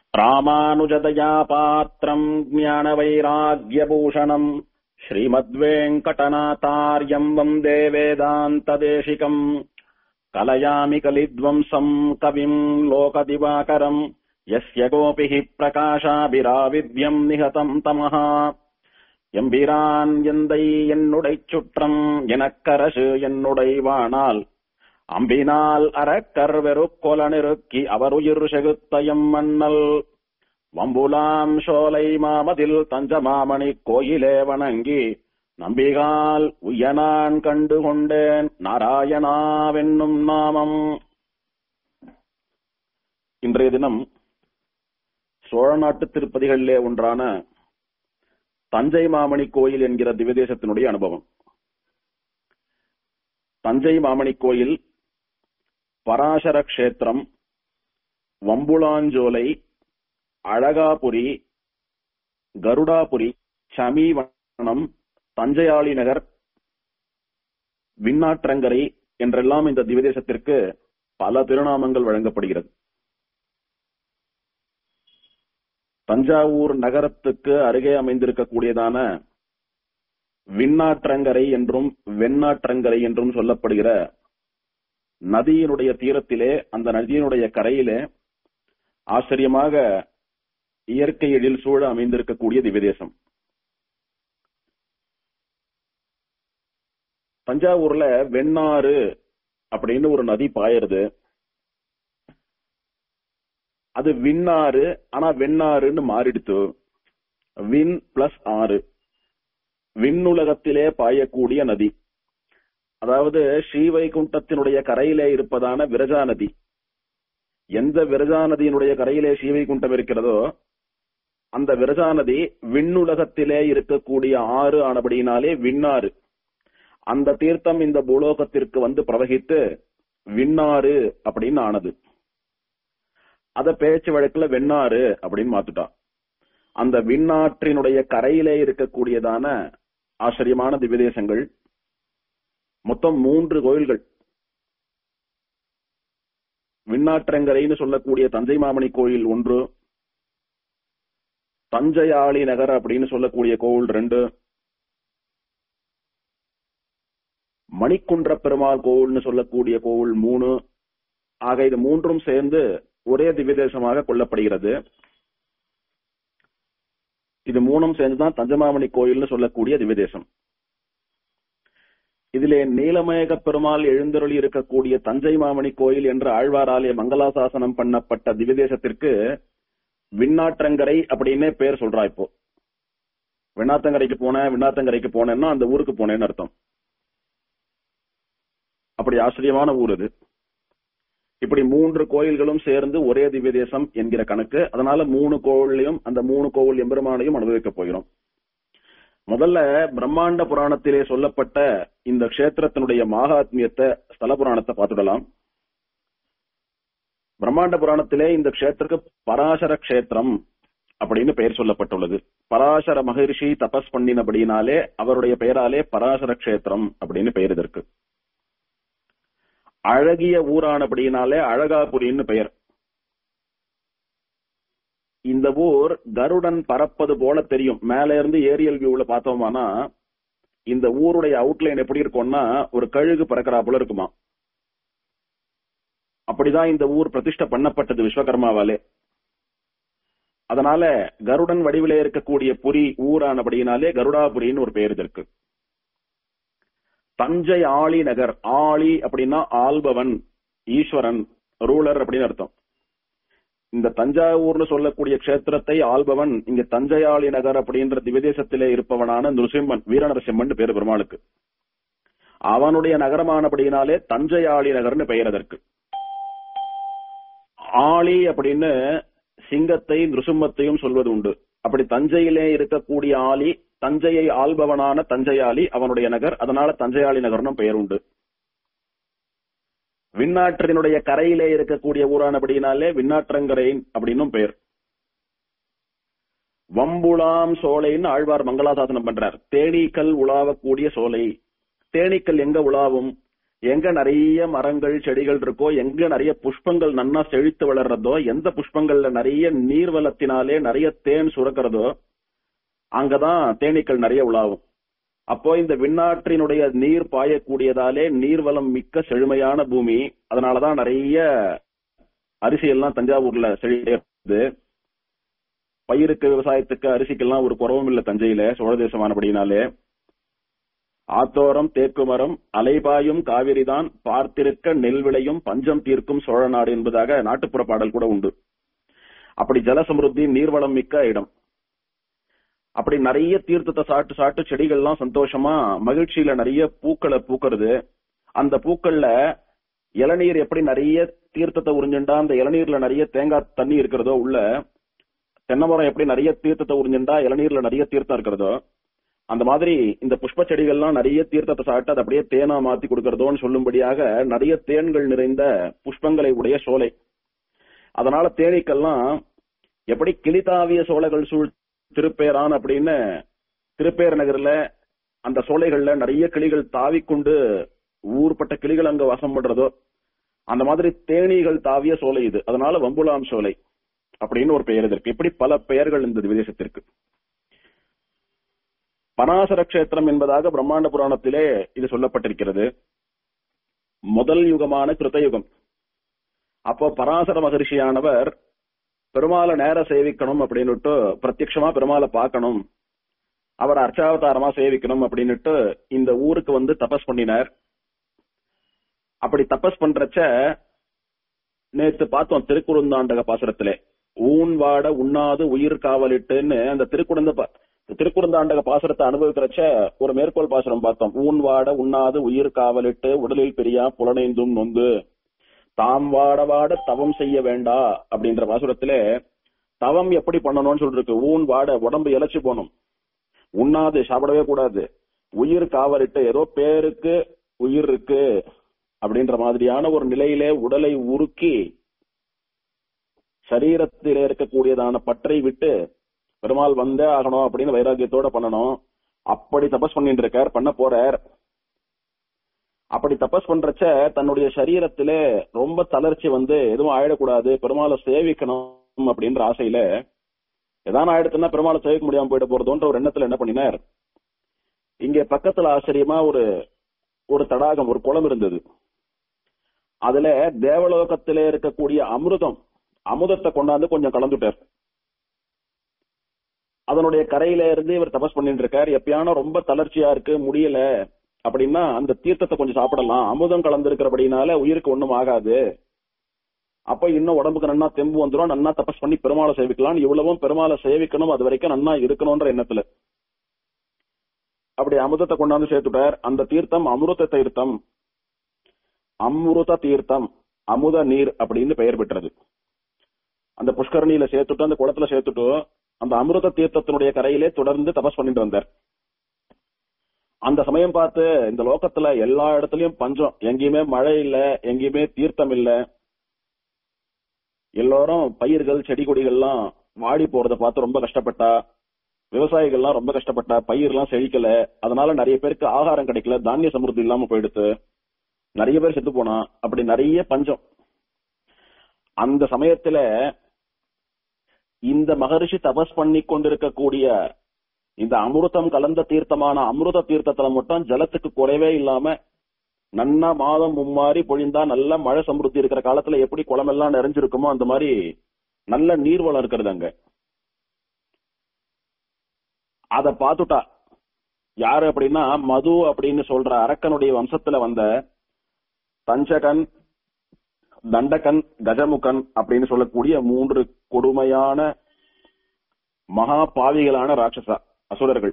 ராமானுஜதயா பாத்திரம் ஞானவைராக்யபூஷணம் ஸ்ரீமத்வேங்கடநாத்தார்யம் வந்தே வேதாந்ததேசிகம் கலயாமி கலித்வம்சம் கவிம் லோகதிவாகரம் யஸ்ய கோபிः பிரகாஷாபிராவித்யம் நிகதம் தமஹா எம்பிரான் எந்தை என்னுடைச் சுற்றம் எனக்கரசு என்னுடை வாணால் அம்பினால் அறக்கர் வெறுக்கொலனிருக்கி அவருயிர் செகுத்தயம் மன்னல் வம்புலாம் சோலை மாமதில் தஞ்சமாமணி கோயிலே வணங்கி நம்பிகால் உய்யனான் கண்டு கொண்டேன் நாராயணாவென்னும் நாமம் இன்றைய தினம் சோழ நாட்டு திருப்பதிகளிலே ஒன்றான தஞ்சை மாமணி கோயில் என்கிற திவ்யதேசத்தினுடைய அனுபவம் தஞ்சை மாமணி கோயில் பராசர கஷேத்திரம் வம்புளாஞ்சோலை அழகாபுரி கருடாபுரி சமீவனம் தஞ்சையாளி நகர் விண்ணாற்றங்கரை என்றெல்லாம் இந்த திவதேசத்திற்கு பல திருநாமங்கள் வழங்கப்படுகிறது தஞ்சாவூர் நகரத்துக்கு அருகே அமைந்திருக்கக்கூடியதான விண்ணாற்றங்கரை என்றும் வெண்ணாற்றங்கரை என்றும் சொல்லப்படுகிற நதியினுடைய தீரத்திலே அந்த நதியினுடைய கரையிலே ஆச்சரியமாக இயற்கை எழில் சூழ அமைந்திருக்கக்கூடிய திவ்யதேசம் தஞ்சாவூர்ல வெண்ணாறு அப்படின்னு ஒரு நதி பாயிருது அது விண்ணாறு ஆனா வெண்ணாறுன்னு மாறிடுத்து விண் பிளஸ் ஆறு விண்ணுலகத்திலே பாயக்கூடிய நதி அதாவது ஸ்ரீவைகுண்டத்தினுடைய கரையிலே இருப்பதான விரஜா நதி எந்த விரஜா நதியினுடைய கரையிலே ஸ்ரீவைகுண்டம் இருக்கிறதோ அந்த விரஜா நதி விண்ணுலகத்திலே இருக்கக்கூடிய ஆறு ஆனபடியினாலே விண்ணாறு அந்த தீர்த்தம் இந்த பூலோகத்திற்கு வந்து பிரவகித்து விண்ணாறு அப்படின்னு ஆனது அத பேச்சு வழக்குல வெண்ணாறு அப்படின்னு மாத்துட்டான் அந்த விண்ணாற்றினுடைய கரையிலே இருக்கக்கூடியதான ஆச்சரியமான திவ்யதேசங்கள் மொத்தம் மூன்று கோயில்கள் விண்ணாற்றங்கரைன்னு சொல்லக்கூடிய தஞ்சை மாமணி கோயில் ஒன்று தஞ்சையாளி நகர் அப்படின்னு சொல்லக்கூடிய கோவில் ரெண்டு மணிக்குன்ற பெருமாள் கோவில்னு சொல்லக்கூடிய கோவில் மூணு ஆக இது மூன்றும் சேர்ந்து ஒரே திவ்யதேசமாக கொள்ளப்படுகிறது இது மூணும் சேர்ந்துதான் தஞ்சமாமணி கோயில்னு சொல்லக்கூடிய திவ்யதேசம் இதிலே நீலமேக பெருமாள் எழுந்தருளி இருக்கக்கூடிய தஞ்சை மாமணி கோயில் என்ற ஆழ்வாராலே மங்களாசாசனம் பண்ணப்பட்ட திவ்யதேசத்திற்கு விண்ணாற்றங்கரை அப்படின்னே பேர் சொல்றா இப்போ விண்ணாத்தங்கரைக்கு போனேன் விண்ணாத்தங்கரைக்கு போனேன்னா அந்த ஊருக்கு போனேன்னு அர்த்தம் அப்படி ஆச்சரியமான ஊர் இது இப்படி மூன்று கோயில்களும் சேர்ந்து ஒரே திவ்ய தேசம் என்கிற கணக்கு அதனால மூணு கோவிலையும் அந்த மூணு கோவில் எம்பெருமானையும் அனுபவிக்க போகிறோம் முதல்ல பிரம்மாண்ட புராணத்திலே சொல்லப்பட்ட இந்த கஷேத்திரத்தினுடைய மகாத்மியத்தை ஸ்தல புராணத்தை பார்த்துடலாம் பிரம்மாண்ட புராணத்திலே இந்த கஷேத்திரக்கு பராசர கஷேத்திரம் அப்படின்னு பெயர் சொல்லப்பட்டுள்ளது பராசர மகரிஷி தபஸ் பண்ணினபடினாலே அவருடைய பெயராலே பராசர கஷேத்திரம் அப்படின்னு பெயர் இதற்கு அழகிய ஊரானபடியினாலே அழகாபுரின்னு பெயர் இந்த ஊர் கருடன் பறப்பது போல தெரியும் மேல இருந்து ஏரியல் வியூல பார்த்தோமானா இந்த ஊருடைய அவுட்லைன் எப்படி இருக்கும்னா ஒரு கழுகு பறக்கிறா போல இருக்குமா அப்படிதான் இந்த ஊர் பிரதிஷ்ட பண்ணப்பட்டது விஸ்வகர்மாவாலே அதனால கருடன் வடிவிலே இருக்கக்கூடிய புரி ஊரானபடியினாலே கருடாபுரின்னு ஒரு பெயர் இதற்கு தஞ்சை ஆளி நகர் ஆளி அப்படின்னா ஆள்பவன் ஈஸ்வரன் ரூலர் அப்படின்னு அர்த்தம் இந்த தஞ்சாவூர்னு சொல்லக்கூடிய கஷேத்திரத்தை ஆள்பவன் இங்க தஞ்சையாளி நகர் அப்படின்ற திவதேசத்திலே இருப்பவனான நரசிம்மன் வீரநரசிம்மன் பேரு பெருமாளுக்கு அவனுடைய நகரமானபடியினாலே தஞ்சையாளி நகர்னு பெயர் அதற்கு ஆளி அப்படின்னு சிங்கத்தை நிருசிம்மத்தையும் சொல்வது உண்டு அப்படி தஞ்சையிலே இருக்கக்கூடிய ஆளி தஞ்சையை ஆள்பவனான தஞ்சையாளி அவனுடைய நகர் அதனால தஞ்சையாளி நகர்னும் பெயர் உண்டு விண்ணாற்றினுடைய கரையிலே இருக்கக்கூடிய ஊரானபடியினாலே விண்ணாற்றங்கரை அப்படின்னும் பெயர் வம்புளாம் சோலைன்னு ஆழ்வார் மங்களாசாசனம் பண்றார் தேனீக்கள் உலாவக்கூடிய சோலை தேனீக்கள் எங்க உலாவும் எங்க நிறைய மரங்கள் செடிகள் இருக்கோ எங்க நிறைய புஷ்பங்கள் நன்னா செழித்து வளர்றதோ எந்த புஷ்பங்கள்ல நிறைய நீர்வளத்தினாலே நிறைய தேன் சுரக்கிறதோ அங்கதான் தேனீக்கள் நிறைய உலாவும் அப்போ இந்த விண்ணாற்றினுடைய நீர் பாயக்கூடியதாலே நீர்வளம் மிக்க செழுமையான பூமி அதனாலதான் நிறைய அரிசி எல்லாம் தஞ்சாவூர்ல செழிது பயிருக்கு விவசாயத்துக்கு அரிசிக்கெல்லாம் ஒரு குறவும் இல்ல தஞ்சையில சோழ தேசமானபடினாலே ஆத்தோரம் தேக்கு மரம் அலைபாயும் காவிரிதான் பார்த்திருக்க நெல் விளையும் பஞ்சம் தீர்க்கும் சோழ நாடு என்பதாக நாட்டுப்புற பாடல் கூட உண்டு அப்படி ஜலசமிருத்தி நீர்வளம் மிக்க இடம் அப்படி நிறைய தீர்த்தத்தை சாட்டு சாட்டு செடிகள்லாம் சந்தோஷமா மகிழ்ச்சியில நிறைய பூக்களை பூக்கிறது அந்த பூக்கள்ல இளநீர் எப்படி நிறைய தீர்த்தத்தை உறிஞ்சுண்டா அந்த இளநீர்ல நிறைய தேங்காய் தண்ணி இருக்கிறதோ உள்ள தென்னைமரம் எப்படி நிறைய தீர்த்தத்தை உறிஞ்சுண்டா இளநீர்ல நிறைய தீர்த்தம் இருக்கிறதோ அந்த மாதிரி இந்த புஷ்ப செடிகள்லாம் நிறைய தீர்த்தத்தை சாப்பிட்டு அதை அப்படியே தேனா மாத்தி கொடுக்கறதோன்னு சொல்லும்படியாக நிறைய தேன்கள் நிறைந்த புஷ்பங்களை உடைய சோலை அதனால தேனீக்கள்லாம் எப்படி கிளிதாவிய சோலைகள் சூழ் திருப்பேரான் அப்படின்னு திருப்பேர் நகர்ல அந்த சோலைகள்ல நிறைய கிளிகள் தாவிக்கொண்டு ஊர்பட்ட கிளிகள் அங்க வாசம் பண்றதோ அந்த மாதிரி தேனீகள் தாவிய சோலை இது அதனால வம்புலாம் சோலை அப்படின்னு ஒரு பெயர் இதற்கு இப்படி பல பெயர்கள் இந்த விதேசத்திற்கு பனாசர கஷேத்திரம் என்பதாக பிரம்மாண்ட புராணத்திலே இது சொல்லப்பட்டிருக்கிறது முதல் யுகமான கிருத்தயுகம் அப்போ பராசர மகரிஷியானவர் பெருமாளை நேர சேவிக்கணும் அப்படின்னுட்டு பிரத்யட்சமா பெருமாளை பார்க்கணும் அவர் அர்ச்சாவதாரமா சேவிக்கணும் அப்படின்னுட்டு இந்த ஊருக்கு வந்து தபஸ் பண்ணினார் அப்படி தபஸ் பண்றச்ச நேத்து பார்த்தோம் திருக்குறுந்தாண்டக பாசுரத்திலே ஊன் வாட உண்ணாது உயிர் காவலிட்டுன்னு அந்த திருக்குறந்த பா- திருக்குறந்தாண்டக பாசுரத்தை அனுபவிக்கிறச்ச ஒரு மேற்கோள் பாசுரம் பார்த்தோம் ஊன் வாட உண்ணாது உயிர் காவலிட்டு உடலில் பெரியா புலனைந்தும் நொந்து தாம் வாட வாட தவம் செய்ய வேண்டா அப்படின்ற பாசுரத்திலே தவம் எப்படி பண்ணணும்னு சொல்லிருக்கு ஊன் வாட உடம்பு இழைச்சு போகணும் உண்ணாது சாப்பிடவே கூடாது உயிர் காவலிட்டு ஏதோ பேருக்கு உயிர் இருக்கு அப்படின்ற மாதிரியான ஒரு நிலையிலே உடலை உருக்கி சரீரத்திலே இருக்கக்கூடியதான பற்றை விட்டு பெருமாள் வந்தே ஆகணும் அப்படின்னு வைராக்கியத்தோட பண்ணணும் அப்படி தபஸ் பண்ணிட்டு இருக்கார் பண்ண போறார் அப்படி தபஸ் பண்றச்ச தன்னுடைய சரீரத்திலே ரொம்ப தளர்ச்சி வந்து எதுவும் ஆயிடக்கூடாது பெருமாளை சேவிக்கணும் அப்படின்ற ஆசையில ஏதாவது ஆயிடுச்சுன்னா பெருமாளை சேவிக்க முடியாம போயிட போறதோன்ற ஒரு எண்ணத்துல என்ன பண்ணினார் இங்க பக்கத்துல ஆச்சரியமா ஒரு ஒரு தடாகம் ஒரு குளம் இருந்தது அதுல தேவலோகத்திலே இருக்கக்கூடிய அமிர்தம் அமுதத்தை கொண்டாந்து கொஞ்சம் கலந்துட்டார் அதனுடைய கரையில இருந்து இவர் தபஸ் பண்ணிட்டு இருக்கார் எப்பயானோ ரொம்ப தளர்ச்சியா இருக்கு முடியல அப்படின்னா அந்த தீர்த்தத்தை கொஞ்சம் சாப்பிடலாம் அமுதம் கலந்திருக்கிறபடினால உயிருக்கு ஒண்ணும் ஆகாது அப்ப இன்னும் உடம்புக்கு நன்னா தெம்பு வந்துரும் நன்னா தபஸ் பண்ணி பெருமாளை சேவிக்கலாம் இவ்வளவும் பெருமாளை சேவிக்கணும் அது வரைக்கும் நன்னா இருக்கணும்ன்ற எண்ணத்துல அப்படி அமுதத்தை கொண்டாந்து சேர்த்துட்டார் அந்த தீர்த்தம் அமிர்த தீர்த்தம் அமிர்த தீர்த்தம் அமுத நீர் அப்படின்னு பெயர் பெற்றது அந்த புஷ்கரணியில சேர்த்துட்டு அந்த குளத்துல சேர்த்துட்டு அந்த அமிர்த தீர்த்தத்தினுடைய கரையிலே தொடர்ந்து தபஸ் பண்ணிட்டு வந்தார் அந்த சமயம் பார்த்து இந்த லோகத்துல எல்லா இடத்துலயும் பஞ்சம் எங்கேயுமே மழை இல்ல எங்கேயுமே தீர்த்தம் இல்ல எல்லாரும் பயிர்கள் செடி கொடிகள்லாம் வாடி போறத பார்த்து ரொம்ப கஷ்டப்பட்டா விவசாயிகள்லாம் ரொம்ப கஷ்டப்பட்டா பயிர்லாம் செழிக்கல அதனால நிறைய பேருக்கு ஆகாரம் கிடைக்கல தானிய சமிருத்தி இல்லாம போயிடுத்து நிறைய பேர் செத்து போனா அப்படி நிறைய பஞ்சம் அந்த சமயத்துல இந்த மகரிஷி தபஸ் பண்ணி கொண்டிருக்கக்கூடிய இந்த அமிர்தம் கலந்த தீர்த்தமான அமிர்த தீர்த்தத்துல மட்டும் ஜலத்துக்கு குறைவே இல்லாம நன்னா மாதம் மும்மாறி பொழிந்தா நல்ல மழை சமிருத்தி இருக்கிற காலத்துல எப்படி குளமெல்லாம் நிறைஞ்சிருக்குமோ அந்த மாதிரி நல்ல நீர்வளம் இருக்கிறது அங்க அத பாத்துட்டா யாரு அப்படின்னா மது அப்படின்னு சொல்ற அரக்கனுடைய வம்சத்துல வந்த தஞ்சகன் தண்டகன் கஜமுகன் அப்படின்னு சொல்லக்கூடிய மூன்று கொடுமையான மகா பாவிகளான ராட்சசா அசுரர்கள்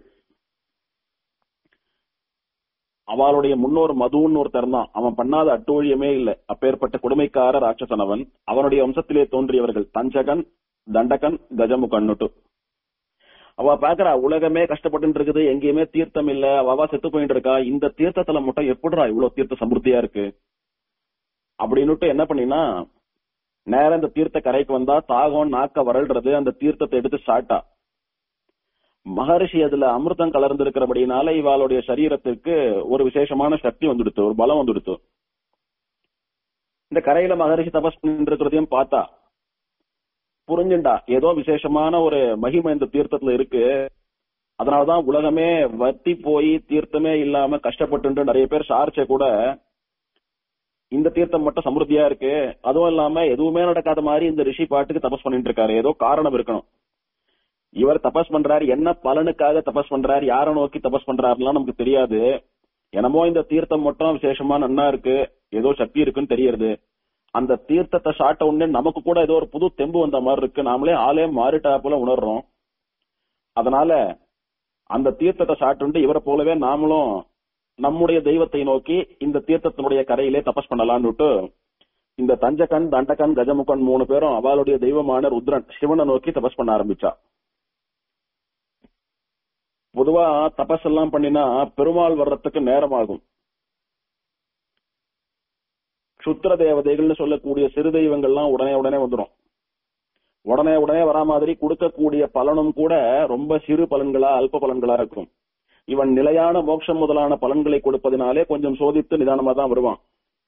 அவளுடைய முன்னோர் மதுன்னு ஒருத்தர் தான் அவன் பண்ணாத அட்டூழியமே இல்ல அப்பேற்பட்ட கொடுமைக்கார ராட்சசன் அவன் அவனுடைய வம்சத்திலே தோன்றியவர்கள் தஞ்சகன் தண்டகன் கஜமுகன்னுட்டு அவ பாக்குறா உலகமே கஷ்டப்பட்டு இருக்குது எங்கேயுமே தீர்த்தம் இல்ல அவ செத்து போயிட்டு இருக்கா இந்த தீர்த்தத்துல மட்டும் எப்படிடா இவ்வளவு தீர்த்த சமிருத்தியா இருக்கு அப்படின்னுட்டு என்ன பண்ணினா நேரம் இந்த தீர்த்த கரைக்கு வந்தா தாகம் நாக்க வரல்றது அந்த தீர்த்தத்தை எடுத்து சாட்டா மகரிஷி அதுல அமிர்தம் கலர்ந்து இருக்கிறபடினால இவாளுடைய சரீரத்திற்கு ஒரு விசேஷமான சக்தி வந்துடுத்து ஒரு பலம் வந்துடுத்து இந்த கரையில மகரிஷி தபஸ் பண்ணிட்டு இருக்கிறதையும் பார்த்தா புரிஞ்சுண்டா ஏதோ விசேஷமான ஒரு மகிமை இந்த தீர்த்தத்துல இருக்கு அதனாலதான் உலகமே வத்தி போய் தீர்த்தமே இல்லாம கஷ்டப்பட்டு நிறைய பேர் சார்ச்ச கூட இந்த தீர்த்தம் மட்டும் சமிருத்தியா இருக்கு அதுவும் இல்லாம எதுவுமே நடக்காத மாதிரி இந்த ரிஷி பாட்டுக்கு தபஸ் பண்ணிட்டு இருக்காரு ஏதோ காரணம் இருக்கணும் இவர் தபஸ் பண்றாரு என்ன பலனுக்காக தபஸ் பண்றாரு யாரை நோக்கி தபஸ் பண்றாருலாம் நமக்கு தெரியாது என்னமோ இந்த தீர்த்தம் மட்டும் விசேஷமா நன்னா இருக்கு ஏதோ சக்தி இருக்குன்னு தெரியறது அந்த தீர்த்தத்தை சாட்ட உடனே நமக்கு கூட ஏதோ ஒரு புது தெம்பு வந்த மாதிரி இருக்கு நாமளே ஆளே மாறிட்டா போல உணர்றோம் அதனால அந்த தீர்த்தத்தை சாட்டுண்டு இவரை போலவே நாமளும் நம்முடைய தெய்வத்தை நோக்கி இந்த தீர்த்தத்தினுடைய கரையிலே தபஸ் பண்ணலாம்னுட்டு இந்த தஞ்சகன் தண்டகன் கஜமுகன் மூணு பேரும் அவளுடைய தெய்வமான ருத்ரன் சிவனை நோக்கி தபஸ் பண்ண ஆரம்பிச்சா பொதுவா தபஸ் எல்லாம் பண்ணினா பெருமாள் வர்றதுக்கு நேரம் ஆகும் சுத்திர தேவதைகள்னு சொல்லக்கூடிய சிறு தெய்வங்கள்லாம் உடனே உடனே வந்துடும் உடனே உடனே வரா மாதிரி கொடுக்கக்கூடிய பலனும் கூட ரொம்ப சிறு பலன்களா அல்ப பலன்களா இருக்கும் இவன் நிலையான மோட்சம் முதலான பலன்களை கொடுப்பதினாலே கொஞ்சம் சோதித்து நிதானமா தான் வருவான்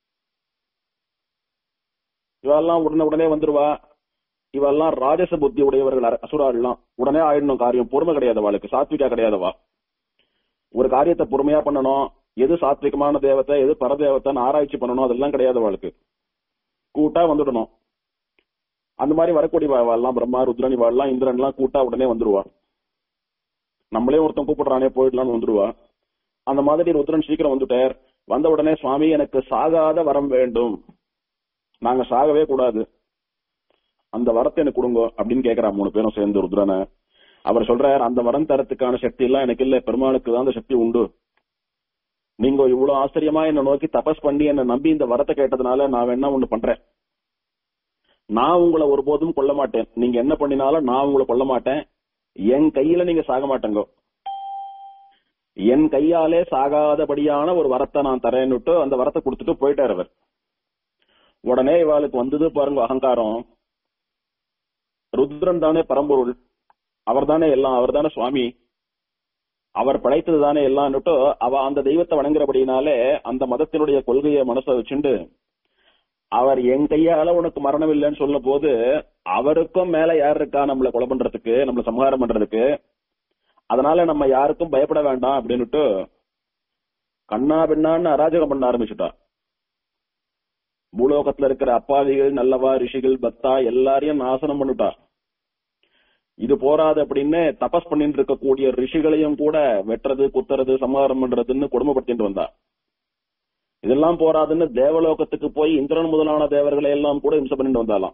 இவெல்லாம் உடனே உடனே வந்துருவா இவெல்லாம் ராஜச புத்தி உடையவர்கள் அர- அசுராள்லாம் உடனே ஆயிடணும் காரியம் பொறுமை கிடையாது அவளுக்கு சாத்விகா கிடையாதுவா ஒரு காரியத்தை பொறுமையா பண்ணணும் எது சாத்விகமான தேவத்தை எது பரதேவத்தைன்னு ஆராய்ச்சி பண்ணணும் அதெல்லாம் கிடையாது அவளுக்கு கூட்டா வந்துடணும் அந்த மாதிரி வரக்கூடிய வாழலாம் பிரம்மா ருத்ரன் வாழலாம் இந்திரன்லாம் கூட்டா உடனே வந்துருவா நம்மளே ஒருத்தன் கூப்பிடுறானே போயிடலாம்னு வந்துருவா அந்த மாதிரி ருத்ரன் சீக்கிரம் வந்துட்டார் வந்த உடனே சுவாமி எனக்கு சாகாத வரம் வேண்டும் நாங்க சாகவே கூடாது அந்த வரத்தை எனக்கு கொடுங்க அப்படின்னு கேக்குறா மூணு பேரும் சேர்ந்து ருத்ரனை அவர் சொல்றார் அந்த வரம் தரத்துக்கான சக்தி எல்லாம் எனக்கு இல்ல பெருமாளுக்கு தான் அந்த சக்தி உண்டு நீங்க இவ்வளவு ஆச்சரியமா என்ன நோக்கி தபஸ் பண்ணி என்ன நம்பி இந்த வரத்தை கேட்டதுனால நான் வேணா ஒண்ணு பண்றேன் நான் உங்களை ஒருபோதும் கொல்ல மாட்டேன் நீங்க என்ன பண்ணினாலும் நான் உங்களை கொல்ல மாட்டேன் என் கையில நீங்க சாக மாட்டேங்க என் கையாலே சாகாதபடியான ஒரு வரத்தை நான் தரேன்னுட்டு அந்த வரத்தை கொடுத்துட்டு போயிட்டார் அவர் உடனே இவாளுக்கு வந்தது பாருங்க அகங்காரம் ருத்ரன் தானே பரம்பொருள் அவர் தானே எல்லாம் அவர் தானே சுவாமி அவர் படைத்தது தானே எல்லாம்னுட்டு அவ அந்த தெய்வத்தை வணங்குறபடினாலே அந்த மதத்தினுடைய கொள்கையை மனசை வச்சுண்டு அவர் என் கையால உனக்கு மரணம் இல்லைன்னு சொல்லும் போது அவருக்கும் மேல யார் இருக்கா நம்மள கொலை பண்றதுக்கு நம்மள சம்ஹாரம் பண்றதுக்கு அதனால நம்ம யாருக்கும் பயப்பட வேண்டாம் அப்படின்னுட்டு கண்ணா பின்னான்னு அராஜகம் பண்ண ஆரம்பிச்சுட்டா பூலோகத்துல இருக்கிற அப்பாவிகள் நல்லவா ரிஷிகள் பக்தா எல்லாரையும் நாசனம் பண்ணிட்டா இது போராது அப்படின்னு தபஸ் பண்ணிட்டு இருக்கக்கூடிய ரிஷிகளையும் கூட வெட்டுறது குத்துறது சம்ஹாரம் பண்றதுன்னு கொடுமைப்படுத்திட்டு வந்தா இதெல்லாம் போராதுன்னு தேவலோகத்துக்கு போய் இந்திரன் முதலான தேவர்களை எல்லாம் கூட இம்சை பண்ணிட்டு வந்தாலாம்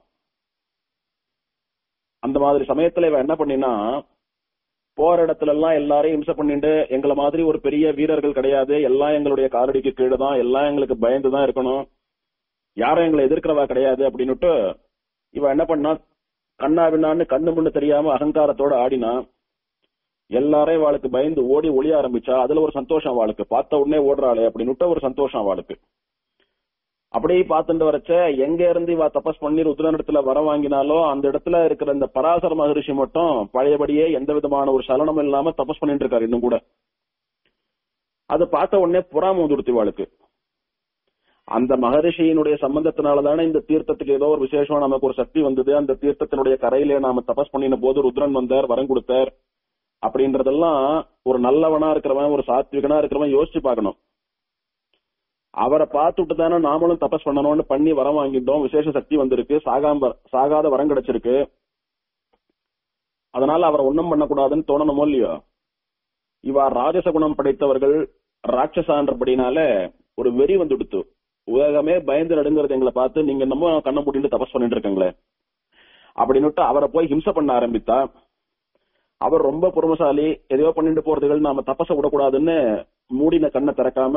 அந்த மாதிரி சமயத்துல இவ என்ன பண்ணினா போற இடத்துல எல்லாம் எல்லாரையும் இம்சை பண்ணிட்டு எங்களை மாதிரி ஒரு பெரிய வீரர்கள் கிடையாது எல்லாம் எங்களுடைய காலடிக்கு கீழே தான் எல்லாம் எங்களுக்கு பயந்து தான் இருக்கணும் யாரும் எங்களை எதிர்க்கிறவா கிடையாது அப்படின்னுட்டு இவ என்ன பண்ணா கண்ணா பின்னான்னு கண்ணு முன்னு தெரியாம அகங்காரத்தோட ஆடினா எல்லாரையும் அவளுக்கு பயந்து ஓடி ஒளிய ஆரம்பிச்சா அதுல ஒரு சந்தோஷம் அவளுக்கு பார்த்த உடனே ஓடுறாளே அப்படின்னுட்டு ஒரு சந்தோஷம் அவளுக்கு அப்படியே பார்த்துட்டு வரச்ச எங்க இருந்து இவ தபஸ் பண்ணி ருத்ரன் இடத்துல வர வாங்கினாலோ அந்த இடத்துல இருக்கிற இந்த பராசர மகரிஷி மட்டும் பழையபடியே எந்த விதமான ஒரு சலனம் இல்லாம தபஸ் பண்ணிட்டு இருக்காரு இன்னும் கூட அது பார்த்த உடனே புறாம வந்துடுத்து இவாளுக்கு அந்த மகரிஷியினுடைய சம்பந்தத்தினால தானே இந்த தீர்த்தத்துக்கு ஏதோ ஒரு விசேஷம் நமக்கு ஒரு சக்தி வந்தது அந்த தீர்த்தத்தினுடைய கரையிலே நாம தபஸ் பண்ணின போது ருத்ரன் வந்தார் வரம் கொடுத்தார் அப்படின்றதெல்லாம் ஒரு நல்லவனா இருக்கிறவன் ஒரு சாத்விகனா இருக்கிறவன் யோசிச்சு பார்க்கணும் அவரை பார்த்துட்டு தானே நாமளும் தபஸ் பண்ணணும்னு பண்ணி வரம் வாங்கிட்டோம் விசேஷ சக்தி வந்திருக்கு சாகாம சாகாத வரம் கிடைச்சிருக்கு அதனால அவரை ஒண்ணும் பண்ணக்கூடாதுன்னு தோணணுமோ இல்லையோ இவா ராஜச குணம் படைத்தவர்கள் ராட்சசான்றபடினால ஒரு வெறி வந்துடுத்து உலகமே பயந்து நடுங்கிறது எங்களை பார்த்து நீங்க என்னமோ கண்ணை மூடிட்டு தபஸ் பண்ணிட்டு இருக்கீங்களே அப்படின்னுட்டு அவரை போய் ஹிம்சை பண்ண ஆரம்பித்தா அவர் ரொம்ப பொறுமசாலி எதையோ பண்ணிட்டு போறதுகள் நாம தபச விடக்கூடாதுன்னு மூடின கண்ணை திறக்காம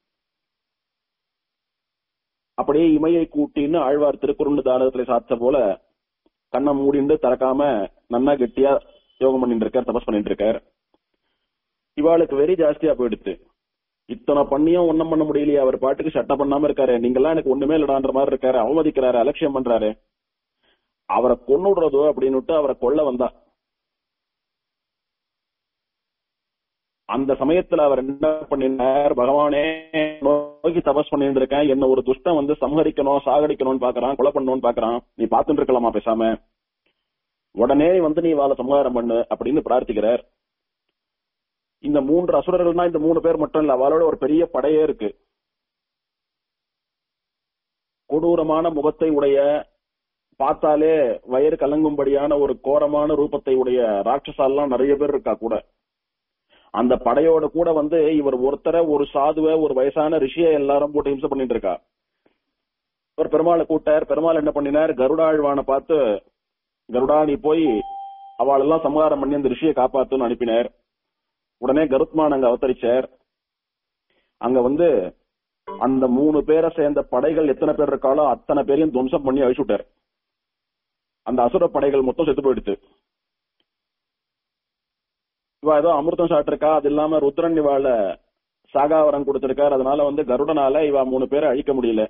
அப்படியே இமையை கூட்டின்னு ஆழ்வார் திருக்குறுண்டு தாரகத்துல சாத்த போல கண்ணை மூடிண்டு திறக்காம நன்னா கெட்டியா யோகம் பண்ணிட்டு இருக்கார் தபஸ் பண்ணிட்டு இருக்கார் இவாளுக்கு வெறி ஜாஸ்தியா போயிடுத்து இத்தனை பண்ணியும் ஒண்ணும் பண்ண முடியலையே அவர் பாட்டுக்கு சட்டை பண்ணாம இருக்காரு நீங்கெல்லாம் எனக்கு ஒண்ணுமே இல்லடான்ற மாதிரி இருக்காரு அவமதிக்கிறாரு அலட்சியம் பண்றாரு அவரை கொன்னுடுறதோ அப்படின்னுட்டு அவரை கொல்ல வந்தா அந்த சமயத்துல அவர் என்ன பண்ணினார் பகவானே நோக்கி தபஸ் பண்ணிட்டு இருக்கேன் என்ன ஒரு துஷ்டன் வந்து சம்ஹரிக்கணும் சாகடிக்கணும்னு பாக்குறான் கொலை பண்ணணும்னு பாக்குறான் நீ பாத்துட்டு இருக்கலாமா பேசாம உடனே வந்து நீ வாழ சம்ஹாரம் பண்ணு அப்படின்னு பிரார்த்திக்கிறார் இந்த மூன்று அசுரர்கள்னா இந்த மூணு பேர் மட்டும் இல்ல அவளோட ஒரு பெரிய படையே இருக்கு கொடூரமான முகத்தை உடைய பார்த்தாலே வயிறு கலங்கும்படியான ஒரு கோரமான ரூபத்தை உடைய ராட்சசாலாம் நிறைய பேர் இருக்கா கூட அந்த படையோட கூட வந்து இவர் ஒருத்தர ஒரு சாதுவ ஒரு வயசான ரிஷிய எல்லாரும் போட்டு ஹிம்சை பண்ணிட்டு இருக்கா ஒரு பெருமாளை கூட்டார் பெருமாள் என்ன பண்ணினார் கருடாழ்வானை பார்த்து கருடா நீ போய் அவளெல்லாம் சம்ஹாரம் பண்ணி அந்த ரிஷியை காப்பாத்துன்னு அனுப்பினார் உடனே கருத்மான் அங்க அவதரிச்சார் அங்க வந்து அந்த மூணு பேரை சேர்ந்த படைகள் எத்தனை பேர் இருக்காளோ அத்தனை பேரையும் துவம்சம் பண்ணி அழிச்சு விட்டார் அந்த அசுர படைகள் மொத்தம் செத்து போயிடுச்சு இவ ஏதோ அமிர்தம் சாப்பிட்டிருக்கா அது இல்லாம ருத்ரன் இவாள சாகாவரம் கொடுத்திருக்கார் அதனால வந்து கருடனால இவ மூணு பேரை அழிக்க முடியல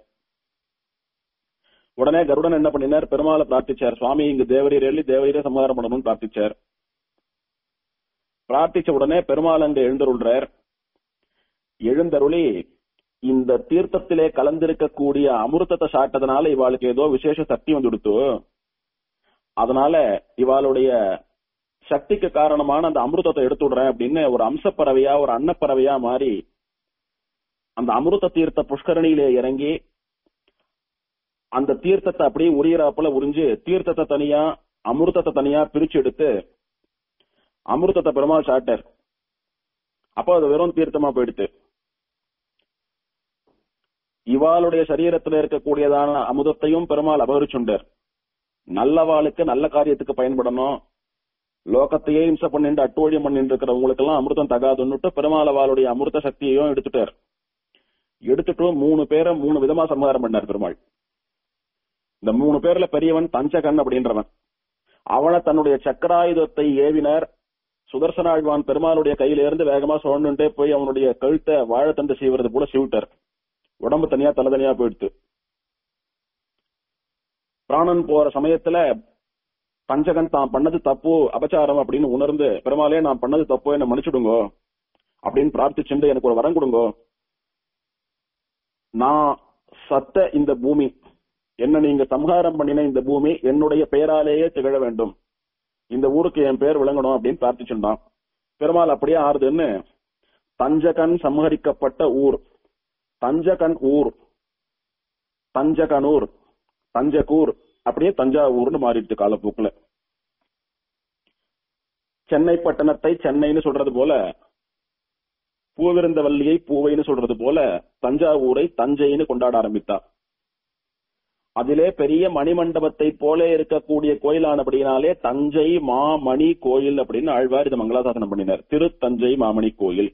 உடனே கருடன் என்ன பண்ணினார் பெருமாளை பிரார்த்திச்சார் சுவாமி இங்கு தேவரீர் எழுதி தேவரீரே சமாதானம் பண்ணணும்னு பிரார்த்திச்சார் பிரார்த்திச்ச உடனே பெருமாள் அங்க எழுந்தருள்றார் எழுந்தருளி இந்த தீர்த்தத்திலே கலந்திருக்கக்கூடிய அமிர்தத்தை சாப்பிட்டதுனால இவாளுக்கு ஏதோ விசேஷ சக்தி வந்து கொடுத்து அதனால இவாளுடைய சக்திக்கு காரணமான அந்த அமிர்தத்தை எடுத்து விடுறேன் அப்படின்னு ஒரு அம்சப்பறவையா ஒரு அன்னப்பறவையா மாறி அந்த அமிர்த தீர்த்த புஷ்கரணியிலே இறங்கி அந்த தீர்த்தத்தை அப்படியே உரியறாப்புல உறிஞ்சு தீர்த்தத்தை தனியா அமிர்தத்தை தனியா பிரிச்சு எடுத்து அமிர்தத்தை பெருமாள் சாட்டார் அப்போ அது வெறும் தீர்த்தமா போயிடுத்து இவாளுடைய சரீரத்துல இருக்கக்கூடியதான அமுதத்தையும் பெருமாள் அபகரிச்சுண்டார் நல்லவாளுக்கு நல்ல காரியத்துக்கு பயன்படணும் லோகத்தையே இம்சை பண்ணிட்டு அட்டோழியம் பண்ணிட்டு இருக்கிறவங்களுக்கு எல்லாம் அமிர்தம் தகாதுன்னுட்டு பெருமாள் அவளுடைய அமிர்த சக்தியையும் எடுத்துட்டார் எடுத்துட்டு மூணு பேரை மூணு விதமா சம்ஹாரம் பண்ணார் பெருமாள் இந்த மூணு பேர்ல பெரியவன் தஞ்சகன் அப்படின்றவன் அவனை தன்னுடைய சக்கராயுதத்தை ஏவினர் சுதர்சனாழ்வான் பெருமாளுடைய கையில இருந்து வேகமா சுழண்டுட்டே போய் அவனுடைய கழுத்தை வாழைத்தண்டு செய்வது போல சீவிட்டார் உடம்பு தனியா தலை தனியா போயிடுத்து பிராணன் போற சமயத்துல பஞ்சகன் தான் பண்ணது தப்பு அபச்சாரம் அப்படின்னு உணர்ந்து பெருமாளே நான் பண்ணது தப்பு என்ன மன்னிச்சுடுங்கோ அப்படின்னு பிரார்த்திச்சுண்டு எனக்கு ஒரு வரம் கொடுங்கோ நான் சத்த இந்த பூமி என்ன நீங்க சம்ஹாரம் பண்ணின இந்த பூமி என்னுடைய பெயராலேயே திகழ வேண்டும் இந்த ஊருக்கு என் பேர் விளங்கணும் அப்படின்னு பிரார்த்திச்சுட்டான் பெருமாள் அப்படியே ஆறுதுன்னு தஞ்சகன் சம்ஹரிக்கப்பட்ட ஊர் தஞ்சகன் ஊர் தஞ்சகனூர் தஞ்சகூர் அப்படியே தஞ்சாவூர்னு மாறிடுச்சு காலப்போக்குல சென்னை பட்டணத்தை சென்னைன்னு சொல்றது போல பூவிருந்தவல்லியை பூவைன்னு சொல்றது போல தஞ்சாவூரை தஞ்சைன்னு கொண்டாட ஆரம்பித்தா அதிலே பெரிய மணிமண்டபத்தை போல இருக்கக்கூடிய கோயிலானபடினாலே தஞ்சை மாமணி கோயில் அப்படின்னு ஆழ்வார் இதை மங்களாசாசனம் பண்ணினார் திரு தஞ்சை மாமணி கோயில்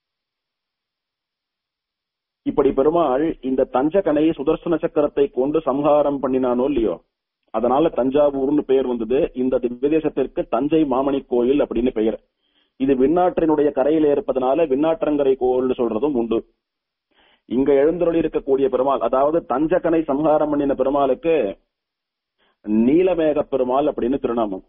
இப்படி பெருமாள் இந்த தஞ்சகனை சுதர்சன சக்கரத்தை கொண்டு சம்ஹாரம் பண்ணினானோ இல்லையோ அதனால தஞ்சாவூர்னு பெயர் வந்தது இந்த திவ்யதேசத்திற்கு தஞ்சை மாமணி கோயில் அப்படின்னு பெயர் இது விண்ணாற்றினுடைய கரையில இருப்பதனால விண்ணாற்றங்கரை கோயில் சொல்றதும் உண்டு இங்க எழுந்தருளி இருக்கக்கூடிய பெருமாள் அதாவது தஞ்சகனை சம்ஹாரம் பண்ணின பெருமாளுக்கு நீலமேக பெருமாள் அப்படின்னு திருநாமம்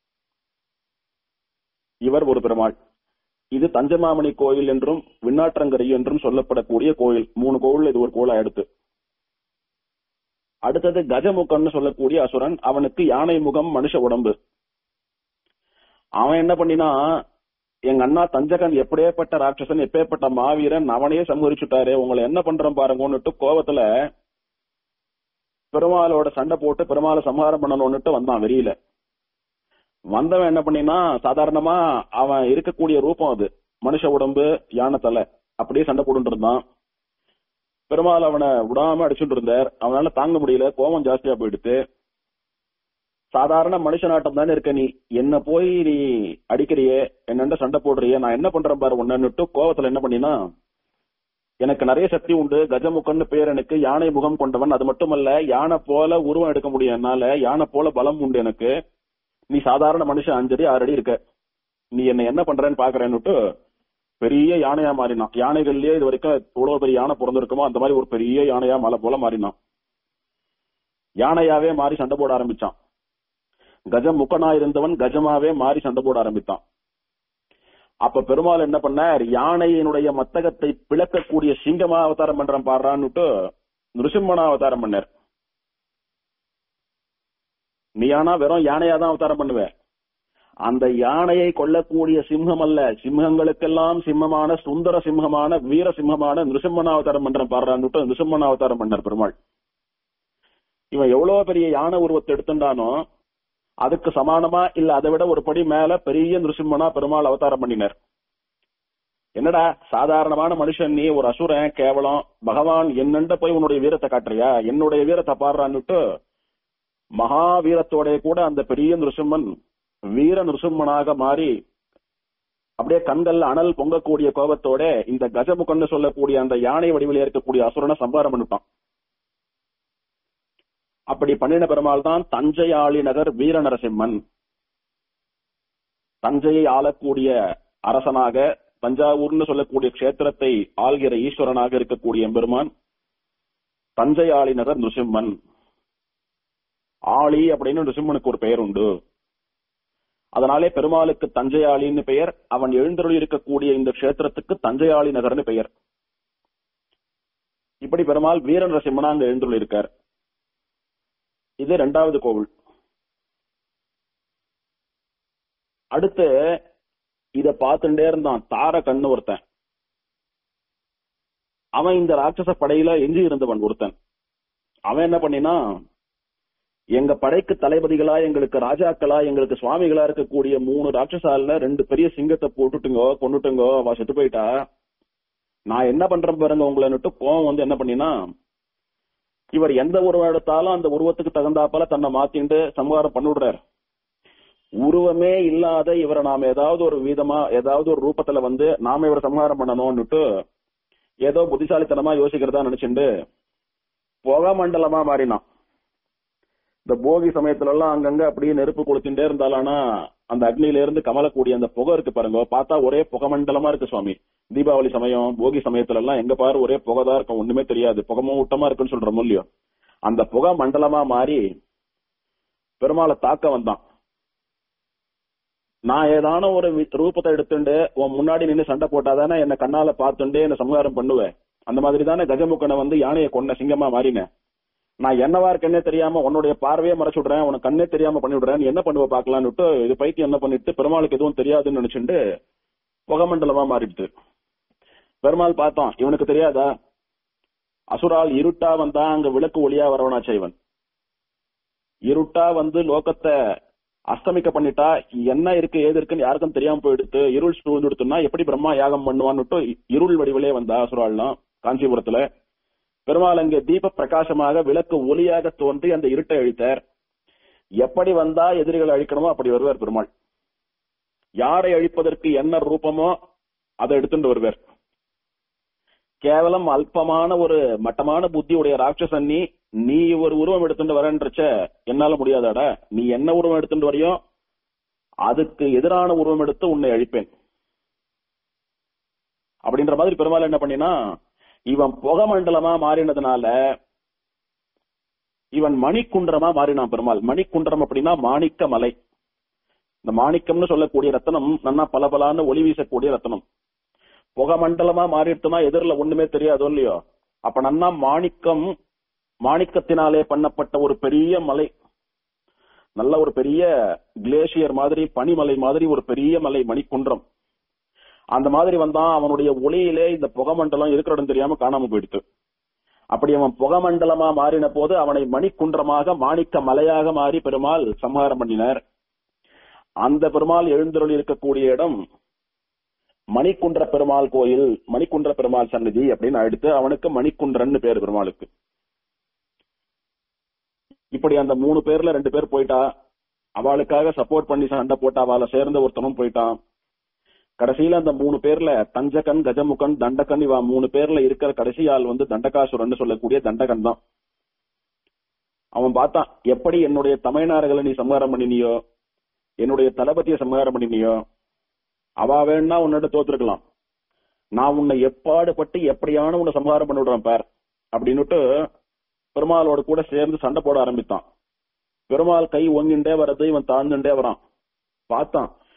இவர் ஒரு பெருமாள் இது தஞ்சமாமணி கோயில் என்றும் விண்ணாற்றங்கரை என்றும் சொல்லப்படக்கூடிய கோயில் மூணு கோவில் இது ஒரு கோயிலா எடுத்து அடுத்தது கஜமுகம்னு சொல்லக்கூடிய அசுரன் அவனுக்கு யானை முகம் மனுஷ உடம்பு அவன் என்ன பண்ணினா எங்க அண்ணா தஞ்சகன் எப்படியேப்பட்ட ராட்சசன் எப்பேற்பட்ட மாவீரன் அவனையே சம்ஹரிச்சுட்டாரு உங்களை என்ன பண்றோம் பாருங்கன்னுட்டு கோவத்துல பெருமாளோட சண்டை போட்டு பெருமாளை சம்ஹாரம் பண்ணணும்னுட்டு வந்தான் வெளியில வந்தவன் என்ன பண்ணினா சாதாரணமா அவன் இருக்கக்கூடிய ரூபம் அது மனுஷ உடம்பு யானை தலை அப்படியே சண்டை போட்டு இருந்தான் பெருமாள் அவனை விடாம அடிச்சுட்டு இருந்தார் அவனால தாங்க முடியல கோபம் ஜாஸ்தியா போயிடுத்து சாதாரண மனுஷனாட்டம் தானே இருக்க நீ என்ன போய் நீ அடிக்கிறியே என்னண்ட சண்டை போடுறியே நான் என்ன பண்றேன் பாரு ஒன்னுட்டு கோவத்துல என்ன பண்ணினா எனக்கு நிறைய சக்தி உண்டு கஜமுகன்னு பேர் எனக்கு யானை முகம் கொண்டவன் அது மட்டுமல்ல யானை போல உருவம் எடுக்க முடியும் என்னால யானை போல பலம் உண்டு எனக்கு நீ சாதாரண மனுஷன் அஞ்சடி ஆறடி இருக்க நீ என்ன என்ன பண்றேன்னு பாக்குறேன்னுட்டு பெரிய யானையா மாறினான் யானைகள்லயே இது வரைக்கும் எவ்வளவு பெரிய யானை பிறந்திருக்குமோ அந்த மாதிரி ஒரு பெரிய யானையா மலை போல மாறினான் யானையாவே மாறி சண்டை போட ஆரம்பிச்சான் கஜம் முக்கனா இருந்தவன் கஜமாவே மாறி சண்டை போட ஆரம்பித்தான் அப்ப பெருமாள் என்ன பண்ணார் யானையினுடைய மத்தகத்தை பிளக்கக்கூடிய சிங்கமா அவதாரம் பண்றான் பாடுறான்னுட்டு நிருசிம்மனா அவதாரம் பண்ணார் நீ ஆனா வெறும் யானையா தான் அவதாரம் பண்ணுவ அந்த யானையை கொல்லக்கூடிய சிம்மம் அல்ல சிம்மங்களுக்கெல்லாம் சிம்மமான சுந்தர சிம்மமான வீர சிம்மமான நிருசிம்மன அவதாரம் பண்றேன் பாடுறான்னுட்டு நிருசிம்மன அவதாரம் பண்ணார் பெருமாள் இவன் எவ்வளவு பெரிய யானை உருவத்தை எடுத்துட்டானோ அதுக்கு சமானமா இல்ல அதை விட ஒரு படி மேல பெரிய நிருசிம்மனா பெருமாள் அவதாரம் பண்ணினார் என்னடா சாதாரணமான மனுஷன் நீ ஒரு அசுரன் கேவலம் பகவான் என்னண்ட போய் உன்னுடைய வீரத்தை காட்டுறியா என்னுடைய வீரத்தை பாடுறான்னுட்டு மகாவீரத்தோட கூட அந்த பெரிய நிருசிம்மன் வீர நிருசிம்மனாக மாறி அப்படியே கண்கள்ல அனல் பொங்கக்கூடிய கோபத்தோட இந்த கஜமுகன்னு சொல்லக்கூடிய அந்த யானை வடிவில் இருக்கக்கூடிய அசுரனை சம்பாரம் பண்ணிட்டான் அப்படி பண்ணின பெருமாள் தான் தஞ்சை ஆளி நகர் வீர நரசிம்மன் தஞ்சையை ஆளக்கூடிய அரசனாக தஞ்சாவூர்னு சொல்லக்கூடிய க்ஷேத்திரத்தை ஆள்கிற ஈஸ்வரனாக இருக்கக்கூடிய எம்பெருமான் தஞ்சை ஆளி நகர் நிருசிம்மன் ஆளி அப்படின்னு நிருசிம்மனுக்கு ஒரு பெயர் உண்டு அதனாலே பெருமாளுக்கு தஞ்சையாளின்னு பெயர் அவன் எழுந்தருளி இருக்கக்கூடிய இந்த க்ஷேத்திரத்துக்கு தஞ்சையாளி நகர்னு பெயர் இப்படி பெருமாள் வீர நரசிம்மனா அங்க எழுந்துள்ள இருக்கார் இது ரெண்டாவது கோவில் அடுத்து இத பார்த்துட்டே இருந்தான் தார கண்ணு ஒருத்தன் அவன் இந்த ராட்சச படையில எஞ்சி இருந்தவன் ஒருத்தன் அவன் என்ன பண்ணினா எங்க படைக்கு தளபதிகளா எங்களுக்கு ராஜாக்களா எங்களுக்கு சுவாமிகளா இருக்கக்கூடிய மூணு ராட்சசால ரெண்டு பெரிய சிங்கத்தை போட்டுட்டுங்கோ கொண்டுட்டுங்கோ அவ செத்து போயிட்டா நான் என்ன பண்றேன் பாருங்க உங்களைன்னுட்டு கோவம் வந்து என்ன பண்ணினா இவர் எந்த உருவம் எடுத்தாலும் அந்த உருவத்துக்கு தகுந்தாப்பால தன்னை மாத்திண்டு சம்ஹாரம் பண்ணிவிடுறாரு உருவமே இல்லாத இவரை நாம ஏதாவது ஒரு விதமா ஏதாவது ஒரு ரூபத்துல வந்து நாம இவரை சம்ஹாரம் பண்ணணும்னுட்டு ஏதோ புத்திசாலித்தனமா யோசிக்கிறதா நினைச்சுண்டு புகை மண்டலமா மாறினான் இந்த போகி சமயத்துல எல்லாம் அங்கங்க அப்படியே நெருப்பு கொளுத்திட்டே இருந்தாலானா அந்த அக்னியில இருந்து கமலக்கூடிய அந்த புகை இருக்கு பாருங்க பார்த்தா ஒரே புகை மண்டலமா இருக்கு சுவாமி தீபாவளி சமயம் போகி சமயத்துல எல்லாம் எங்க பாரு ஒரே புகை தான் இருக்கும் ஒண்ணுமே தெரியாது புகை மூட்டமா இருக்குன்னு சொல்றோம் இல்லையோ அந்த புகை மண்டலமா மாறி பெருமாளை தாக்க வந்தான் நான் ஏதான ஒரு வி- ரூபத்தை எடுத்துண்டு உன் முன்னாடி நின்னு சண்டை போட்டாதானே என்ன கண்ணால பார்த்துண்டே என்ன சம்ஹாரம் பண்ணுவேன் அந்த மாதிரி தானே கஜமுக்கனை வந்து யானையை கொன்ன சிங்கமா மாறினேன் நான் என்னவா இருக்கேன்னே தெரியாம உன்னுடைய பார்வையே மறைச்சு விடுறேன் உனக்கு கண்ணே தெரியாம பண்ணி விடுறேன் நீ என்ன பண்ணுவ பாக்கலான்னுட்டு இது பைத்தியம் என்ன பண்ணிட்டு பெருமாளுக்கு எதுவும் தெரியாதுன்னு நினைச்சுட்டு புகமண்டலமா மாறிடுது பெருமாள் பார்த்தான் இவனுக்கு தெரியாதா அசுரால் இருட்டா வந்தா அங்க விளக்கு ஒளியா வரவனாச்சே இவன் இருட்டா வந்து லோகத்தை அஸ்தமிக்க பண்ணிட்டா என்ன இருக்கு ஏது இருக்குன்னு யாருக்கும் தெரியாம போயிடுத்து இருள் சூழ்ந்துடுத்துன்னா எப்படி பிரம்மா யாகம் பண்ணுவான்னுட்டு இருள் வடிவிலே வந்தா அசுரால்லாம் காஞ்சிபுரத்துல பெருமாள் அங்கே தீப பிரகாசமாக விளக்கு ஒளியாக தோன்றி அந்த இருட்டை அழித்தார் எப்படி வந்தா எதிரிகளை அழிக்கணுமோ அப்படி வருவார் பெருமாள் யாரை அழிப்பதற்கு என்ன ரூபமோ அதை எடுத்துட்டு வருவார் கேவலம் அல்பமான ஒரு மட்டமான புத்தியுடைய ராட்சசன் நீ நீ ஒரு உருவம் எடுத்துட்டு வரன்றச்ச என்னால முடியாதாடா நீ என்ன உருவம் எடுத்துட்டு வரையோ அதுக்கு எதிரான உருவம் எடுத்து உன்னை அழிப்பேன் அப்படின்ற மாதிரி பெருமாள் என்ன பண்ணினா இவன் புகமண்டலமா மாறினதுனால இவன் மணிக்குன்றமா மாறினான் பெருமாள் மணிக்குன்றம் அப்படின்னா மாணிக்க மலை இந்த மாணிக்கம்னு சொல்லக்கூடிய ரத்தனம் நன்னா பலபலான்னு ஒளி வீசக்கூடிய ரத்தனம் புகமண்டலமா மாறிடுத்துனா எதிரில் ஒண்ணுமே தெரியாதோ இல்லையோ அப்ப நன்னா மாணிக்கம் மாணிக்கத்தினாலே பண்ணப்பட்ட ஒரு பெரிய மலை நல்ல ஒரு பெரிய கிளேசியர் மாதிரி பனிமலை மாதிரி ஒரு பெரிய மலை மணிக்குன்றம் அந்த மாதிரி வந்தான் அவனுடைய ஒளியிலே இந்த புகமண்டலம் இருக்கிற இடம் தெரியாம காணாம போயிடுத்து அப்படி அவன் புகமண்டலமா மாறின போது அவனை மணிக்குன்றமாக மாணிக்க மலையாக மாறி பெருமாள் சம்ஹாரம் பண்ணினார் அந்த பெருமாள் எழுந்தருளி இருக்கக்கூடிய இடம் மணிக்குன்ற பெருமாள் கோயில் மணிக்குன்ற பெருமாள் சன்னதி அப்படின்னு அடுத்து அவனுக்கு மணிக்குன்றன்னு பேரு பெருமாளுக்கு இப்படி அந்த மூணு பேர்ல ரெண்டு பேர் போயிட்டா அவளுக்காக சப்போர்ட் பண்ணி சண்டை போட்டா அவளை சேர்ந்த ஒருத்தனும் போயிட்டான் கடைசியில அந்த மூணு பேர்ல தஞ்சகன் கஜமுகன் தண்டகன் இவா மூணு பேர்ல இருக்கிற கடைசி ஆள் வந்து தண்டகாசுரன் சொல்லக்கூடிய தண்டகன் தான் அவன் பார்த்தான் எப்படி என்னுடைய தமிழ்நாடுகளை நீ சம்ஹாரம் பண்ணினியோ என்னுடைய தளபதியை சம்ஹாரம் பண்ணினியோ அவா வேணா உன்னிட்ட தோத்துருக்கலாம் நான் உன்னை எப்பாடுபட்டு எப்படியான உன்னை சம்ஹாரம் பண்ணி விடுறேன் பார் அப்படின்னுட்டு பெருமாளோட கூட சேர்ந்து சண்டை போட ஆரம்பித்தான் பெருமாள் கை ஒங்கிண்டே வர்றது இவன் தாழ்ந்துட்டே வரான் பார்த்தான்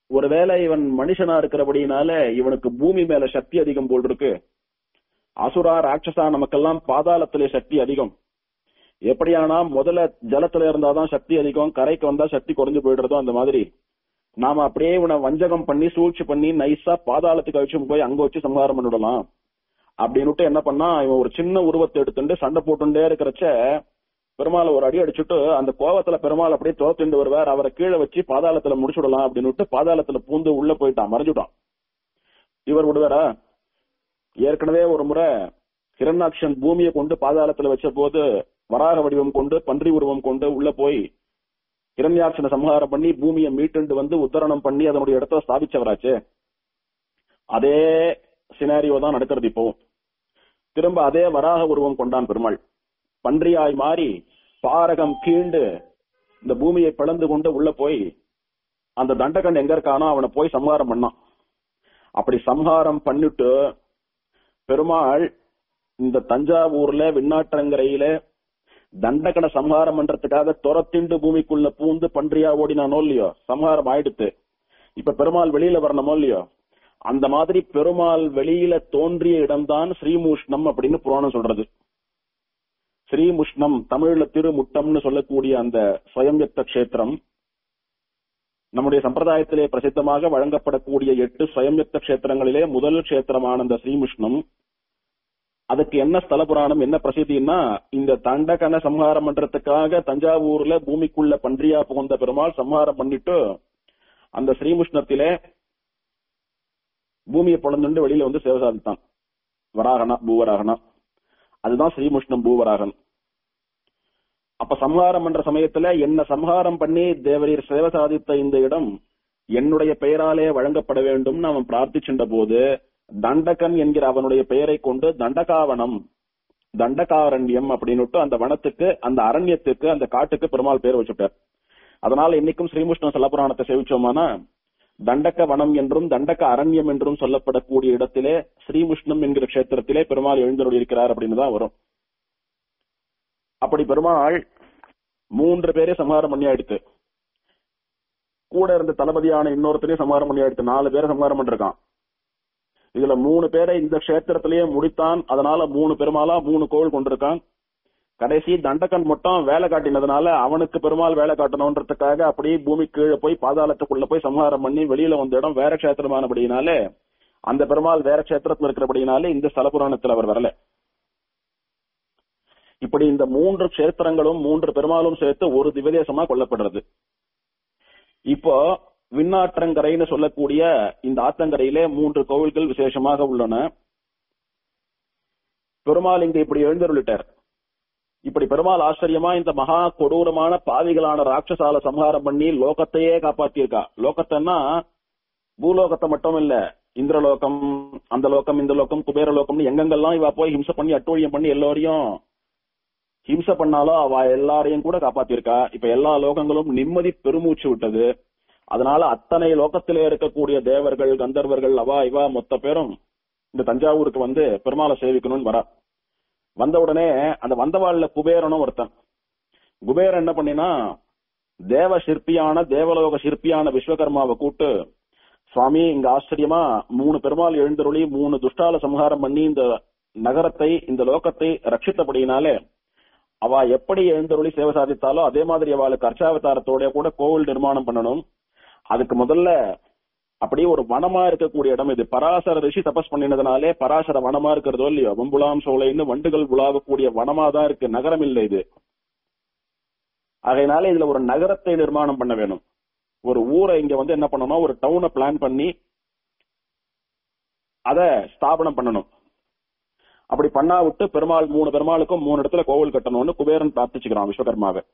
ஒருவேளை இவன் மனுஷனா இருக்கிறபடினால இவனுக்கு பூமி மேல சக்தி அதிகம் போல் இருக்கு அசுரா ராட்சசா நமக்கெல்லாம் பாதாளத்திலே சக்தி அதிகம் எப்படியானா முதல்ல ஜலத்துல இருந்தாதான் சக்தி அதிகம் கரைக்கு வந்தா சக்தி குறைஞ்சு போயிடுறதோ அந்த மாதிரி நாம அப்படியே இவனை வஞ்சகம் பண்ணி சூழ்ச்சி பண்ணி நைஸா பாதாளத்துக்கு அழிச்சு போய் அங்க வச்சு சம்ஹாரம் பண்ணிவிடலாம் அப்படின்னுட்டு என்ன பண்ணா இவன் ஒரு சின்ன உருவத்தை எடுத்துட்டு சண்டை போட்டுட்டே இருக்கிறச்ச பெருமாளை ஒரு அடி அடிச்சுட்டு அந்த கோவத்துல பெருமாள் அப்படியே துரத்துண்டு வருவார் அவரை கீழே வச்சு பாதாளத்துல முடிச்சுடலாம் அப்படின்னுட்டு பாதாளத்துல பூந்து உள்ள போயிட்டான் மறைஞ்சுட்டான் இவர் விடுவாரா ஏற்கனவே ஒரு முறை ஹிரண்யாக்ஷன் பூமியை கொண்டு பாதாளத்துல வச்ச போது வராக வடிவம் கொண்டு பன்றி உருவம் கொண்டு உள்ள போய் ஹிரண்யாட்சனை சம்ஹாரம் பண்ணி பூமியை மீட்டுண்டு வந்து உத்தரணம் பண்ணி அதனுடைய இடத்துல ஸ்தாபிச்சவராச்சு அதே சினாரியோ தான் நடக்கிறது இப்போ திரும்ப அதே வராக உருவம் கொண்டான் பெருமாள் பன்றியாய் மாறி பாரகம் கீண்டு இந்த பூமியை பிளந்து கொண்டு உள்ள போய் அந்த தண்டகன் எங்க இருக்கானோ அவனை போய் சம்ஹாரம் பண்ணான் அப்படி சம்ஹாரம் பண்ணிட்டு பெருமாள் இந்த தஞ்சாவூர்ல விண்ணாற்றங்கரையில தண்டகனை சம்ஹாரம் பண்றதுக்காக துரத்திண்டு பூமிக்குள்ள பூந்து பன்றியா ஓடினானோ இல்லையோ சம்ஹாரம் ஆயிடுத்து இப்ப பெருமாள் வெளியில வரணுமோ இல்லையோ அந்த மாதிரி பெருமாள் வெளியில தோன்றிய இடம்தான் ஸ்ரீமூஷ்ணம் அப்படின்னு புராணம் சொல்றது ஸ்ரீமுஷ்ணம் தமிழ்ல திருமுட்டம்னு சொல்லக்கூடிய அந்த ஸ்வயம்யக்த கஷேத்திரம் நம்முடைய சம்பிரதாயத்திலே பிரசித்தமாக வழங்கப்படக்கூடிய எட்டு ஸ்வயம்யக்த கஷேத்திரங்களிலே முதல் கஷேத்திரமான அந்த ஸ்ரீமுஷ்ணம் அதுக்கு என்ன ஸ்தல புராணம் என்ன பிரசித்தின்னா இந்த தண்டகன சம்ஹாரம் பண்றதுக்காக தஞ்சாவூர்ல பூமிக்குள்ள பன்றியா புகுந்த பெருமாள் சம்ஹாரம் பண்ணிட்டு அந்த ஸ்ரீமுஷ்ணத்திலே பூமியை பொழந்துண்டு வெளியில வந்து சேவை சாதித்தான் வராகனா பூவராகனா அதுதான் ஸ்ரீமுஷ்ணம் பூவராகன் அப்ப சம்ஹாரம் பண்ற சமயத்துல என்ன சம்ஹாரம் பண்ணி தேவரீர் சேவை சாதித்த இந்த இடம் என்னுடைய பெயராலே வழங்கப்பட வேண்டும் அவன் பிரார்த்திச்சின்ற போது தண்டகன் என்கிற அவனுடைய பெயரை கொண்டு தண்டகாவனம் தண்டகாரண்யம் அப்படின்னுட்டு அந்த வனத்துக்கு அந்த அரண்யத்துக்கு அந்த காட்டுக்கு பெருமாள் பேர் வச்சுட்டார் அதனால இன்னைக்கும் ஸ்ரீமுஷ்ண சலபுராணத்தை சேவிச்சோமானா தண்டக வனம் என்றும் தண்டக அரண்யம் என்றும் சொல்லப்படக்கூடிய இடத்திலே ஸ்ரீமுஷ்ணம் என்கிற கஷேத்திரத்திலே பெருமாள் எழுந்தருள் இருக்கிறார் அப்படின்னு தான் வரும் அப்படி பெருமாள் மூன்று பேரே சம்ஹாரம் பண்ணி ஆயிடுத்து கூட இருந்த தளபதியான இன்னொருத்தரையும் சம்ஹாரம் பண்ணி ஆயிடுத்து நாலு பேரை சம்ஹாரம் பண்ணிருக்கான் இதுல மூணு பேரை இந்த கஷேத்திரத்திலேயே முடித்தான் அதனால மூணு பெருமாளா மூணு கோவில் கொண்டிருக்கான் கடைசி தண்டகன் மட்டும் வேலை காட்டினதுனால அவனுக்கு பெருமாள் வேலை காட்டணும்ன்றதுக்காக அப்படியே பூமி கீழே போய் பாதாளத்துக்குள்ள போய் சம்ஹாரம் பண்ணி வெளியில வந்த இடம் வேற கஷேத்திரமானபடினாலே அந்த பெருமாள் வேற கஷேத்திரத்துல இருக்கிறபடினாலே இந்த ஸ்தல புராணத்துல அவர் வரல இப்படி இந்த மூன்று கஷேத்திரங்களும் மூன்று பெருமாளும் சேர்த்து ஒரு திவதேசமா கொல்லப்படுறது இப்போ விண்ணாற்றங்கரைன்னு சொல்லக்கூடிய இந்த ஆத்தங்கரையிலே மூன்று கோவில்கள் விசேஷமாக உள்ளன பெருமாள் இங்க இப்படி எழுந்தருளிட்டார் இப்படி பெருமாள் ஆச்சரியமா இந்த மகா கொடூரமான பாவிகளான ராட்சசால சம்ஹாரம் பண்ணி லோகத்தையே காப்பாத்தியிருக்கா லோகத்தைன்னா பூலோகத்தை மட்டும் இல்ல இந்திரலோகம் அந்த லோகம் இந்த லோகம் குபேர லோகம்னு எங்கெங்கெல்லாம் இவ போய் ஹிம்சை பண்ணி அட்டூழியம் பண்ணி எல்லோரையும் ஹிம்சை பண்ணாலும் அவ எல்லாரையும் கூட காப்பாத்திருக்கா இப்ப எல்லா லோகங்களும் நிம்மதி பெருமூச்சு விட்டது அதனால அத்தனை லோகத்திலே இருக்கக்கூடிய தேவர்கள் கந்தர்வர்கள் அவா இவா மொத்த பேரும் இந்த தஞ்சாவூருக்கு வந்து பெருமாளை சேவிக்கணும்னு வரா வந்த உடனே அந்த வந்தவாள்ல குபேரனும் ஒருத்தன் குபேரன் என்ன பண்ணினா தேவ சிற்பியான தேவலோக சிற்பியான விஸ்வகர்மாவை கூட்டு சுவாமி இங்க ஆச்சரியமா மூணு பெருமாள் எழுந்தருளி மூணு துஷ்டால சம்ஹாரம் பண்ணி இந்த நகரத்தை இந்த லோகத்தை ரட்சித்தபடியினாலே அவ எப்படி எழுந்தருளி சேவை சாதித்தாலோ அதே மாதிரி அவளுக்கு அர்ச்சாவதாரத்தோட கூட கோவில் நிர்மாணம் பண்ணணும் அதுக்கு முதல்ல அப்படியே ஒரு வனமா இருக்கக்கூடிய இடம் இது பராசர ரிஷி தபஸ் பண்ணினதுனாலே பராசர வனமா இருக்கிறதோ இல்லையோ வம்புலாம் சோலைன்னு வண்டுகள் உலாவக்கூடிய வனமா தான் இருக்கு நகரம் இல்லை இது ஆகையினால இதுல ஒரு நகரத்தை நிர்மாணம் பண்ண வேணும் ஒரு ஊரை இங்க வந்து என்ன பண்ணணும் ஒரு டவுனை பிளான் பண்ணி அத ஸ்தாபனம் பண்ணணும் அப்படி பண்ணா விட்டு பெருமாள் மூணு பெருமாளுக்கும் மூணு இடத்துல கோவில் கட்டணும்னு குபேரன் பிரார்த்திச்சுக்கிறான் விஸ்வகர்மாவை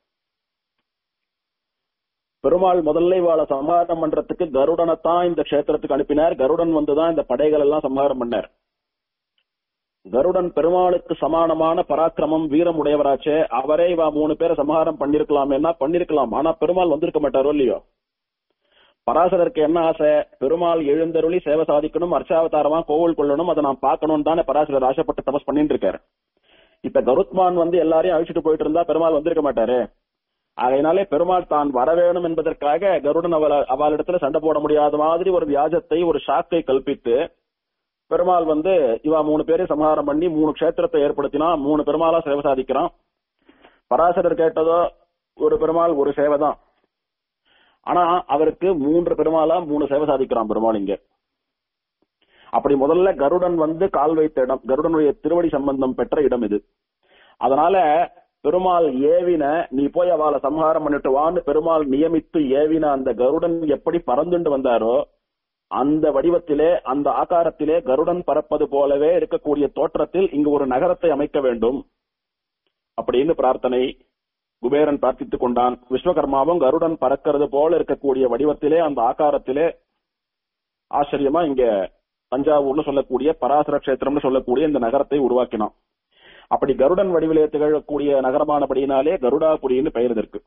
பெருமாள் முதல்ல இவாளை சம்ஹாரம் பண்றதுக்கு கருடனைத்தான் இந்த கஷேத்திரத்துக்கு அனுப்பினார் கருடன் வந்துதான் இந்த படைகள் எல்லாம் சம்ஹாரம் பண்ணார் கருடன் பெருமாளுக்கு சமானமான பராக்கிரமம் வீரம் உடையவராச்சே அவரே இவா மூணு பேரை சம்ஹாரம் பண்ணிருக்கலாமேன்னா பண்ணிருக்கலாம் ஆனா பெருமாள் வந்திருக்க மாட்டாரோ இல்லையோ பராசரருக்கு என்ன ஆசை பெருமாள் எழுந்தருளி சேவை சாதிக்கணும் அர்ச்சாவதாரமா கோவில் கொள்ளணும் அதை நான் பார்க்கணும் தானே பராசரர் ஆசைப்பட்டு தபஸ் பண்ணிட்டு இருக்காரு இப்ப கருத்மான் வந்து எல்லாரையும் அழிச்சிட்டு போயிட்டு இருந்தா பெருமாள் வந்திருக்க மாட்டாரு அதனாலே பெருமாள் தான் வர வேணும் என்பதற்காக கருடன் அவள் அவளிடத்துல சண்டை போட முடியாத மாதிரி ஒரு வியாஜத்தை ஒரு ஷாக்கை கல்பித்து பெருமாள் வந்து இவா மூணு பேரையும் சம்ஹாரம் பண்ணி மூணு க்ஷேத்திரத்தை ஏற்படுத்தினா மூணு பெருமாளா சேவை சாதிக்கிறான் பராசரர் கேட்டதோ ஒரு பெருமாள் ஒரு சேவை தான் ஆனா அவருக்கு மூன்று பெருமாளா மூணு சேவை சாதிக்கிறான் பெருமாள் இங்க அப்படி முதல்ல கருடன் வந்து கால் வைத்த இடம் கருடனுடைய திருவடி சம்பந்தம் பெற்ற இடம் இது அதனால பெருமாள் ஏவின நீ போய் அவளை சம்ஹாரம் பண்ணிட்டு வான்னு பெருமாள் நியமித்து ஏவின அந்த கருடன் எப்படி பறந்துண்டு வந்தாரோ அந்த வடிவத்திலே அந்த ஆகாரத்திலே கருடன் பறப்பது போலவே இருக்கக்கூடிய தோற்றத்தில் இங்கு ஒரு நகரத்தை அமைக்க வேண்டும் அப்படின்னு பிரார்த்தனை குபேரன் பிரார்த்தித்துக் கொண்டான் விஸ்வகர்மாவும் கருடன் பறக்கிறது போல இருக்கக்கூடிய வடிவத்திலே அந்த ஆகாரத்திலே ஆச்சரியமா இங்க தஞ்சாவூர்னு சொல்லக்கூடிய பராசர கஷேத்திரம்னு சொல்லக்கூடிய இந்த நகரத்தை உருவாக்கினான் அப்படி கருடன் வடிவிலே திகழக்கூடிய நகரமானபடியினாலே கருடாபுரின்னு பெயர் இதற்கு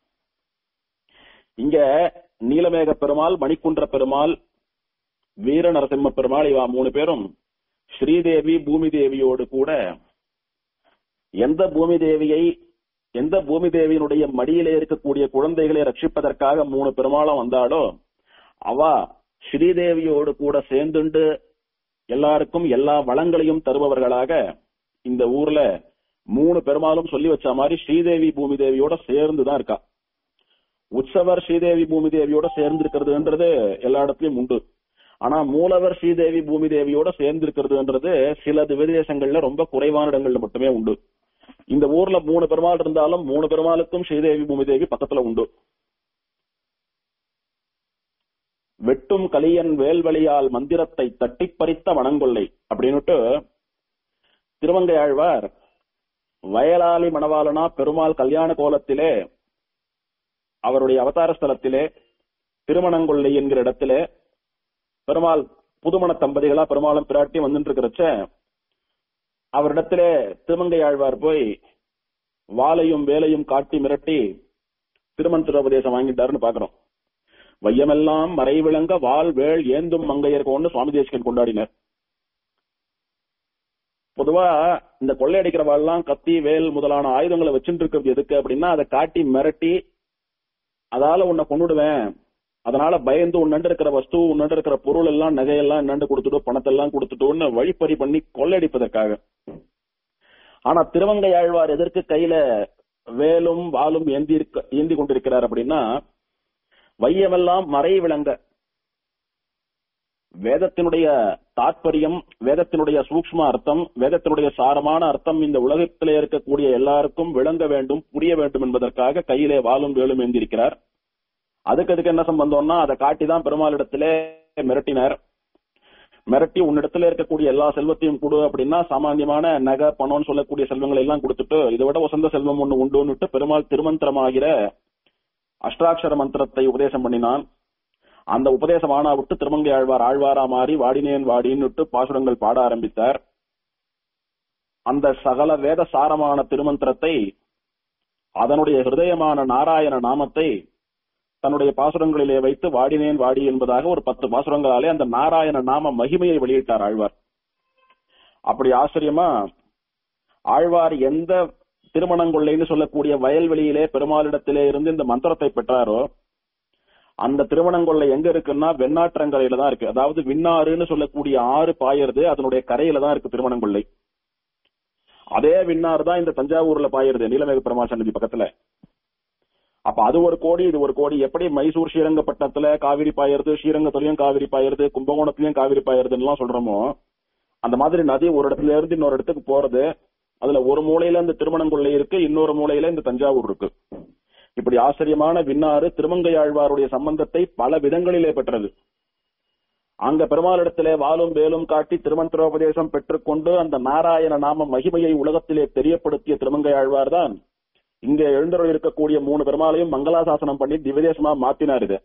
இங்க நீலமேக பெருமாள் மணிக்குன்ற பெருமாள் வீர நரசிம்ம பெருமாள் இவா மூணு பேரும் ஸ்ரீதேவி பூமி தேவியோடு கூட எந்த பூமி தேவியை எந்த பூமி தேவியினுடைய மடியிலே இருக்கக்கூடிய குழந்தைகளை ரட்சிப்பதற்காக மூணு பெருமாளும் வந்தாலோ அவ ஸ்ரீதேவியோடு கூட சேர்ந்துண்டு எல்லாருக்கும் எல்லா வளங்களையும் தருபவர்களாக இந்த ஊர்ல மூணு பெருமாளும் சொல்லி வச்ச மாதிரி ஸ்ரீதேவி பூமி தேவியோட சேர்ந்து தான் இருக்கா உற்சவர் ஸ்ரீதேவி பூமி தேவியோட சேர்ந்து இருக்கிறதுன்றது எல்லா இடத்துலயும் உண்டு ஆனா மூலவர் ஸ்ரீதேவி பூமி தேவியோட சேர்ந்து இருக்கிறதுன்றது சில விதேசங்கள்ல ரொம்ப குறைவான இடங்கள்ல மட்டுமே உண்டு இந்த ஊர்ல மூணு பெருமாள் இருந்தாலும் மூணு பெருமாளுக்கும் ஸ்ரீதேவி பூமி தேவி பக்கத்துல உண்டு வெட்டும் கலியன் வேல்வழியால் மந்திரத்தை தட்டி பறித்த வனங்கொள்ளை அப்படின்னுட்டு திருமங்கை ஆழ்வார் வயலாளி மணவாளனா பெருமாள் கல்யாண கோலத்திலே அவருடைய அவதார ஸ்தலத்திலே திருமணங்கொள்ளை என்கிற இடத்திலே பெருமாள் புதுமண தம்பதிகளா பெருமாளும் பிராட்டி வந்துட்டு இருக்கிறச்ச அவரிடத்திலே திருமங்கை ஆழ்வார் போய் வாளையும் வேலையும் காட்டி மிரட்டி திருமணத்திரோபதேசம் வாங்கிட்டாருன்னு பாக்குறோம் வையமெல்லாம் மறை விளங்க வால் வேள் ஏந்தும் மங்கையர் கொண்டு சுவாமி தேசிகன் கொண்டாடினர் பொதுவா இந்த கொள்ளையடிக்கிற வாள்லாம் கத்தி வேல் முதலான ஆயுதங்களை வச்சுட்டு இருக்கிறது எதுக்கு அப்படின்னா அதை காட்டி மிரட்டி அதால உன்னை கொண்டுடுவேன் அதனால பயந்து உன்னண்டு இருக்கிற வஸ்து உன்னண்டு இருக்கிற பொருள் எல்லாம் நகையெல்லாம் என்னண்டு கொடுத்துட்டு பணத்தை எல்லாம் கொடுத்துட்டோன்னு வழிப்பறி பண்ணி கொள்ளையடிப்பதற்காக ஆனா திருவங்கை ஆழ்வார் எதற்கு கையில வேலும் வாலும் ஏந்தி இருக்க ஏந்தி கொண்டிருக்கிறார் அப்படின்னா வையமெல்லாம் மறை விளங்க வேதத்தினுடைய தாற்பயம் வேதத்தினுடைய சூக்ஷ்ம அர்த்தம் வேதத்தினுடைய சாரமான அர்த்தம் இந்த உலகத்திலே இருக்கக்கூடிய எல்லாருக்கும் விளங்க வேண்டும் புரிய வேண்டும் என்பதற்காக கையிலே வாலும் வேலும் ஏந்திருக்கிறார் அதுக்கு அதுக்கு என்ன சம்பந்தம்னா அதை காட்டிதான் பெருமாளிடத்திலே மிரட்டினார் மிரட்டி உன்னிடத்துல இருக்கக்கூடிய எல்லா செல்வத்தையும் கொடு அப்படின்னா சாமானியமான நகை பணம்னு சொல்லக்கூடிய செல்வங்களை எல்லாம் கொடுத்துட்டு இதை விட உசந்த செல்வம் ஒண்ணு உண்டுன்னுட்டு பெருமாள் திருமந்திரமாகிற அஷ்டாட்சர மந்திரத்தை உபதேசம் பண்ணினான் அந்த உபதேசம் ஆனா விட்டு திருமங்கை ஆழ்வார் ஆழ்வாரா மாறி வாடினேன் வாடின்னுட்டு பாசுரங்கள் பாட ஆரம்பித்தார் அந்த சகல வேத சாரமான திருமந்திரத்தை அதனுடைய ஹிருதயமான நாராயண நாமத்தை தன்னுடைய பாசுரங்களிலே வைத்து வாடினேன் வாடி என்பதாக ஒரு பத்து பாசுரங்களாலே அந்த நாராயண நாம மகிமையை வெளியிட்டார் ஆழ்வார் அப்படி ஆச்சரியமா ஆழ்வார் எந்த திருமணங்கொள்ளைன்னு சொல்லக்கூடிய வயல்வெளியிலே பெருமாளிடத்திலே இருந்து இந்த மந்திரத்தை பெற்றாரோ அந்த திருமணங்கொள்ளை எங்க இருக்குன்னா வெண்ணாற்றங்கரையில தான் இருக்கு அதாவது விண்ணாறுன்னு சொல்லக்கூடிய ஆறு பாயறது அதனுடைய கரையில தான் இருக்கு திருமணங்கொள்ளை அதே விண்ணாறு தான் இந்த தஞ்சாவூர்ல பாயிருது நீலமேக பெருமாள் சன்னதி பக்கத்துல அப்ப அது ஒரு கோடி இது ஒரு கோடி எப்படி மைசூர் ஸ்ரீரங்கப்பட்டணத்துல காவிரி பாயிருது ஸ்ரீரங்கத்திலயும் காவிரி பாயிருது கும்பகோணத்திலயும் காவிரி பாயிருதுன்னு எல்லாம் சொல்றோமோ அந்த மாதிரி நதி ஒரு இடத்துல இருந்து இன்னொரு இடத்துக்கு போறது அதுல ஒரு மூலையில இந்த திருமணங்கொள்ளை இருக்கு இன்னொரு மூலையில இந்த தஞ்சாவூர் இருக்கு இப்படி ஆச்சரியமான விண்ணாறு திருமங்கையாழ்வாருடைய சம்பந்தத்தை பல விதங்களிலே பெற்றது அங்க பெருமாளிடத்திலே வாலும் வேலும் காட்டி திருமந்திரோபதேசம் பெற்றுக்கொண்டு அந்த நாராயண நாம மகிமையை உலகத்திலே தெரியப்படுத்திய திருமங்கையாழ்வார் தான் இங்க எழுந்தருள் இருக்கக்கூடிய மூணு பெருமாளையும் மங்களாசாசனம் பண்ணி திவ்யதேசமா மாத்தினார் இது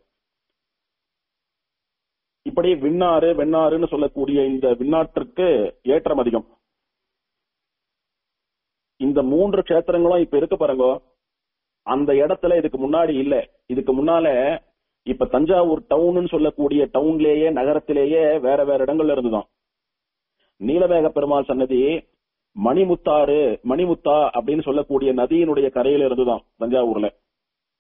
இப்படி விண்ணாறு வெண்ணாறுன்னு சொல்லக்கூடிய இந்த விண்ணாற்றுக்கு ஏற்றம் அதிகம் இந்த மூன்று கஷேத்திரங்களும் இப்ப இருக்கு பாருங்க அந்த இடத்துல இதுக்கு முன்னாடி இல்ல இதுக்கு முன்னால இப்ப தஞ்சாவூர் டவுன் சொல்லக்கூடிய டவுன்லேயே நகரத்திலேயே வேற வேற இடங்கள்ல இருந்துதான் நீலமேக பெருமாள் சன்னதி மணிமுத்தாறு மணிமுத்தா அப்படின்னு சொல்லக்கூடிய நதியினுடைய கரையில இருந்துதான் தஞ்சாவூர்ல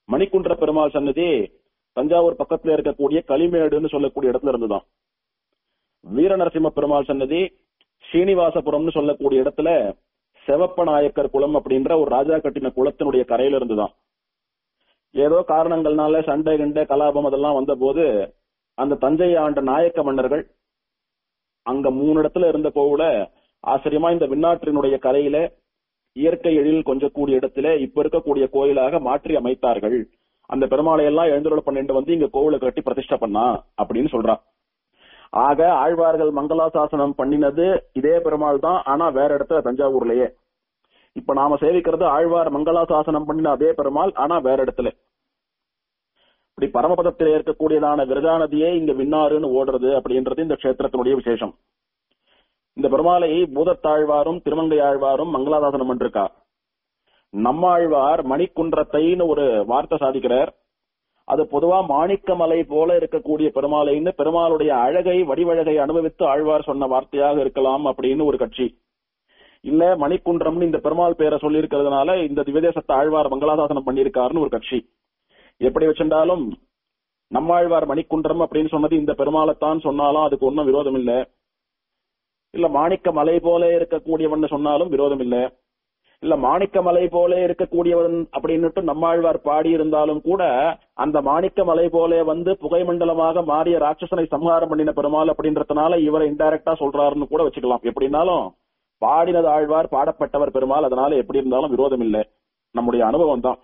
மணிக்குன்ற பெருமாள் சன்னதி தஞ்சாவூர் பக்கத்துல இருக்கக்கூடிய களிமேடுன்னு சொல்லக்கூடிய இடத்துல இருந்துதான் வீரநரசிம்ம பெருமாள் சன்னதி ஸ்ரீனிவாசபுரம்னு சொல்லக்கூடிய இடத்துல செவப்ப நாயக்கர் குளம் அப்படின்ற ஒரு ராஜா கட்டின குளத்தினுடைய கரையில இருந்துதான் ஏதோ காரணங்கள்னால சண்டை கிண்டை கலாபம் அதெல்லாம் வந்த போது அந்த தஞ்சை ஆண்ட நாயக்க மன்னர்கள் அங்க மூணு இடத்துல இருந்த கோவில ஆச்சரியமா இந்த விண்ணாற்றினுடைய கரையில இயற்கை எழில் கொஞ்சக்கூடிய இடத்துல இப்ப இருக்கக்கூடிய கோயிலாக மாற்றி அமைத்தார்கள் அந்த பெருமாளை எல்லாம் எழுந்துள்ள பண்ணிட்டு வந்து இங்க கோவிலை கட்டி பிரதிஷ்டை பண்ணா அப்படின்னு சொல்றான் ஆக ஆழ்வார்கள் மங்களாசாசனம் பண்ணினது இதே பெருமாள் தான் ஆனா வேற இடத்துல தஞ்சாவூர்லயே இப்ப நாம சேவிக்கிறது ஆழ்வார் மங்களாசாசனம் பண்ணின அதே பெருமாள் ஆனா வேற இடத்துல இப்படி பரமபதத்திலே இருக்கக்கூடியதான விரஜா நதியே இங்க விண்ணாறுன்னு ஓடுறது அப்படின்றது இந்த கஷேத்திரத்தினுடைய விசேஷம் இந்த பெருமாளை பூதத்தாழ்வாரும் திருமங்கை ஆழ்வாரும் மங்களாதாசனம் பண்ணிருக்கா நம்மாழ்வார் மணிக்குன்றத்தைன்னு ஒரு வார்த்தை சாதிக்கிறார் அது பொதுவா மாணிக்கமலை போல இருக்கக்கூடிய பெருமாளைன்னு பெருமாளுடைய அழகை வடிவழகை அனுபவித்து ஆழ்வார் சொன்ன வார்த்தையாக இருக்கலாம் அப்படின்னு ஒரு கட்சி இல்ல மணிக்குன்றம்னு இந்த பெருமாள் பேரை சொல்லி இருக்கிறதுனால இந்த திவ்யதேசத்தை ஆழ்வார் மங்களாதாசனம் பண்ணியிருக்காருன்னு ஒரு கட்சி எப்படி வச்சிருந்தாலும் நம்மாழ்வார் மணிக்குன்றம் அப்படின்னு சொன்னது இந்த பெருமாளைத்தான் சொன்னாலும் அதுக்கு ஒன்றும் விரோதம் இல்ல இல்ல மாணிக்க மலை போல இருக்கக்கூடியவன் சொன்னாலும் விரோதம் இல்ல இல்ல மாணிக்க மலை போல இருக்கக்கூடியவன் அப்படின்னுட்டு நம்மாழ்வார் பாடி இருந்தாலும் கூட அந்த மாணிக்க மலை போல வந்து புகைமண்டலமாக மாறிய ராட்சசனை சம்ஹாரம் பண்ணின பெருமாள் அப்படின்றதுனால இவரை இன்டைரக்டா சொல்றாருன்னு கூட வச்சுக்கலாம் எப்படின்னாலும் பாடினது ஆழ்வார் பாடப்பட்டவர் பெருமாள் அதனால எப்படி இருந்தாலும் விரோதம் இல்லை நம்முடைய அனுபவம் தான்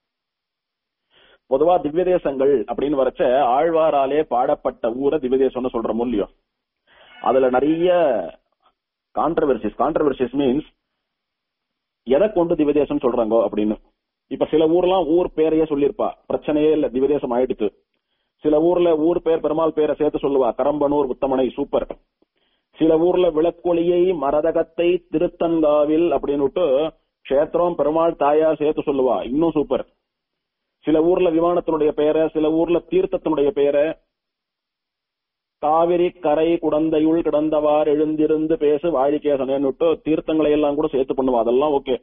பொதுவா திவ்ய தேசங்கள் அப்படின்னு வரச்ச ஆழ்வாராலே பாடப்பட்ட ஊரை திவ்ய தேசம்னு சொல்ற மூலியம் அதுல நிறைய கான்ட்ரவர்சிஸ் கான்ட்ரவர்சிஸ் மீன்ஸ் எதை கொண்டு திவ்யதேசம் சொல்றாங்க அப்படின்னு இப்ப சில ஊர்லாம் ஊர் பேரையே சொல்லியிருப்பா பிரச்சனையே இல்ல திவ்யதேசம் ஆயிடுத்து சில ஊர்ல ஊர் பேர் பெருமாள் பேரை சேர்த்து சொல்லுவா கரம்பனூர் உத்தமனை சூப்பர் சில ஊர்ல விளக்கொலியை மரதகத்தை திருத்தங்காவில் அப்படின்னுட்டு கஷேத்திரம் பெருமாள் தாயார் சேர்த்து சொல்லுவா இன்னும் சூப்பர் சில ஊர்ல விமானத்தினுடைய பெயரை சில ஊர்ல தீர்த்தத்தினுடைய பெயரை காவிரி கரை குடந்தையுள் கிடந்தவார் எழுந்திருந்து பேசு வாழிகேசனேன்னுட்டு தீர்த்தங்களை எல்லாம் கூட சேர்த்து பண்ணுவா அதெல்லாம் ஓகே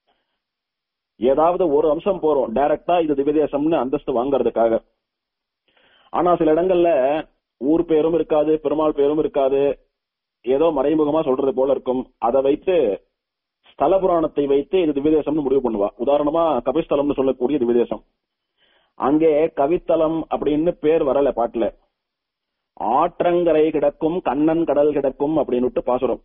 ஏதாவது ஒரு அம்சம் போறோம் டைரக்டா இது திவ்யதேசம்னு அந்தஸ்து வாங்குறதுக்காக ஆனா சில இடங்கள்ல ஊர் பேரும் இருக்காது பெருமாள் பேரும் இருக்காது ஏதோ மறைமுகமா சொல்றது போல இருக்கும் அதை வைத்து ஸ்தல புராணத்தை வைத்து இது திவ்யதேசம்னு முடிவு பண்ணுவா உதாரணமா கபிஸ்தலம்னு சொல்லக்கூடிய திவ்யதேசம் அங்கே கவித்தலம் அப்படின்னு பேர் வரல பாட்டுல ஆற்றங்கரை கிடக்கும் கண்ணன் கடல் கிடக்கும் அப்படின்னுட்டு பாசுரம்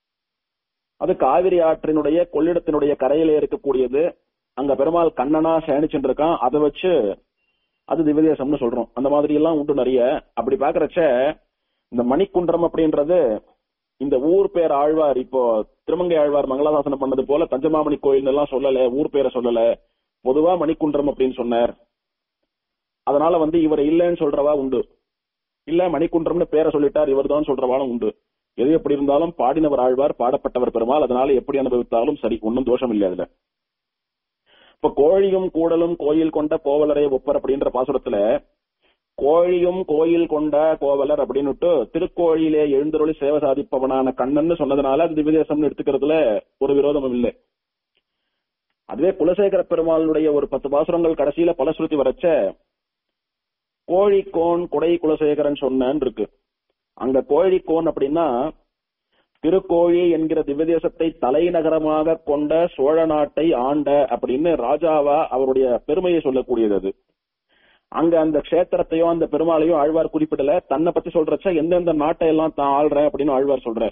அது காவிரி ஆற்றினுடைய கொள்ளிடத்தினுடைய கரையிலே இருக்கக்கூடியது அங்க பெருமாள் கண்ணனா சேனிச்சுட்டு இருக்கான் அதை வச்சு அது திவ்யதேசம்னு சொல்றோம் அந்த மாதிரி எல்லாம் உண்டு நிறைய அப்படி பாக்குறச்ச இந்த மணிக்குன்றம் அப்படின்றது இந்த ஊர் பேர் ஆழ்வார் இப்போ திருமங்கை ஆழ்வார் மங்களாசாசனம் பண்ணது போல தஞ்சமாமணி கோயில் எல்லாம் சொல்லல ஊர் பேரை சொல்லல பொதுவா மணிக்குன்றம் அப்படின்னு சொன்னார் அதனால வந்து இவர் இல்லைன்னு சொல்றவா உண்டு இல்ல மணிக்குன்றம்னு பேரை சொல்லிட்டார் இவர் தான் சொல்றவாலும் உண்டு எது எப்படி இருந்தாலும் பாடினவர் ஆழ்வார் பாடப்பட்டவர் பெருமாள் அதனால எப்படி அனுபவித்தாலும் சரி ஒன்னும் தோஷம் இல்லை அதுல இப்ப கோழியும் கூடலும் கோயில் கொண்ட கோவலரை ஒப்பர் அப்படின்ற பாசுரத்துல கோழியும் கோயில் கொண்ட கோவலர் அப்படின்னுட்டு திருக்கோழியிலே எழுந்தருளி சேவை சாதிப்பவனான கண்ணன் சொன்னதுனால அது திவ்யதேசம்னு எடுத்துக்கிறதுல ஒரு விரோதமும் இல்லை அதுவே குலசேகர பெருமாளுடைய ஒரு பத்து பாசுரங்கள் கடைசியில பலஸ்ருதி வரச்ச கோழிக்கோன் குடை குலசேகரன் சொன்னன்னு இருக்கு அங்க கோழிக்கோன் அப்படின்னா திருக்கோழி என்கிற திவ்யதேசத்தை தலைநகரமாக கொண்ட சோழ நாட்டை ஆண்ட அப்படின்னு ராஜாவா அவருடைய பெருமையை சொல்லக்கூடியது அது அங்க அந்த கஷேத்திரத்தையோ அந்த பெருமாளையோ ஆழ்வார் குறிப்பிடல தன்னை பத்தி சொல்றச்ச எந்தெந்த நாட்டை எல்லாம் தான் ஆள்ற அப்படின்னு ஆழ்வார் சொல்ற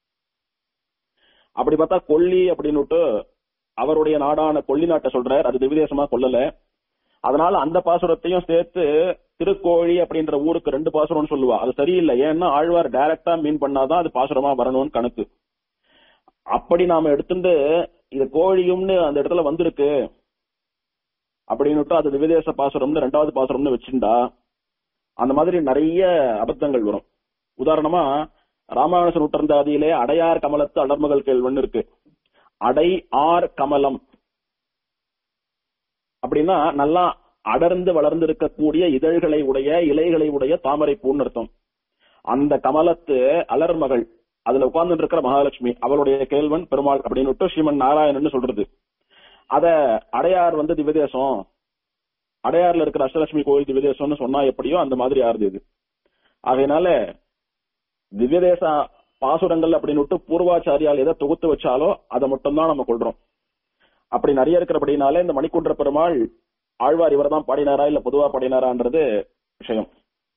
அப்படி பார்த்தா கொல்லி அப்படின்னுட்டு அவருடைய நாடான கொல்லி நாட்டை சொல்றார் அது திவ்யதேசமா கொல்லல அதனால அந்த பாசுரத்தையும் சேர்த்து திருக்கோழி அப்படின்ற ஊருக்கு ரெண்டு பாசுரம்னு சொல்லுவா அது சரியில்லை ஏன்னா ஆழ்வார் டைரக்டா மீன் பண்ணாதான் அது பாசுரமா வரணும்னு கணக்கு அப்படி நாம எடுத்துட்டு இது கோழியும்னு அந்த இடத்துல வந்திருக்கு அப்படின்னுட்டு அது திவ்யதேச பாசுரம்னு ரெண்டாவது பாசுரம்னு வச்சிருந்தா அந்த மாதிரி நிறைய அபத்தங்கள் வரும் உதாரணமா ராமானுஜன் உட்டர்ந்தாதியிலே அடையார் கமலத்து அடர்மகள் கேள்வன் இருக்கு அடை ஆர் கமலம் அப்படின்னா நல்லா அடர்ந்து வளர்ந்து இருக்கக்கூடிய இதழ்களை உடைய இலைகளை உடைய தாமரை பூன்னு அர்த்தம் அந்த கமலத்து அலர்மகள் அதுல உட்கார்ந்து இருக்கிற மகாலட்சுமி அவளுடைய கேள்வன் பெருமாள் அப்படின்னு ஸ்ரீமன் நாராயணன் சொல்றது அத அடையார் வந்து திவ்யதேசம் அடையாறுல இருக்கிற அஷ்டலட்சுமி கோயில் திவ்யதேசம்னு சொன்னா எப்படியோ அந்த மாதிரி ஆறுது இது அதனால திவ்யதேச பாசுரங்கள் அப்படின்னு விட்டு பூர்வாச்சாரியால் எதை தொகுத்து வச்சாலோ அதை மட்டும்தான் நம்ம கொள்றோம் அப்படி நிறைய இருக்கிறபடினால இந்த மணிக்குன்ற பெருமாள் ஆழ்வார் இவர் தான் பாடினாரா இல்ல பொதுவா பாடினாரான்றது விஷயம்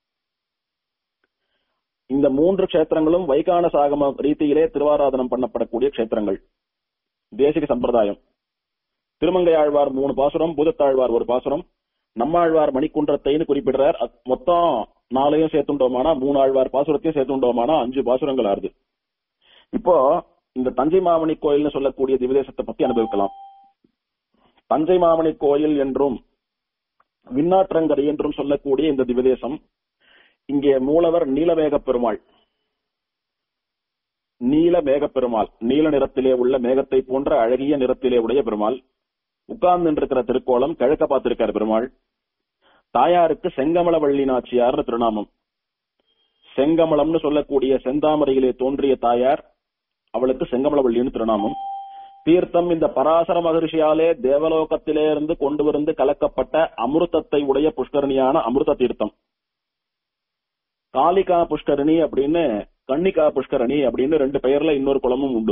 இந்த மூன்று கஷேத்திரங்களும் வைகான சாகம ரீதியிலே திருவாராதனம் பண்ணப்படக்கூடிய கஷேத்திரங்கள் தேசிக சம்பிரதாயம் திருமங்கை ஆழ்வார் மூணு பாசுரம் பூதத்தாழ்வார் ஒரு பாசுரம் நம்மாழ்வார் மணிக்குன்றத்தைன்னு குறிப்பிடுறார் அத்- மொத்தம் நாளையும் சேர்த்துண்டோமானா மூணு ஆழ்வார் பாசுரத்தையும் சேர்த்துண்டோமானா அஞ்சு பாசுரங்கள் ஆறுது இப்போ இந்த தஞ்சை மாமணி கோயில்னு சொல்லக்கூடிய திவ்யதேசத்தை பத்தி அனுபவிக்கலாம் தஞ்சை மாமணி கோயில் என்றும் விண்ணாற்றங்கரை என்றும் சொல்லக்கூடிய இந்த திவ்யதேசம் இங்கே மூலவர் நீலமேக பெருமாள் நீல மேக பெருமாள் நீல நிறத்திலே உள்ள மேகத்தை போன்ற அழகிய நிறத்திலே உடைய பெருமாள் உட்கார்ந்து இருக்கிற திருக்கோலம் கிழக்க பார்த்திருக்கார் பெருமாள் தாயாருக்கு செங்கமலவள்ளி நாச்சியார்னு திருநாமம் செங்கமலம்னு சொல்லக்கூடிய செந்தாமரையிலே தோன்றிய தாயார் அவளுக்கு செங்கமலவள்ளின்னு திருநாமம் தீர்த்தம் இந்த பராசர மகரிஷியாலே தேவலோகத்திலே இருந்து கொண்டு வந்து கலக்கப்பட்ட அமிர்தத்தை உடைய புஷ்கரணியான அமிர்த தீர்த்தம் காளிகா புஷ்கரணி அப்படின்னு கன்னிகா புஷ்கரணி அப்படின்னு ரெண்டு பெயர்ல இன்னொரு குளமும் உண்டு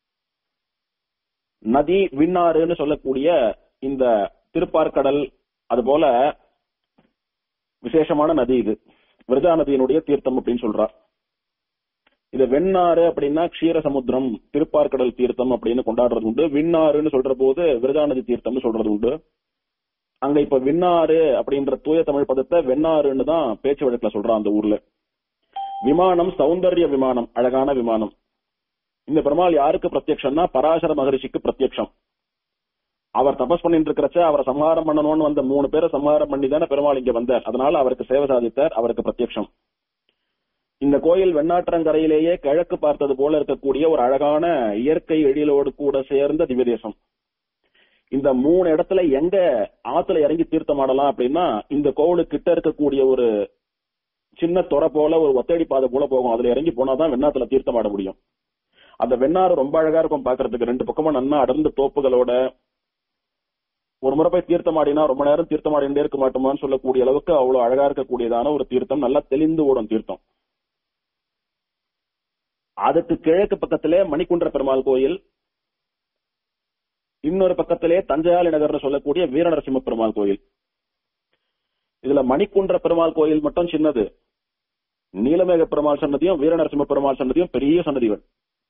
நதி விண்ணாறுன்னு சொல்லக்கூடிய இந்த திருப்பார்கடல் அதுபோல விசேஷமான நதி இது விரஜா நதியினுடைய தீர்த்தம் அப்படின்னு சொல்றார் இது வெண்ணாறு அப்படின்னா க்ஷீர சமுத்திரம் திருப்பார்கடல் தீர்த்தம் அப்படின்னு கொண்டாடுறது உண்டு விண்ணாறுன்னு சொல்ற போது விரஜா நதி தீர்த்தம்னு சொல்றது உண்டு அங்க இப்ப விண்ணாறு அப்படின்ற தூய தமிழ் பதத்தை வெண்ணாறுன்னு தான் பேச்சு வழக்குல சொல்றான் அந்த ஊர்ல விமானம் சௌந்தர்ய விமானம் அழகான விமானம் இந்த பெருமாள் யாருக்கு பிரத்யக்ஷம்னா பராசர மகரிஷிக்கு பிரத்யக்ஷம் அவர் தபஸ் பண்ணிட்டு இருக்கிறச்ச அவரை சம்ஹாரம் பண்ணணும்னு வந்த மூணு பேரை சம்ஹாரம் பண்ணி தானே பெருமாள் இங்க வந்தார் அதனால அவருக்கு சேவை சாதித்தார் அவருக்கு பிரத்யக்ஷம் இந்த கோயில் வெண்ணாற்றங்கரையிலேயே கிழக்கு பார்த்தது போல இருக்கக்கூடிய ஒரு அழகான இயற்கை எழிலோடு கூட சேர்ந்த திவ்யதேசம் இந்த மூணு இடத்துல எங்க ஆத்துல இறங்கி தீர்த்தம் ஆடலாம் அப்படின்னா இந்த கோவிலுக்கு கிட்ட இருக்கக்கூடிய ஒரு சின்ன துறை போல ஒரு ஒத்தடி பாதை போல போகும் அதுல இறங்கி போனாதான் வெண்ணாத்துல தீர்த்தம் ஆட முடியும் அந்த வெண்ணாறு ரொம்ப அழகா இருக்கும் பாக்குறதுக்கு ரெண்டு பக்கமும் நன்னா அடர்ந்த தோப்புகளோட ஒரு முறை போய் தீர்த்தம் ஆடினா ரொம்ப நேரம் தீர்த்தம் ஆடிண்டே இருக்க மாட்டோமான்னு சொல்லக்கூடிய அளவுக்கு அவ்வளவு அழகா இருக்கக்கூடியதான ஒரு தீர்த்தம் நல்லா தெளிந்து ஓடும் தீர்த்தம் அதுக்கு கிழக்கு பக்கத்திலே மணிக்குன்ற பெருமாள் கோயில் இன்னொரு பக்கத்திலே தஞ்சையாளி நகர்னு சொல்லக்கூடிய வீரநரசிம்ம பெருமாள் கோயில் இதுல மணிக்குன்ற பெருமாள் கோயில் மட்டும் சின்னது நீலமேக பெருமாள் சன்னதியும் வீரநரசிம்ம பெருமாள் சன்னதியும் பெரிய சன்னதிகள்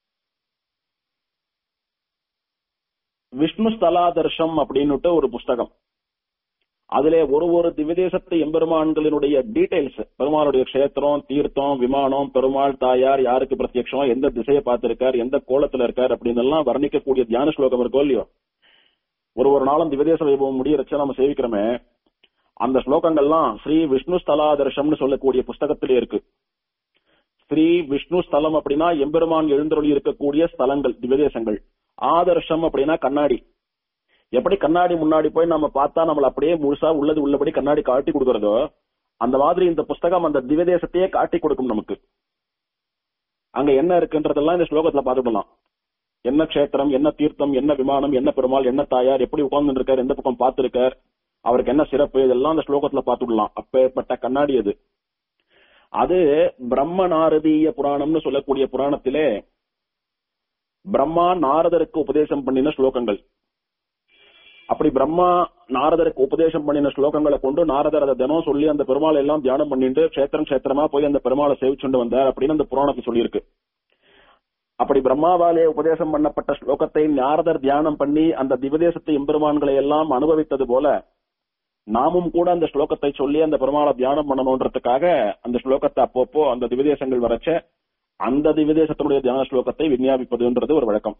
விஷ்ணு ஸ்தலாதர்ஷம் அப்படின்னுட்டு ஒரு புஸ்தகம் அதிலே ஒரு ஒரு திவ்யதேசத்து எம்பெருமான்களினுடைய டீடைல்ஸ் பெருமாளுடைய க்ஷேத்திரம் தீர்த்தம் விமானம் பெருமாள் தாயார் யாருக்கு பிரத்யக்ஷம் எந்த திசையை பார்த்திருக்கார் எந்த கோலத்துல இருக்கார் அப்படின்னு எல்லாம் வர்ணிக்கக்கூடிய தியான ஸ்லோகம் இருக்கோ இல்லையோ ஒரு ஒரு நாளும் திவ்யதேச வைபவம் முடியறச்ச நம்ம சேவிக்கிறோமே அந்த ஸ்லோகங்கள்லாம் ஸ்ரீ விஷ்ணு ஸ்தலாதர்ஷம்னு சொல்லக்கூடிய புஸ்தகத்திலே இருக்கு ஸ்ரீ விஷ்ணு ஸ்தலம் அப்படின்னா எம்பெருமான் எழுந்தருளி இருக்கக்கூடிய ஸ்தலங்கள் திவ்யதேசங்கள் ஆதர்ஷம் அப்படின்னா கண்ணாடி எப்படி கண்ணாடி முன்னாடி போய் நம்ம பார்த்தா நம்மள அப்படியே முழுசா உள்ளது உள்ளபடி கண்ணாடி காட்டி கொடுக்கறதோ அந்த மாதிரி இந்த புஸ்தகம் அந்த திவ்யதேசத்தையே காட்டி கொடுக்கும் நமக்கு அங்க என்ன இருக்குன்றதெல்லாம் இந்த ஸ்லோகத்துல பாத்துக்கலாம் என்ன க்ஷேத்திரம் என்ன தீர்த்தம் என்ன விமானம் என்ன பெருமாள் என்ன தாயார் எப்படி உட்கார்ந்து இருக்கார் எந்த பக்கம் பார்த்திருக்கார் அவருக்கு என்ன சிறப்பு இதெல்லாம் அந்த ஸ்லோகத்துல பாத்துடலாம் அப்பேற்பட்ட கண்ணாடி அது அது பிரம்ம நாரதீய புராணம்னு சொல்லக்கூடிய புராணத்திலே பிரம்மா நாரதருக்கு உபதேசம் பண்ணின ஸ்லோகங்கள் அப்படி பிரம்மா நாரதருக்கு உபதேசம் பண்ணின ஸ்லோகங்களை கொண்டு நாரதர் அதை தினம் சொல்லி அந்த பெருமாளை எல்லாம் தியானம் பண்ணிட்டு க்ஷேத்திரம் க்ஷேத்திரமா போய் அந்த பெருமாளை சேவிச்சுண்டு வந்தார் அப்படின்னு அந்த புராணத்தில் சொல்லியிருக்கு அப்படி பிரம்மாவாலே உபதேசம் பண்ணப்பட்ட ஸ்லோகத்தை நாரதர் தியானம் பண்ணி அந்த திவதேசத்தை எம்பெருமான்களை எல்லாம் அனுபவித்தது போல நாமும் கூட அந்த ஸ்லோகத்தை சொல்லி அந்த பெருமாளை தியானம் பண்ணணுன்றதுக்காக அந்த ஸ்லோகத்தை அப்பப்போ அந்த திவதேசங்கள் வரைச்ச அந்த திவதேசத்தினுடைய தியான ஸ்லோகத்தை விஞ்ஞாபிப்பதுன்றது ஒரு வழக்கம்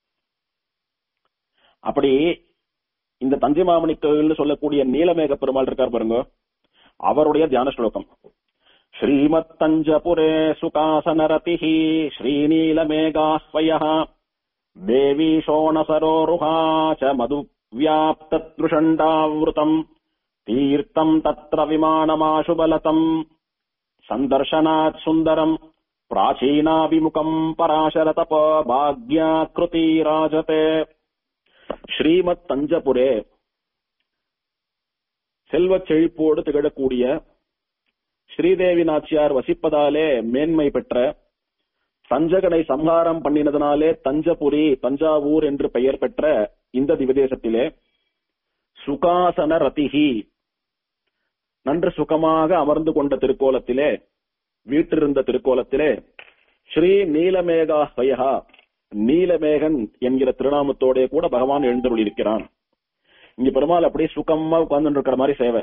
அப்படி இந்த தஞ்சை மாமணி கோயில்னு சொல்லக்கூடிய நீலமேக பெருமாள் இருக்கார் பாருங்க அவருடைய தியான ஸ்லோகம் ஸ்ரீமத் தஞ்சபுரே சுகாசனரதிः ஸ்ரீநீலமேகாஸ்வயः தேவி சோணசரோருஹா ச மதுவியாப்தத்ருஷண்டாவிருத்தம் தீர்த்தம் தத்ர விமானமாசுபலதம் சந்தர்ஷனாத் சுந்தரம் प्राचीनाभिमुखम् पराशरतप भाग्याकृती राजते श्रीमत् तञ्जपुरे செல்வச் செழிப்போடு திகழக்கூடிய ஸ்ரீதேவி நாச்சியார் வசிப்பதாலே மேன்மை பெற்ற தஞ்சகனை சம்ஹாரம் பண்ணினதனாலே தஞ்சபுரி தஞ்சாவூர் என்று பெயர் பெற்ற இந்த திவதேசத்திலே சுகாசன ரதிகி நன்று சுகமாக அமர்ந்து கொண்ட திருக்கோலத்திலே வீற்றிருந்த திருக்கோலத்திலே ஸ்ரீ நீலமேகா ஸ்வயகா நீலமேகன் என்கிற திருநாமத்தோட கூட பகவான் எழுந்தருளியிருக்கிறான் இங்க பெருமாள் அப்படியே சுகமா உட்கார்ந்து இருக்கிற மாதிரி சேவை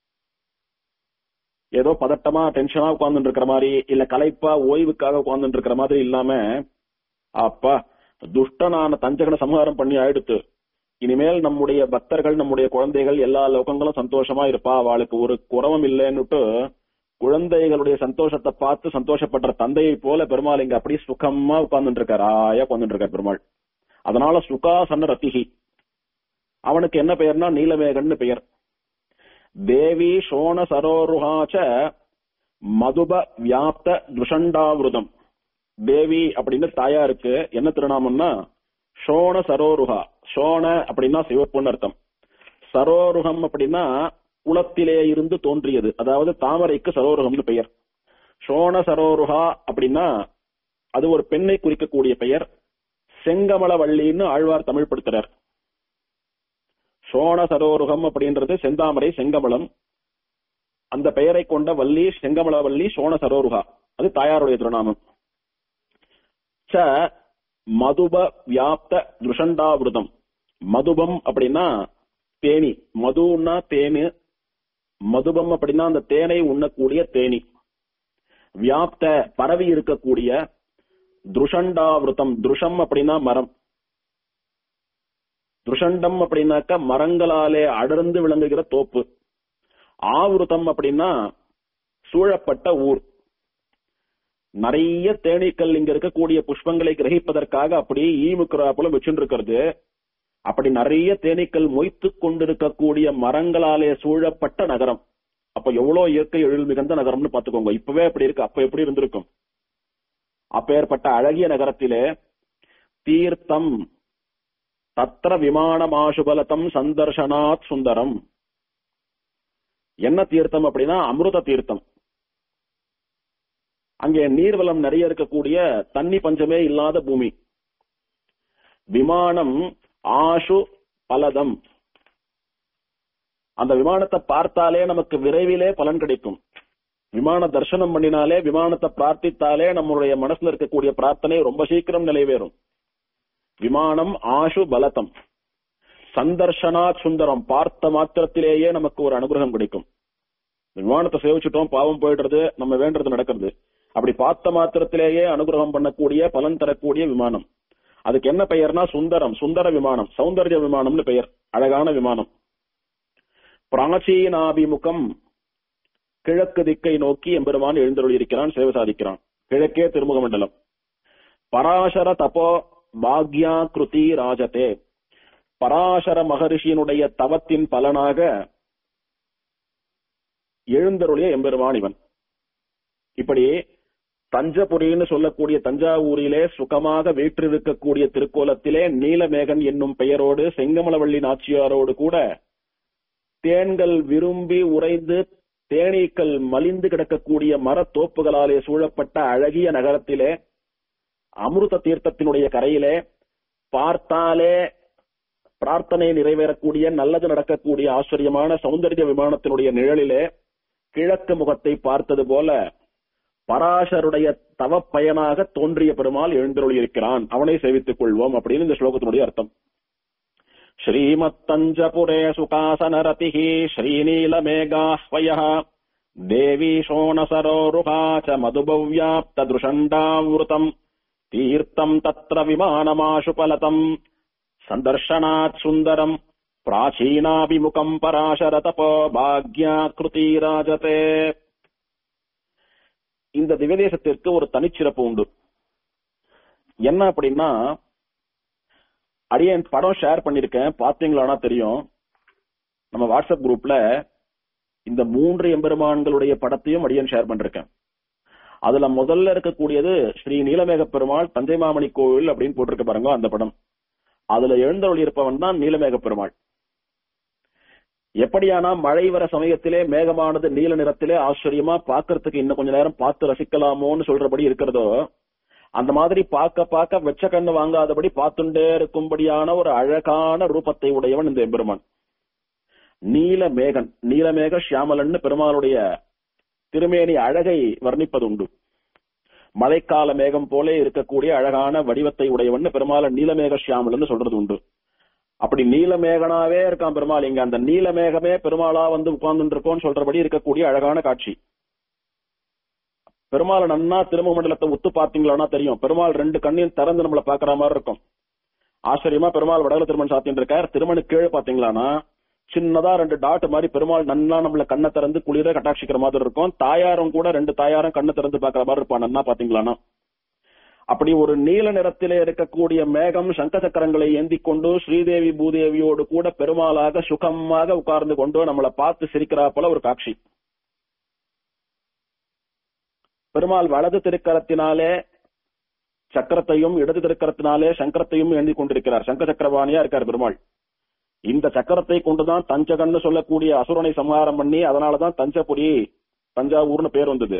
ஏதோ பதட்டமா டென்ஷனா உட்கார்ந்து இருக்கிற மாதிரி இல்ல கலைப்பா ஓய்வுக்காக உட்கார்ந்து இருக்கிற மாதிரி இல்லாம அப்பா துஷ்டனான தஞ்சகனை சம்ஹாரம் பண்ணி ஆயிடுத்து இனிமேல் நம்முடைய பக்தர்கள் நம்முடைய குழந்தைகள் எல்லா லோகங்களும் சந்தோஷமா இருப்பா அவளுக்கு ஒரு குறவும் இல்லைன்னுட்டு குழந்தைகளுடைய சந்தோஷத்தை பார்த்து சந்தோஷப்படுற தந்தையை போல பெருமாள் இங்க அப்படியே சுகமா உட்கார்ந்துட்டு இருக்கார் ஆயா உட்கார்ந்துட்டு இருக்கார் பெருமாள் அதனால சுகாசன ரத்திகி அவனுக்கு என்ன பெயர்னா நீலமேகன்னு பெயர் தேவி சோண சரோருஹாச்ச மதுப வியாப்த துஷண்டாவிருதம் தேவி அப்படின்னு தாயாருக்கு என்ன திருநாமம்னா சோண சரோருகா சோண அப்படின்னா சிவப்புன்னு அர்த்தம் சரோருகம் அப்படின்னா குளத்திலே இருந்து தோன்றியது அதாவது தாமரைக்கு சரோருகம்னு பெயர் சோண சரோருகா அப்படின்னா அது ஒரு பெண்ணை குறிக்கக்கூடிய பெயர் செங்கமல வள்ளின்னு ஆழ்வார் தமிழ் படுத்துறார் சோண சரோருகம் அப்படின்றது செந்தாமரை செங்கமலம் அந்த பெயரை கொண்ட வள்ளி செங்கமல வள்ளி சோண சரோருகா அது தாயாருடைய திருநாமம் ச மதுப வியாப்த துஷண்டாவிருதம் மதுபம் அப்படின்னா தேனி மதுன்னா தேனு மதுபம் அப்படின்னா அந்த தேனை உண்ணக்கூடிய தேனி வியாப்த பரவி இருக்கக்கூடிய துருஷண்டாவிருத்தம் துருஷம் அப்படின்னா மரம் துருஷண்டம் அப்படின்னாக்க மரங்களாலே அடர்ந்து விளங்குகிற தோப்பு ஆவிருத்தம் அப்படின்னா சூழப்பட்ட ஊர் நிறைய தேனீக்கள் இங்க இருக்கக்கூடிய புஷ்பங்களை கிரகிப்பதற்காக அப்படியே ஈமுக்குறாப்புல வச்சுட்டு இருக்கிறது அப்படி நிறைய தேனீக்கள் மொய்த்து கொண்டிருக்கக்கூடிய மரங்களாலே சூழப்பட்ட நகரம் அப்ப எவ்வளவு இயற்கை எழில் மிகுந்த நகரம்னு பாத்துக்கோங்க இப்பவே அப்படி இருக்கு அப்ப எப்படி இருந்திருக்கும் அப்பேற்பட்ட அழகிய நகரத்திலே தீர்த்தம் தத்திர விமானமாசுபலதம் சந்தர்ஷனாத் சுந்தரம் என்ன தீர்த்தம் அப்படின்னா அமிர்த தீர்த்தம் அங்கே நீர்வளம் நிறைய இருக்கக்கூடிய தண்ணி பஞ்சமே இல்லாத பூமி விமானம் ஆஷு பலதம் அந்த விமானத்தை பார்த்தாலே நமக்கு விரைவிலே பலன் கிடைக்கும் விமான தரிசனம் பண்ணினாலே விமானத்தை பிரார்த்தித்தாலே நம்மளுடைய மனசுல இருக்கக்கூடிய பிரார்த்தனை ரொம்ப சீக்கிரம் நிறைவேறும் விமானம் ஆஷு பலதம் சந்தர்ஷனா சுந்தரம் பார்த்த மாத்திரத்திலேயே நமக்கு ஒரு அனுகிரகம் கிடைக்கும் விமானத்தை சேவிச்சுட்டோம் பாவம் போயிடுறது நம்ம வேண்டது நடக்கிறது அப்படி பார்த்த மாத்திரத்திலேயே அனுகிரகம் பண்ணக்கூடிய பலன் தரக்கூடிய விமானம் அதுக்கு என்ன பெயர்னா சுந்தரம் சுந்தர விமானம் சௌந்தர்ய விமானம்னு பெயர் அழகான விமானம் பிராச்சீனாபிமுகம் கிழக்கு திக்கை நோக்கி எம்பெருமான் எழுந்தருள் இருக்கிறான் சேவை சாதிக்கிறான் கிழக்கே திருமுக மண்டலம் பராசர தபோ பாக்யா கிருதி ராஜதே பராசர மகரிஷியினுடைய தவத்தின் பலனாக எழுந்தருளிய எம்பெருமான் இவன் இப்படி தஞ்சபுரின்னு சொல்லக்கூடிய தஞ்சாவூரிலே சுகமாக வீற்றிருக்கக்கூடிய திருக்கோலத்திலே நீலமேகன் என்னும் பெயரோடு செங்கமலவள்ளி நாச்சியாரோடு கூட தேன்கள் விரும்பி உறைந்து தேனீக்கள் மலிந்து கிடக்கக்கூடிய மரத்தோப்புகளாலே சூழப்பட்ட அழகிய நகரத்திலே அமிர்த தீர்த்தத்தினுடைய கரையிலே பார்த்தாலே பிரார்த்தனை நிறைவேறக்கூடிய நல்லது நடக்கக்கூடிய ஆச்சரியமான சௌந்தர்ய விமானத்தினுடைய நிழலிலே கிழக்கு முகத்தை பார்த்தது போல பராசருடைய தவப்பயனாக தோன்றிய பெருமாள் எழுந்தருளி இருக்கிறான் அவனை சேவித்துக் கொள்வோம் அப்படின்னு இந்த ஸ்லோகத்தினுடைய அர்த்தம் श्रीमत्तञ्जपुरे सुकासनरतिः श्रीनीलमेघाह्वयः देवी शोणसरोरुहा च मधुभव्याप्तदृषण्डावृतम् तीर्थम् तत्र विमानमाशुपलतम् सन्दर्शनात् सुन्दरम् प्राचीनाभिमुखम् पराशरतपो भाग्याकृतिराजते இந்த திவ்யதேசத்திற்கு ஒரு தனிச்சிறப்பு உண்டு என்ன அப்படின்னா அடியன் படம் ஷேர் பண்ணிருக்கேன் பாத்தீங்களானா தெரியும் நம்ம வாட்ஸ்அப் குரூப்ல இந்த மூன்று எம்பெருமான்களுடைய படத்தையும் அடியன் ஷேர் பண்ணிருக்கேன் அதுல முதல்ல இருக்கக்கூடியது ஸ்ரீ நீலமேக பெருமாள் தஞ்சை மாமணி கோவில் அப்படின்னு போட்டிருக்க பாருங்க அந்த படம் அதுல எழுந்தருளி இருப்பவன் தான் நீலமேக பெருமாள் எப்படியானா மழை வர சமயத்திலே மேகமானது நீல நிறத்திலே ஆச்சரியமா பார்க்கறதுக்கு இன்னும் கொஞ்ச நேரம் பார்த்து ரசிக்கலாமோன்னு சொல்றபடி இருக்கிறதோ அந்த மாதிரி பார்க்க பார்க்க வெச்ச கண்ணு வாங்காதபடி பார்த்துட்டே இருக்கும்படியான ஒரு அழகான ரூபத்தை உடையவன் இந்த எம்பெருமான் நீல மேகன் நீலமேக ஷியாமலன்னு பெருமாளுடைய திருமேனி அழகை வர்ணிப்பது உண்டு மழைக்கால மேகம் போலே இருக்கக்கூடிய அழகான வடிவத்தை உடையவன் பெருமாள நீலமேக ஷியாமலன்னு சொல்றது உண்டு அப்படி நீலமேகனாவே இருக்கான் பெருமாள் இங்க அந்த நீலமேகமே பெருமாளா வந்து உட்கார்ந்து இருக்கோம்னு சொல்றபடி இருக்கக்கூடிய அழகான காட்சி பெருமாள் நன்னா திரும்ப மண்டலத்தை உத்து பார்த்தீங்களா தெரியும் பெருமாள் ரெண்டு கண்ணையும் திறந்து நம்மள பாக்குற மாதிரி இருக்கும் ஆச்சரியமா பெருமாள் வடகுல திருமண் சாத்தின்னு இருக்கார் திருமணு கீழே பாத்தீங்களான்னா சின்னதா ரெண்டு டாட் மாதிரி பெருமாள் நன்னா நம்மள கண்ணை திறந்து குளிர கட்டாட்சிக்கிற மாதிரி இருக்கும் தாயாரும் கூட ரெண்டு தாயாரும் கண்ணை திறந்து பாக்குற மாதிரி இருப்பான் நன்னா பாத்தீங்களான்னா அப்படி ஒரு நீல நிறத்திலே இருக்கக்கூடிய மேகம் சங்க சக்கரங்களை ஏந்தி கொண்டு ஸ்ரீதேவி பூதேவியோடு கூட பெருமாளாக சுகமாக உட்கார்ந்து கொண்டு நம்மளை பார்த்து சிரிக்கிறா போல ஒரு காட்சி பெருமாள் வலது திருக்கரத்தினாலே சக்கரத்தையும் இடது திருக்கரத்தினாலே சங்கரத்தையும் ஏந்தி கொண்டிருக்கிறார் சங்க சக்கரவாணியா இருக்கார் பெருமாள் இந்த சக்கரத்தை கொண்டுதான் தஞ்சகன்னு சொல்லக்கூடிய அசுரனை சம்ஹாரம் பண்ணி அதனாலதான் தஞ்சபுரி தஞ்சாவூர்னு பேர் வந்தது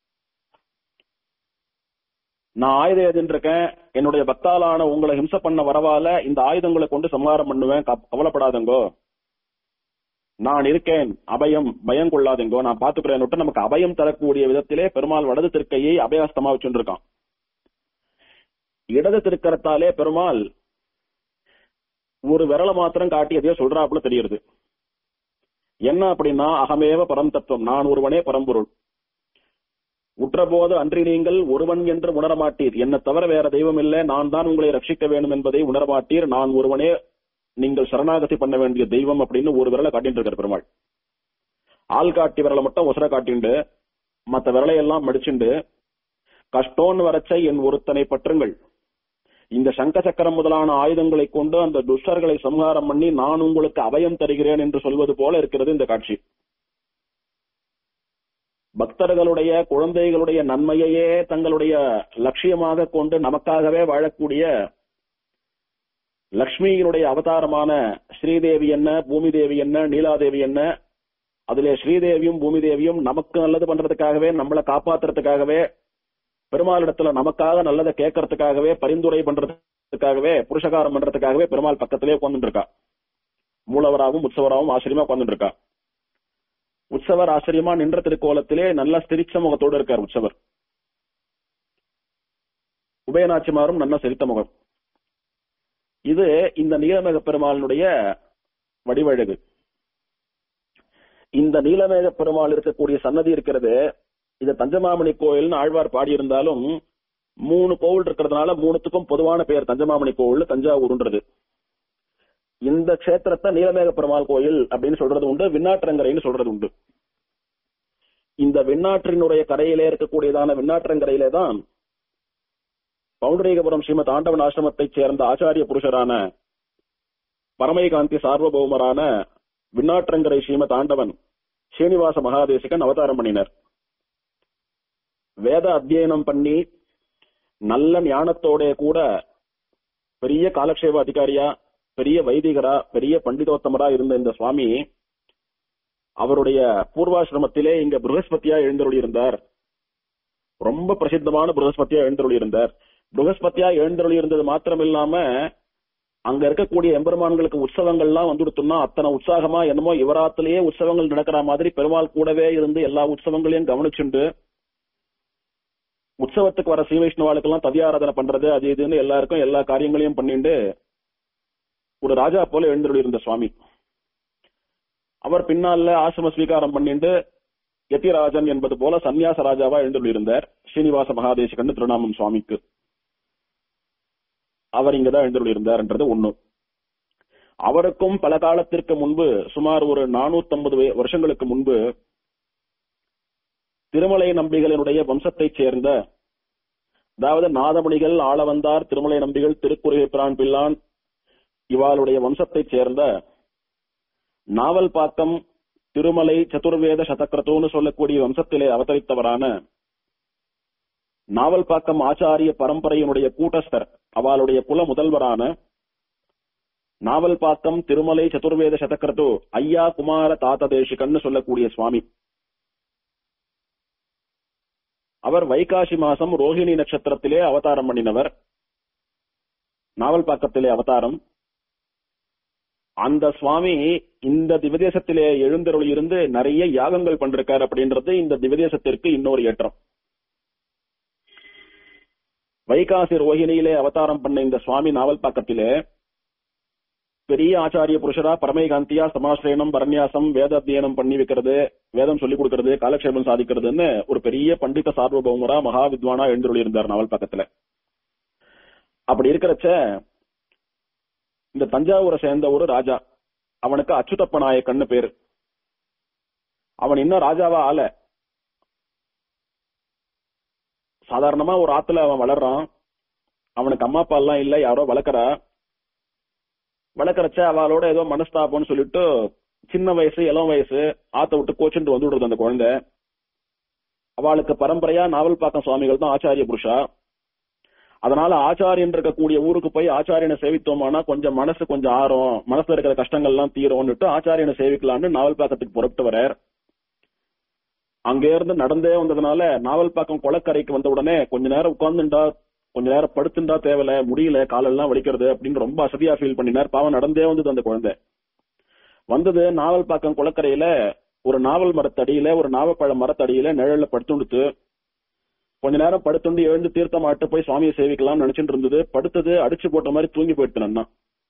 நான் ஆயுத ஏதின்னு இருக்கேன் என்னுடைய பக்தாலான உங்களை ஹிம்ச பண்ண வரவால இந்த ஆயுதங்களை கொண்டு சம்ஹாரம் பண்ணுவேன் கவலைப்படாதங்கோ நான் இருக்கேன் அபயம் பயம் கொள்ளாதீங்கோ நான் பாத்துக்கிறேன் நமக்கு அபயம் தரக்கூடிய விதத்திலே பெருமாள் வலது திருக்கையை அபயாஸ்தமா வச்சுருக்கான் இடது திருக்கரத்தாலே பெருமாள் ஒரு விரல மாத்திரம் காட்டி எதையோ சொல்றாப்புல தெரியுது என்ன அப்படின்னா அகமேவ பரம் தத்துவம் நான் ஒருவனே பரம்பொருள் உற்றபோது அன்றி நீங்கள் ஒருவன் என்று உணரமாட்டீர் என்ன தவிர வேற தெய்வம் இல்லை நான் தான் உங்களை ரட்சிக்க வேண்டும் என்பதை உணரமாட்டீர் நான் ஒருவனே நீங்கள் சரணாகதி பண்ண வேண்டிய தெய்வம் அப்படின்னு ஒரு விரலை காட்டிட்டு இருக்கார் பெருமாள் ஆள் காட்டி விரலை மட்டும் ஒசர காட்டிண்டு மத்த விரலை எல்லாம் மடிச்சுண்டு கஷ்டோன்னு வரச்ச என் ஒருத்தனை பற்றுங்கள் இந்த சங்க சக்கரம் முதலான ஆயுதங்களை கொண்டு அந்த துஷ்டர்களை சம்ஹாரம் பண்ணி நான் உங்களுக்கு அபயம் தருகிறேன் என்று சொல்வது போல இருக்கிறது இந்த காட்சி பக்தர்களுடைய குழந்தைகளுடைய நன்மையையே தங்களுடைய லட்சியமாக கொண்டு நமக்காகவே வாழக்கூடிய லக்ஷ்மியினுடைய அவதாரமான ஸ்ரீதேவி என்ன பூமி தேவி என்ன நீலாதேவி என்ன அதுல ஸ்ரீதேவியும் பூமி தேவியும் நமக்கு நல்லது பண்றதுக்காகவே நம்மளை காப்பாத்துறதுக்காகவே பெருமாளிடத்துல நமக்காக நல்லதை கேட்கறதுக்காகவே பரிந்துரை பண்றதுக்காகவே புருஷகாரம் பண்றதுக்காகவே பெருமாள் பக்கத்திலே உட்கார்ந்துட்டு இருக்கா மூலவராகவும் உற்சவராகவும் ஆச்சரியமா உட்கார்ந்துட்டு இருக்கா உற்சவர் ஆச்சரியமா நின்ற திருக்கோலத்திலே நல்ல சிரிச்ச முகத்தோடு இருக்கார் உற்சவர் உபயநாச்சிமாரும் நல்ல சிரித்த முகம் இது இந்த நீலமேக பெருமாளினுடைய வடிவழகு இந்த நீலமேக பெருமாள் இருக்கக்கூடிய சன்னதி இருக்கிறது இது தஞ்சமாமணி கோயில்னு ஆழ்வார் பாடியிருந்தாலும் மூணு கோவில் இருக்கிறதுனால மூணுத்துக்கும் பொதுவான பெயர் தஞ்சமாமணி கோவில் தஞ்சாவூர்ன்றது இந்த கஷேத்திரத்தை நீலமேக பெருமாள் கோயில் அப்படின்னு சொல்றது உண்டு விண்ணாற்றங்கரைன்னு சொல்றது உண்டு இந்த விண்ணாற்றினுடைய கரையிலே இருக்கக்கூடியதான விண்ணாற்றங்கரையிலே தான் பவுண்டரீகபுரம் ஸ்ரீமத் ஆண்டவன் ஆசிரமத்தைச் சேர்ந்த ஆச்சாரிய புருஷரான பரமைகாந்தி சார்வபௌமரான விண்ணாற்றங்கரை ஸ்ரீமத் ஆண்டவன் ஸ்ரீனிவாச மகாதேசிகன் அவதாரம் பண்ணினர் வேத அத்தியனம் பண்ணி நல்ல ஞானத்தோட கூட பெரிய காலக்ஷேப அதிகாரியா பெரிய வைதிகரா பெரிய பண்டிதோத்தமரா இருந்த இந்த சுவாமி அவருடைய பூர்வாசிரமத்திலே இங்க புருகஸ்பதியா எழுந்தருளி இருந்தார் ரொம்ப பிரசித்தமான புருகஸ்பதியா எழுந்தருளி இருந்தார் புருகஸ்பதியா எழுந்தருளி இருந்தது மாத்திரம் இல்லாம அங்க இருக்கக்கூடிய எம்பெருமான்களுக்கு உற்சவங்கள்லாம் வந்துடுத்தோம்னா அத்தனை உற்சாகமா என்னமோ இவராத்திலேயே உற்சவங்கள் நடக்கிற மாதிரி பெருமாள் கூடவே இருந்து எல்லா உற்சவங்களையும் கவனிச்சுண்டு உற்சவத்துக்கு வர ஸ்ரீ வைஷ்ணவாளுக்கெல்லாம் ததியாராதனை பண்றது அது இதுன்னு எல்லாருக்கும் எல்லா காரியங்களையும் பண்ணிட்டு ஒரு ராஜா போல எழுந்தருளி இருந்த சுவாமி அவர் பின்னால ஆசிரம ஸ்வீகாரம் பண்ணிட்டு யத்திராஜன் என்பது போல சன்னியாச ராஜாவா எழுந்தருளி இருந்தார் ஸ்ரீனிவாச மகாதேசிகன்னு திருநாமம் சுவாமிக்கு அவர் இங்கதான் எழுந்தருளி இருந்தார்ன்றது ஒண்ணு அவருக்கும் பல காலத்திற்கு முன்பு சுமார் ஒரு நானூத்தி வருஷங்களுக்கு முன்பு திருமலை நம்பிகளினுடைய வம்சத்தைச் சேர்ந்த அதாவது நாதமணிகள் ஆளவந்தார் திருமலை நம்பிகள் திருக்குறுகை பிரான் பிள்ளான் இவாளுடைய வம்சத்தைச் சேர்ந்த நாவல் பாக்கம் திருமலை சதுர்வேத சதக்கிரத்தோன்னு சொல்லக்கூடிய வம்சத்திலே அவதரித்தவரான நாவல் பாக்கம் ஆச்சாரிய பரம்பரையினுடைய கூட்டஸ்தர் அவளுடைய குல முதல்வரான நாவல் பாக்கம் திருமலை சதுர்வேத சதக்கரத்து ஐயா குமார தாத்த தேசிகன்னு சொல்லக்கூடிய சுவாமி அவர் வைகாசி மாசம் ரோஹிணி நட்சத்திரத்திலே அவதாரம் பண்ணினவர் நாவல் பாக்கத்திலே அவதாரம் அந்த சுவாமி இந்த திவதேசத்திலே எழுந்தருள் இருந்து நிறைய யாகங்கள் பண்றார் அப்படின்றது இந்த திவதேசத்திற்கு இன்னொரு ஏற்றம் வைகாசி ரோஹிணியிலே அவதாரம் பண்ண இந்த சுவாமி நாவல் பாக்கத்திலே பெரிய ஆச்சாரிய புருஷரா பரமைகாந்தியா சமாசிரயணம் பரநியாசம் வேத அத்தியனம் பண்ணி வைக்கிறது வேதம் சொல்லிக் கொடுக்கிறது காலக்ஷேபம் சாதிக்கிறதுன்னு ஒரு பெரிய பண்டித சார்வபௌமரா மகா வித்வானா எழுந்துள்ளி இருந்தார் நாவல் பக்கத்துல அப்படி இருக்கிறச்ச இந்த தஞ்சாவூரை சேர்ந்த ஒரு ராஜா அவனுக்கு அச்சுதப்ப நாயக்கன்னு பேரு அவன் இன்னும் ராஜாவா ஆல சாதாரணமா ஒரு ஆத்துல அவன் வளர்றான் அவனுக்கு அம்மா அப்பா எல்லாம் இல்ல யாரோ வளர்க்கறா வளர்க்கறச்ச அவளோட ஏதோ மனஸ்தாபம்னு சொல்லிட்டு சின்ன வயசு இளம் வயசு ஆத்த விட்டு கோச்சுட்டு வந்து விடுறது அந்த குழந்தை அவளுக்கு பரம்பரையா நாவல் பாக்கம் சுவாமிகள் தான் ஆச்சாரிய புருஷா அதனால ஆச்சாரியன் இருக்கக்கூடிய ஊருக்கு போய் ஆச்சாரியனை சேவித்தோமானா கொஞ்சம் மனசு கொஞ்சம் ஆறும் மனசுல இருக்கிற கஷ்டங்கள் எல்லாம் தீரும்னுட்டு ஆச்சாரியனை சேவிக்கலாம்னு நாவல் பாக்கத்துக்கு புறப்பட்டு வரார் அங்க இருந்து நடந்தே வந்ததுனால நாவல் பாக்கம் குளக்கரைக்கு வந்த உடனே கொஞ்ச நேரம் உட்கார்ந்துட்டா கொஞ்ச நேரம் படுத்துண்டா தேவையில்ல முடியல காலெல்லாம் வலிக்கிறது அப்படின்னு ரொம்ப அசதியா ஃபீல் பண்ணினார் பாவம் நடந்தே வந்தது அந்த குழந்தை வந்தது நாவல் பாக்கம் குளக்கரையில ஒரு நாவல் மரத்தடியில ஒரு நாவப்பழ மரத்தடியில நிழல்ல படுத்துண்டுத்து கொஞ்ச நேரம் படுத்துண்டு எழுந்து தீர்த்தமாட்டு போய் சுவாமியை சேவிக்கலாம்னு நினைச்சிட்டு இருந்தது படுத்தது அடிச்சு போட்ட மாதிரி தூங்கி போயிட்டு நன்னா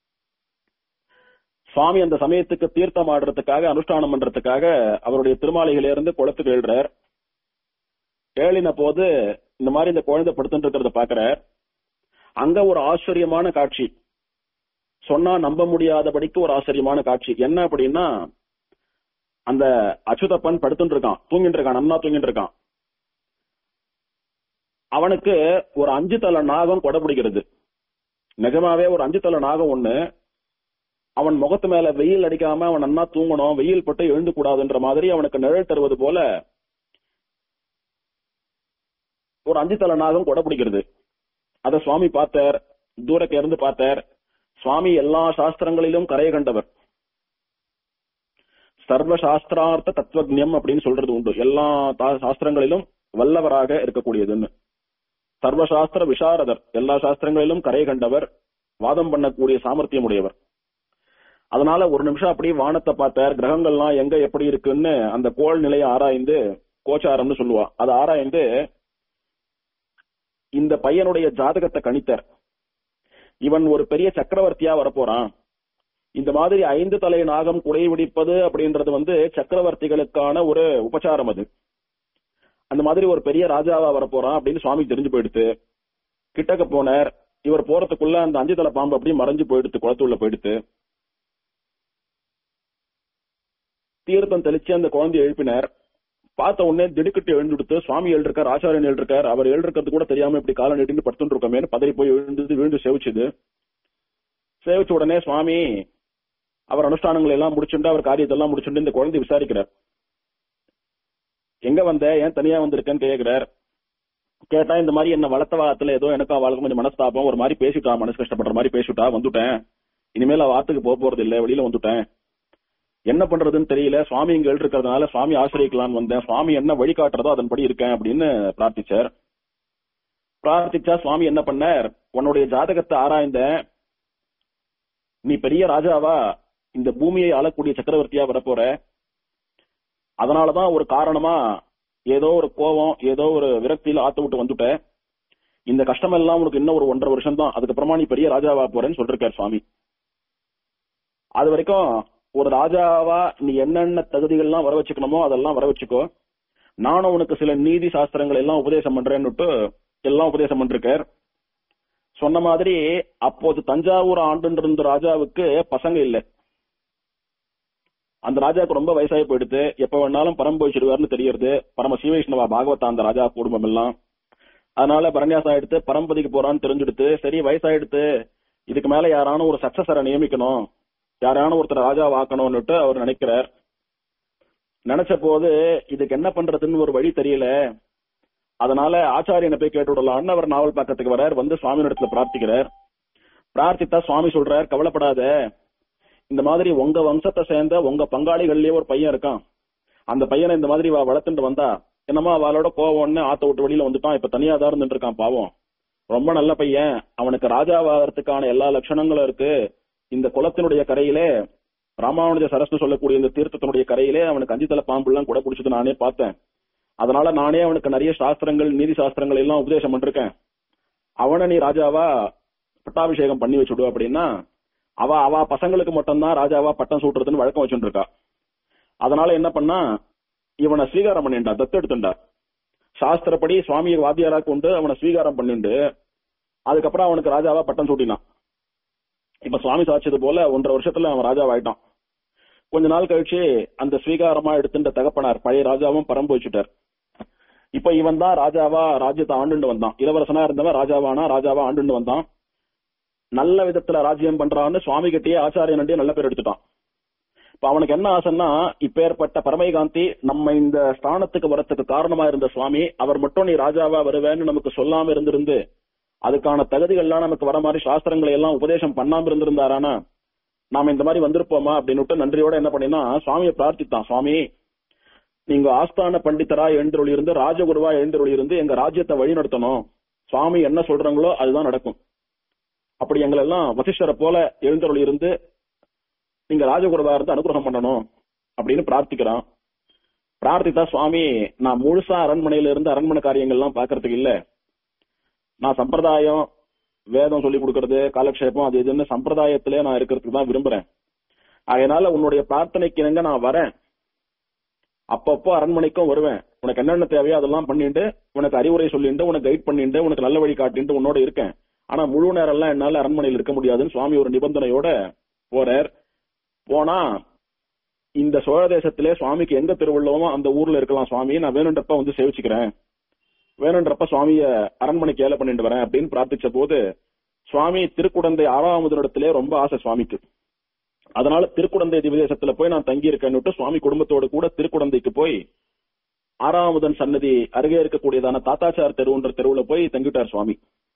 சுவாமி அந்த சமயத்துக்கு தீர்த்தம் ஆடுறதுக்காக அனுஷ்டானம் பண்றதுக்காக அவருடைய திருமாலையில இருந்து குளத்துக்கு எழுறார் ஏழின போது இந்த மாதிரி இந்த குழந்தை படுத்துட்டு இருக்கிறத பாக்குறார் அங்க ஒரு ஆச்சரியமான காட்சி சொன்னா நம்ப முடியாதபடிக்கு ஒரு ஆச்சரியமான காட்சி என்ன அப்படின்னா அந்த அச்சுதப்பன் படுத்துட்டு இருக்கான் தூங்கிட்டு இருக்கான் நன்னா தூங்கிட்டு இருக்கான் அவனுக்கு ஒரு அஞ்சு தலை நாகம் கொடை பிடிக்கிறது நிஜமாவே ஒரு அஞ்சு தலை நாகம் ஒண்ணு அவன் முகத்து மேல வெயில் அடிக்காம அவன் நன்னா தூங்கணும் வெயில் பட்டு எழுந்து கூடாதுன்ற மாதிரி அவனுக்கு நிழல் தருவது போல ஒரு அஞ்சு தலை நாகம் கொடை பிடிக்கிறது அத சுவாமி பார்த்தார் தூரக்க இருந்து பார்த்தார் சுவாமி எல்லா சாஸ்திரங்களிலும் கரையை கண்டவர் சர்வ சாஸ்திரார்த்த தத்துவஜம் அப்படின்னு சொல்றது உண்டு எல்லா தா- சாஸ்திரங்களிலும் வல்லவராக இருக்கக்கூடியதுன்னு சர்வசாஸ்திர விசாரதர் எல்லா சாஸ்திரங்களிலும் கரை கண்டவர் வாதம் பண்ணக்கூடிய சாமர்த்தியம் உடையவர் அதனால ஒரு நிமிஷம் அப்படியே வானத்தை பார்த்தார் கிரகங்கள்லாம் எங்க எப்படி இருக்குன்னு அந்த கோள் நிலையை ஆராய்ந்து கோச்சாரம்னு சொல்லுவா அதை ஆராய்ந்து இந்த பையனுடைய ஜாதகத்தை கணித்தார் இவன் ஒரு பெரிய சக்கரவர்த்தியா வரப்போறான் இந்த மாதிரி ஐந்து தலை நாகம் குடை பிடிப்பது அப்படின்றது வந்து சக்கரவர்த்திகளுக்கான ஒரு உபச்சாரம் அது அந்த மாதிரி ஒரு பெரிய ராஜாவா வரப்போறான் அப்படின்னு சுவாமி தெரிஞ்சு போயிடுத்து கிட்டக்க போனார் இவர் போறதுக்குள்ள அந்த அஞ்சு தலை பாம்பு அப்படியே மறைஞ்சு போயிடுத்து குளத்துள்ள போயிடுத்து தீர்த்தம் தெளிச்சு அந்த குழந்தையை எழுப்பினார் பார்த்த உடனே திடுக்கிட்டு எழுந்துடுத்து சுவாமி எழுதிருக்கார் ஆச்சாரியன் எழுதிருக்கார் அவர் எழுதிருக்கிறது கூட தெரியாம இப்படி காலை நீட்டின்னு படுத்துட்டு இருக்கோமேனு பதறி போய் எழுந்தது விழுந்து சேவிச்சுது சேவிச்ச உடனே சுவாமி அவர் அனுஷ்டானங்களை எல்லாம் முடிச்சுட்டு அவர் காரியத்தை எல்லாம் முடிச்சுட்டு இந்த குழந்தை விசாரிக்கிறார் எங்க வந்த ஏன் தனியா வந்திருக்கேன்னு கேக்குறார் கேட்டா இந்த மாதிரி என்ன வளர்த்த வாரத்துல ஏதோ எனக்கு அவளுக்கு கொஞ்சம் மனஸ்தாபம் ஒரு மாதிரி பேசிட்டா மனசு கஷ்டப்படுற மாதிரி பேசிட்டா வந்துட்டேன் இனிமேல் அவ வார்த்தைக்கு போக போறது இல்ல வெளியில வந்துட்டேன் என்ன பண்றதுன்னு தெரியல சுவாமி இங்க இருக்கிறதுனால சுவாமி ஆசிரியக்கலாம்னு வந்தேன் சுவாமி என்ன வழிகாட்டுறதோ அதன்படி இருக்கேன் அப்படின்னு பிரார்த்திச்சார் பிரார்த்திச்சா சுவாமி என்ன பண்ணார் உன்னுடைய ஜாதகத்தை ஆராய்ந்த நீ பெரிய ராஜாவா இந்த பூமியை ஆளக்கூடிய சக்கரவர்த்தியா வரப்போற அதனாலதான் ஒரு காரணமா ஏதோ ஒரு கோபம் ஏதோ ஒரு விரக்தியில ஆத்த விட்டு வந்துட்ட இந்த கஷ்டம் எல்லாம் உனக்கு இன்னும் ஒரு ஒன்றரை வருஷம் தான் அதுக்கப்புறமா நீ பெரிய ராஜாவா போறேன்னு சொல்லிருக்கார் சுவாமி அது வரைக்கும் ஒரு ராஜாவா நீ என்னென்ன தகுதிகள்லாம் வர வச்சுக்கணுமோ அதெல்லாம் வர வச்சுக்கோ நானும் உனக்கு சில நீதி சாஸ்திரங்கள் எல்லாம் உபதேசம் பண்றேன்னுட்டு எல்லாம் உபதேசம் பண்ணிருக்கார் சொன்ன மாதிரி அப்போது தஞ்சாவூர் ஆண்டு இருந்த ராஜாவுக்கு பசங்க இல்லை அந்த ராஜாவுக்கு ரொம்ப வயசாகி போயிடுது எப்ப வேணாலும் பரம் போயிச்சிருவாருன்னு தெரியறது பரம சீவைஷ்ணவா பாகவதா அந்த ராஜா குடும்பம் எல்லாம் அதனால பரநியாசம் ஆயிடுத்து பரம்பதிக்கு போறான்னு தெரிஞ்சுடுத்து சரி வயசாயிடுத்து இதுக்கு மேல யாரானும் ஒரு சக்சஸரை நியமிக்கணும் யாரானும் ஒருத்தர் ராஜா வாக்கணும்னுட்டு அவர் நினைக்கிறார் நினைச்ச போது இதுக்கு என்ன பண்றதுன்னு ஒரு வழி தெரியல அதனால ஆச்சாரியனை போய் கேட்டு விடலாம்னு அவர் நாவல் பக்கத்துக்கு வரார் வந்து சுவாமி இடத்துல பிரார்த்திக்கிறார் பிரார்த்தித்தா சுவாமி சொல்றார் கவலைப்படாத இந்த மாதிரி உங்க வம்சத்தை சேர்ந்த உங்க பங்காளிகள்லயே ஒரு பையன் இருக்கான் அந்த பையனை இந்த மாதிரி வ- வளர்த்துட்டு வந்தா என்னமா அவளோட கோவம்னு ஆத்த விட்டு வெளியில வந்துட்டான் இப்ப தனியா தான் இருந்துட்டு இருக்கான் பாவம் ரொம்ப நல்ல பையன் அவனுக்கு ராஜாவாகிறதுக்கான எல்லா லட்சணங்களும் இருக்கு இந்த குளத்தினுடைய கரையிலே ராமானுஜ சரஸ்னு சொல்லக்கூடிய இந்த தீர்த்தத்தினுடைய கரையிலே அவனுக்கு அஞ்சு தலை பாம்பு எல்லாம் கூட பிடிச்சது நானே பார்த்தேன் அதனால நானே அவனுக்கு நிறைய சாஸ்திரங்கள் நீதி சாஸ்திரங்கள் எல்லாம் உபதேசம் பண்ணிருக்கேன் அவனை நீ ராஜாவா பட்டாபிஷேகம் பண்ணி வச்சுடு அப்படின்னா அவ அவ பசங்களுக்கு மட்டும்தான் ராஜாவா பட்டம் சூட்டுறதுன்னு வழக்கம் வச்சுட்டு இருக்கா அதனால என்ன பண்ணா இவனை ஸ்வீகாரம் பண்ணிண்டா தத்தெடுத்துண்டா சாஸ்திரப்படி சுவாமியை வாத்தியாரா கொண்டு அவனை ஸ்வீகாரம் பண்ணிண்டு அதுக்கப்புறம் அவனுக்கு ராஜாவா பட்டம் சூட்டினான் இப்ப சுவாமி சாட்சியது போல ஒன்றரை வருஷத்துல அவன் ராஜாவாயிட்டான் கொஞ்ச நாள் கழிச்சு அந்த ஸ்வீகாரமா எடுத்துட்ட தகப்பனார் பழைய ராஜாவும் பரம்பு வச்சுட்டார் இப்ப இவன் தான் ராஜாவா ராஜ்யத்தை ஆண்டுண்டு வந்தான் இளவரசனா இருந்தவன் ராஜாவானா ராஜாவா ஆண்டுண்டு வந்தான் நல்ல விதத்துல ராஜ்யம் பண்றான்னு சுவாமி கிட்டயே ஆச்சாரியன்டே நல்ல பேர் எடுத்துட்டான் இப்ப அவனுக்கு என்ன ஆசைன்னா இப்பேற்பட்ட பரமைகாந்தி நம்ம இந்த ஸ்தானத்துக்கு வரத்துக்கு காரணமா இருந்த சுவாமி அவர் மட்டும் நீ ராஜாவா வருவேன்னு நமக்கு சொல்லாம இருந்திருந்து அதுக்கான தகுதிகள்லாம் நமக்கு வர மாதிரி சாஸ்திரங்களை எல்லாம் உபதேசம் பண்ணாம இருந்திருந்தாரானா நாம இந்த மாதிரி வந்திருப்போமா அப்படின்னு நன்றியோட என்ன பண்ணினா சுவாமியை பிரார்த்தித்தான் சுவாமி நீங்க ஆஸ்தான பண்டிதரா எழுந்தருளி இருந்து ராஜகுருவா எழுந்தருளி இருந்து எங்க ராஜ்யத்தை வழிநடத்தணும் சுவாமி என்ன சொல்றாங்களோ அதுதான் நடக்கும் அப்படி எங்களை எல்லாம் வசிஷ்டரை போல எழுந்தருளி இருந்து நீங்க ராஜகுருவா இருந்து அனுகிரகம் பண்ணணும் அப்படின்னு பிரார்த்திக்கிறான் பிரார்த்தித்தா சுவாமி நான் முழுசா அரண்மனையில இருந்து அரண்மனை காரியங்கள்லாம் பாக்குறதுக்கு இல்ல நான் சம்பிரதாயம் வேதம் சொல்லி கொடுக்கறது காலக்ஷேபம் அது இதுன்னு சம்பிரதாயத்திலே நான் இருக்கிறதுக்கு தான் விரும்புறேன் அதனால உன்னுடைய பிரார்த்தனைக்கு இணங்க நான் வரேன் அப்பப்போ அரண்மனைக்கும் வருவேன் உனக்கு என்னென்ன தேவையோ அதெல்லாம் பண்ணிட்டு உனக்கு அறிவுரை சொல்லிட்டு உனக்கு கைட் பண்ணிட்டு உனக்கு நல்ல வழி காட்டிட்டு உன்னோட இருக்கேன் ஆனா முழு நேரம் எல்லாம் என்னால அரண்மனையில் இருக்க முடியாதுன்னு சுவாமி ஒரு நிபந்தனையோட போறார் போனா இந்த சோழ தேசத்திலே சுவாமிக்கு எங்க திருவள்ளமோ அந்த ஊர்ல இருக்கலாம் சுவாமி நான் வேணுன்றப்ப வந்து சேவிச்சுக்கிறேன் வேணுன்றப்ப சுவாமிய அரண்மனைக்கு ஏல பண்ணிட்டு வரேன் அப்படின்னு பிரார்த்திச்ச போது சுவாமி திருக்குடந்தை ஆறாவதுடத்திலே ரொம்ப ஆசை சுவாமிக்கு அதனால திருக்குடந்தை திவதேசத்துல போய் நான் தங்கி இருக்கேன்னுட்டு சுவாமி குடும்பத்தோடு கூட திருக்குடந்தைக்கு போய் ஆறாவதன் சன்னதி அருகே இருக்கக்கூடியதான தாத்தாச்சார் தெருவுன்ற தெருவுல போய் தங்கிட்டார் சுவாமி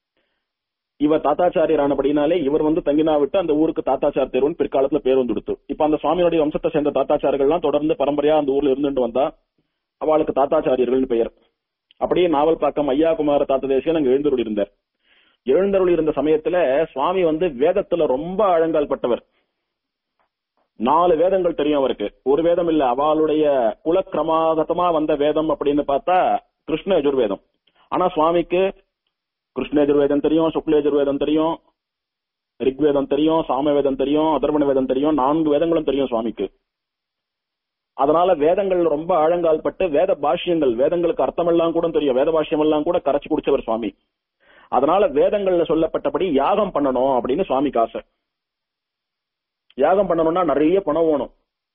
இவர் தாத்தாச்சாரியர் ஆனபடினாலே இவர் வந்து தங்கினா விட்டு அந்த ஊருக்கு தாத்தாச்சார் தெருவுன்னு பிற்காலத்துல பேர் வந்துடுத்து இப்ப அந்த சுவாமியோடைய வம்சத்தை சேர்ந்த தாத்தாச்சாரியர்கள்லாம் தொடர்ந்து பரம்பரையா அந்த ஊர்ல இருந்துட்டு வந்தா அவளுக்கு தாத்தாச்சாரியர்கள்னு பெயர் அப்படியே நாவல் பாக்கம் ஐயா குமார தாத்த தேசியன் அங்க எழுந்தருள் இருந்தார் எழுந்தருள் இருந்த சமயத்துல சுவாமி வந்து வேதத்துல ரொம்ப ஆழங்கால் பட்டவர் நாலு வேதங்கள் தெரியும் அவருக்கு ஒரு வேதம் இல்ல அவளுடைய குலக்கிரமாகத்தமா வந்த வேதம் அப்படின்னு பார்த்தா கிருஷ்ண யஜுர்வேதம் ஆனா சுவாமிக்கு கிருஷ்ண யஜுர்வேதம் தெரியும் சுக்ல யஜுர்வேதம் தெரியும் ரிக்வேதம் தெரியும் சாமவேதம் தெரியும் அதர்வண வேதம் தெரியும் நான்கு வேதங்களும் தெரியும் சுவாமிக்கு அதனால வேதங்கள் ரொம்ப ஆழங்கால் பட்டு வேத பாஷ்யங்கள் வேதங்களுக்கு அர்த்தமெல்லாம் கூட தெரியும் வேத பாஷ்யம் எல்லாம் கூட கரைச்சு குடிச்சவர் சுவாமி அதனால வேதங்கள்ல சொல்லப்பட்டபடி யாகம் பண்ணணும் அப்படின்னு சுவாமிக்கு ஆசை யாகம் பண்ணணும்னா நிறைய பணம் வேணும்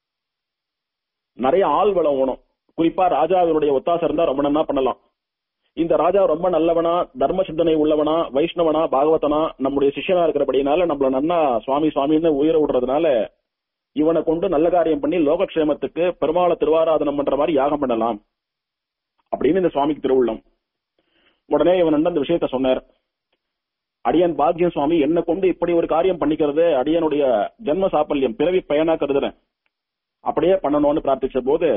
நிறைய ஆள் வளம் வேணும் குறிப்பா ராஜாவினுடைய ஒத்தாசை இருந்தா ரொம்ப நன்னா பண்ணலாம் இந்த ராஜா ரொம்ப நல்லவனா தர்ம சிந்தனை உள்ளவனா வைஷ்ணவனா பாகவதனா நம்முடைய சிஷ்யனா இருக்கிறபடினால நம்மள நன்னா சுவாமி சுவாமின்னு உயிர விடுறதுனால இவனை கொண்டு நல்ல காரியம் பண்ணி லோகக்ஷேமத்துக்கு பெருமாளை திருவாராதனம் பண்ற மாதிரி யாகம் பண்ணலாம் அப்படின்னு இந்த சுவாமிக்கு திருவுள்ளம் உடனே இவன் அந்த விஷயத்த சொன்னார் அடியன் பாக்யம் சுவாமி என்ன கொண்டு இப்படி ஒரு காரியம் பண்ணிக்கிறது அடியனுடைய ஜென்ம சாப்பல்யம் பிறவி பயனா கருதுறேன் அப்படியே பண்ணணும்னு பிரார்த்திச்ச போது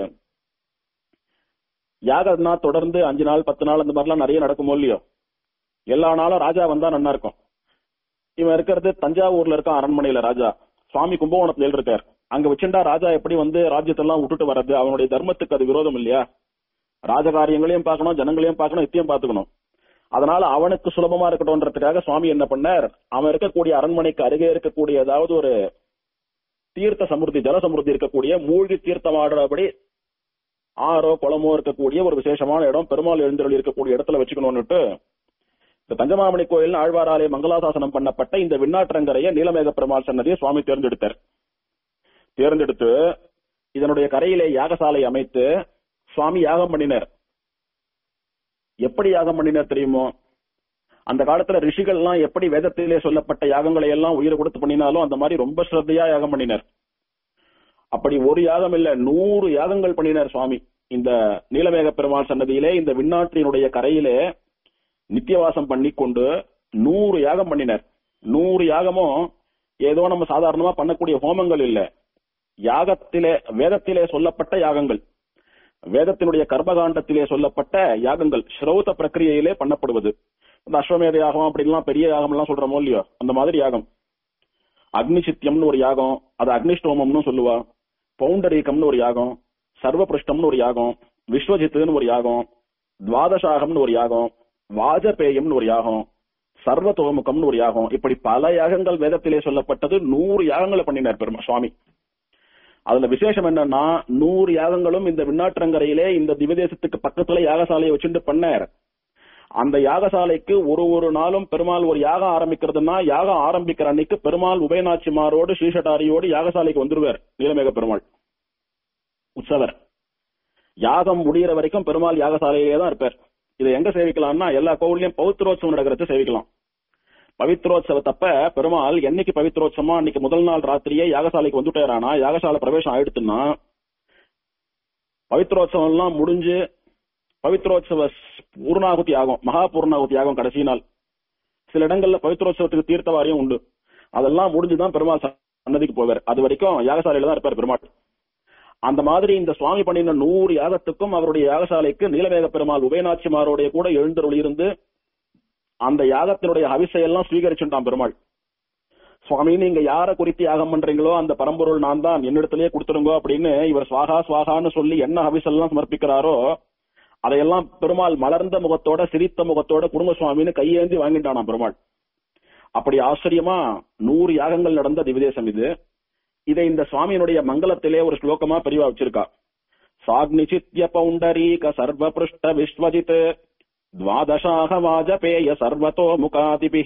யாகம்னா தொடர்ந்து அஞ்சு நாள் பத்து நாள் அந்த மாதிரிலாம் நிறைய நடக்குமோ இல்லையோ எல்லா நாளும் ராஜா வந்தா நல்லா இருக்கும் இவன் இருக்கிறது தஞ்சாவூர்ல இருக்கான் அரண்மனையில ராஜா சுவாமி கும்பகோணத்துல இருக்கார் அங்க வச்சுட்டா ராஜா எப்படி வந்து ராஜ்யத்தெல்லாம் விட்டுட்டு வர்றது அவனுடைய தர்மத்துக்கு அது விரோதம் இல்லையா ராஜகாரியங்களையும் பார்க்கணும் ஜனங்களையும் பார்க்கணும் நித்தியம் பார்த்துக்கணும் அதனால அவனுக்கு சுலபமா இருக்கட்டும்ன்றதுக்காக சுவாமி என்ன பண்ணார் அவன் இருக்கக்கூடிய அரண்மனைக்கு அருகே இருக்கக்கூடிய ஏதாவது ஒரு தீர்த்த சமுர்த்தி ஜல சமுர்த்தி இருக்கக்கூடிய மூழ்கி தீர்த்தமாடுறபடி ஆறோ குளமோ இருக்கக்கூடிய ஒரு விசேஷமான இடம் பெருமாள் எழுந்தருள் இருக்கக்கூடிய இடத்துல வச்சுக்கணும்னுட்டு இந்த தஞ்சமாமணி கோயில் ஆழ்வாராலய மங்களாசாசனம் பண்ணப்பட்ட இந்த விண்ணாற்றங்கரைய நீலமேக பெருமாள் சன்னதியை சுவாமி தேர்ந்தெடுத்தார் தேர்ந்தெடுத்து இதனுடைய கரையிலே யாகசாலை அமைத்து சுவாமி யாகம் பண்ணினார் எப்படி யாகம் பண்ணினார் தெரியுமோ அந்த காலத்துல ரிஷிகள்லாம் எப்படி வேதத்திலே சொல்லப்பட்ட யாகங்களை எல்லாம் உயிரை கொடுத்து பண்ணினாலும் அந்த மாதிரி ரொம்ப ஸ்ரத்தையா யாகம் பண்ணினார் அப்படி ஒரு யாகம் இல்ல நூறு யாகங்கள் பண்ணினார் சுவாமி இந்த நீலமேக பெருமாள் சன்னதியிலே இந்த விண்ணாற்றினுடைய கரையிலே நித்தியவாசம் பண்ணி கொண்டு நூறு யாகம் பண்ணினார் நூறு யாகமும் ஏதோ நம்ம சாதாரணமா பண்ணக்கூடிய ஹோமங்கள் இல்ல யாகத்திலே வேதத்திலே சொல்லப்பட்ட யாகங்கள் வேதத்தினுடைய கர்மகாண்டத்திலே சொல்லப்பட்ட யாகங்கள் ஸ்ரௌத பிரக்கிரியிலே பண்ணப்படுவது இந்த அஸ்வமேத யாகம் அப்படின்லாம் பெரிய யாகம் எல்லாம் சொல்றோமோ இல்லையோ அந்த மாதிரி யாகம் அக்னிசித்தியம்னு ஒரு யாகம் அது அக்னிஷ்டோமம்னு சொல்லுவா பவுண்டரீகம்னு ஒரு யாகம் சர்வபிருஷ்டம்னு ஒரு யாகம் விஸ்வஜித்துன்னு ஒரு யாகம் துவாதசாகம்னு ஒரு யாகம் வாஜபேயம்னு ஒரு யாகம் சர்வதோமுகம்னு ஒரு யாகம் இப்படி பல யாகங்கள் வேதத்திலே சொல்லப்பட்டது நூறு யாகங்களை பண்ணினார் பெருமா சுவாமி அதுல விசேஷம் என்னன்னா நூறு யாகங்களும் இந்த விண்ணாற்றங்கரையிலே இந்த திவதேசத்துக்கு பக்கத்துல யாகசாலையை வச்சுட்டு பண்ணார் அந்த யாகசாலைக்கு ஒரு ஒரு நாளும் பெருமாள் ஒரு யாகம் ஆரம்பிக்கிறதுனா யாகம் ஆரம்பிக்கிற அன்னைக்கு பெருமாள் உபயநாச்சிமாரோடு ஸ்ரீஷட்டாரியோடு யாகசாலைக்கு வந்துருவார் நீலமேக பெருமாள் உற்சவர் யாகம் முடியிற வரைக்கும் பெருமாள் யாகசாலையிலே தான் இருப்பார் இதை எங்க சேவிக்கலாம்னா எல்லா கோவிலையும் பௌத்திரோத்சவம் நடக்கிறத சேவிக்கலாம் பவித்ரோத்சவத்தப்ப பெருமாள் என்னைக்கு பவித்ரோத்சவமா அன்னைக்கு முதல் நாள் ராத்திரியே யாகசாலைக்கு வந்துட்டாரானா யாகசாலை பிரவேசம் ஆயிடுத்துன்னா பவித்ரோத்சவம் எல்லாம் முடிஞ்சு பவித்ரோத்சவ பூர்ணாகுதி ஆகும் மகா பூர்ணாகுதி ஆகும் கடைசி நாள் சில இடங்கள்ல பவித்ரோத்சவத்துக்கு தீர்த்தவாரியம் உண்டு அதெல்லாம் முடிஞ்சுதான் பெருமாள் சன்னதிக்கு போவார் அது வரைக்கும் யாகசாலையில தான் இருப்பார் பெருமாள் அந்த மாதிரி இந்த சுவாமி பண்ணின நூறு யாகத்துக்கும் அவருடைய யாகசாலைக்கு நீலவேக பெருமாள் உபயநாச்சிமாரோடைய கூட எழுந்தருள் இருந்து அந்த யாகத்தினுடைய அவிசையெல்லாம் ஸ்வீகரிச்சுட்டான் பெருமாள் சுவாமி நீங்க யார குறித்து யாகம் பண்றீங்களோ அந்த பரம்பொருள் நான் தான் என்னிடத்திலேயே கொடுத்துருங்க அப்படின்னு இவர் சுவாகா சுவாகான்னு சொல்லி என்ன அவிசெல்லாம் சமர்ப்பிக்கிறாரோ அதையெல்லாம் பெருமாள் மலர்ந்த முகத்தோட சிரித்த முகத்தோட குடும்ப சுவாமின்னு கையேந்தி வாங்கிட்டானாம் பெருமாள் அப்படி ஆச்சரியமா நூறு யாகங்கள் நடந்த திவிதேசம் இது இதை இந்த சுவாமியினுடைய மங்களத்திலே ஒரு ஸ்லோகமா பெரியவா வச்சிருக்கா சாக்னிச்சித்ய பௌண்டரீக சர்வ பிருஷ்ட விஸ்வஜித் द्वादशाह वाजपेय सर्वतो मुकादिभिः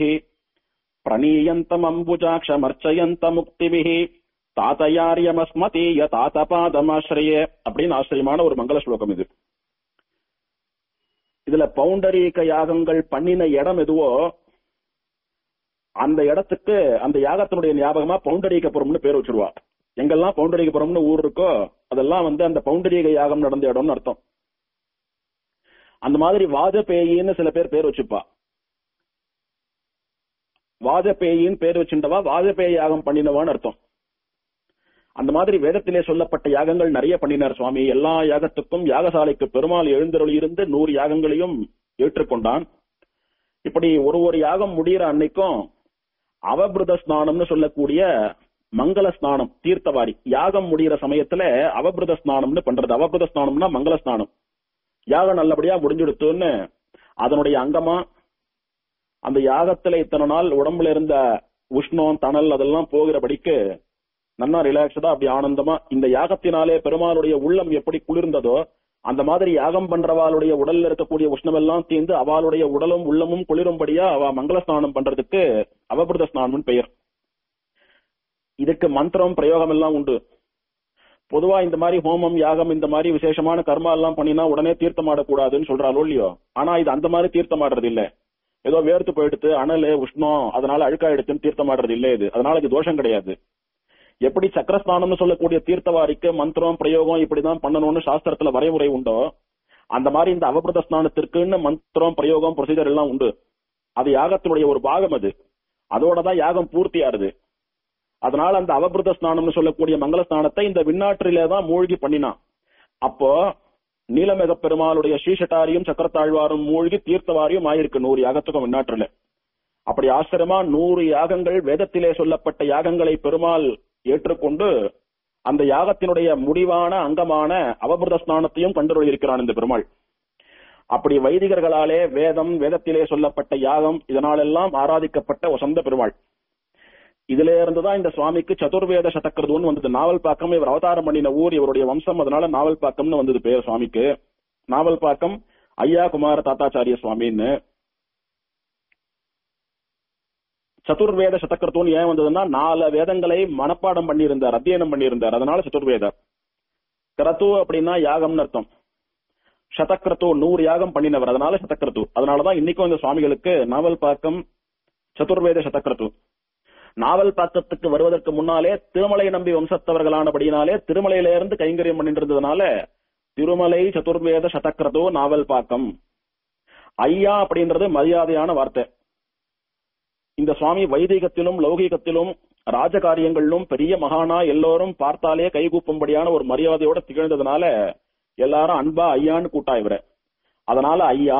प्रणीयन्तमम्बुजाक्षमर्चयन्तमुक्तिभिः தாத்தயாரியமஸ்மதீய தாத்தபாதமாசிரிய அப்படின்னு ஆச்சரியமான ஒரு மங்கள ஸ்லோகம் இது இதுல பவுண்டரீக யாகங்கள் பண்ணின இடம் எதுவோ அந்த இடத்துக்கு அந்த யாகத்தினுடைய ஞாபகமா பவுண்டரீகபுரம்னு பேர் வச்சிருவா எங்கெல்லாம் பவுண்டரீகபுரம்னு ஊர் இருக்கோ அதெல்லாம் வந்து அந்த பவுண்டரீக யாகம் நடந்த இடம்னு அர்த்தம் அந்த மாதிரி வாஜபேயின்னு சில பேர் பேர் வச்சுப்பா வாஜபேயின்னு பேர் வச்சுட்டவா வாஜபேய யாகம் பண்ணினவான்னு அர்த்தம் அந்த மாதிரி வேதத்திலே சொல்லப்பட்ட யாகங்கள் நிறைய பண்ணினார் சுவாமி எல்லா யாகத்துக்கும் யாகசாலைக்கு பெருமாள் எழுந்தருள் இருந்து நூறு யாகங்களையும் ஏற்றுக்கொண்டான் இப்படி ஒரு ஒரு யாகம் முடிகிற அன்னைக்கும் அவபிருத ஸ்நானம்னு சொல்லக்கூடிய மங்கள ஸ்நானம் தீர்த்தவாரி யாகம் முடிகிற சமயத்துல அவபிருத ஸ்நானம்னு பண்றது அவபிருத ஸ்நானம்னா மங்கள ஸ்நானம் யாகம் நல்லபடியா முடிஞ்சுடுத்துன்னு அதனுடைய அங்கமா அந்த யாகத்துல இத்தனை நாள் உடம்புல இருந்த உஷ்ணம் தணல் அதெல்லாம் போகிறபடிக்கு நல்லா ரிலாக்ஸ்டா அப்படி ஆனந்தமா இந்த யாகத்தினாலே பெருமாளுடைய உள்ளம் எப்படி குளிர்ந்ததோ அந்த மாதிரி யாகம் பண்றவாளுடைய உடல்ல இருக்கக்கூடிய உஷ்ணம் எல்லாம் தீர்ந்து அவளுடைய உடலும் உள்ளமும் குளிரும்படியா அவ மங்கள ஸ்நானம் பண்றதுக்கு அவபிரத ஸ்நானம்னு பெயர் இதுக்கு மந்திரம் பிரயோகம் எல்லாம் உண்டு பொதுவா இந்த மாதிரி ஹோமம் யாகம் இந்த மாதிரி விசேஷமான கர்மா எல்லாம் பண்ணினா உடனே தீர்த்தம் ஆடக்கூடாதுன்னு சொல்றாளோ இல்லையோ ஆனா இது அந்த மாதிரி தீர்த்தம் ஆடுறது இல்ல ஏதோ வேர்த்து போயிடுத்து அனல் உஷ்ணம் அதனால அழுக்காயிடுத்துன்னு தீர்த்தம் ஆடுறது இல்ல இது அதனால இது தோஷம் கிடையாது எப்படி சக்கரஸ்தானம்னு சொல்லக்கூடிய தீர்த்தவாரிக்கு மந்திரம் பிரயோகம் இப்படிதான் பண்ணணும்னு சாஸ்திரத்துல வரைமுறை உண்டோ அந்த மாதிரி இந்த அவபிரத ஸ்நானத்திற்குன்னு மந்திரம் பிரயோகம் ப்ரொசீஜர் எல்லாம் உண்டு அது யாகத்தினுடைய ஒரு பாகம் அது அதோட தான் யாகம் பூர்த்தி ஆறுது அதனால அந்த அவபிரத ஸ்நானம்னு சொல்லக்கூடிய மங்கள ஸ்நானத்தை இந்த விண்ணாற்றிலே தான் மூழ்கி பண்ணினான் அப்போ நீலமேக பெருமாளுடைய ஸ்ரீஷட்டாரியும் சக்கரத்தாழ்வாரும் மூழ்கி தீர்த்தவாரியும் ஆயிருக்கு நூறு யாகத்துக்கும் விண்ணாற்றுல அப்படி ஆசிரமா நூறு யாகங்கள் வேதத்திலே சொல்லப்பட்ட யாகங்களை பெருமாள் ஏற்றுக்கொண்டு அந்த யாகத்தினுடைய முடிவான அங்கமான அவபிரத ஸ்நானத்தையும் கண்டுள்ள இருக்கிறான் இந்த பெருமாள் அப்படி வைதிகர்களாலே வேதம் வேதத்திலே சொல்லப்பட்ட யாகம் இதனாலெல்லாம் ஆராதிக்கப்பட்ட வசந்த பெருமாள் இதுல இருந்துதான் இந்த சுவாமிக்கு சதுர்வேத சதக்கிரதுன்னு வந்தது நாவல் பாக்கம் இவர் அவதாரம் பண்ணின ஊர் இவருடைய வம்சம் அதனால நாவல் பாக்கம்னு வந்தது பேர் சுவாமிக்கு நாவல் பாக்கம் ஐயா குமார தாத்தாச்சாரிய சுவாமின்னு சதுர்வேத சதக்கிரத்துவம் ஏன் வந்ததுன்னா நாலு வேதங்களை மனப்பாடம் பண்ணியிருந்தார் அத்தியனம் பண்ணியிருந்தார் அதனால சதுர்வேத கிரத்து அப்படின்னா யாகம்னு அர்த்தம் சதக்கிரத்து நூறு யாகம் பண்ணினவர் அதனால சதக்கிரத்து அதனாலதான் இன்னைக்கும் இந்த சுவாமிகளுக்கு நாவல் பாக்கம் சதுர்வேத சதக்கிரத்து நாவல் பாக்கத்துக்கு வருவதற்கு முன்னாலே திருமலை நம்பி வம்சத்தவர்களானபடியினாலே திருமலையில இருந்து கைங்கரியம் பண்ணிட்டு இருந்ததுனால திருமலை சதுர்வேத சதக்கிரதோ நாவல் பாக்கம் ஐயா அப்படின்றது மரியாதையான வார்த்தை இந்த சுவாமி வைதிகத்திலும் லௌகிகத்திலும் ராஜகாரியங்களிலும் பெரிய மகானா எல்லோரும் பார்த்தாலே கைகூப்பும்படியான ஒரு மரியாதையோட திகழ்ந்ததுனால எல்லாரும் அன்பா ஐயான்னு கூட்டா இவரை அதனால ஐயா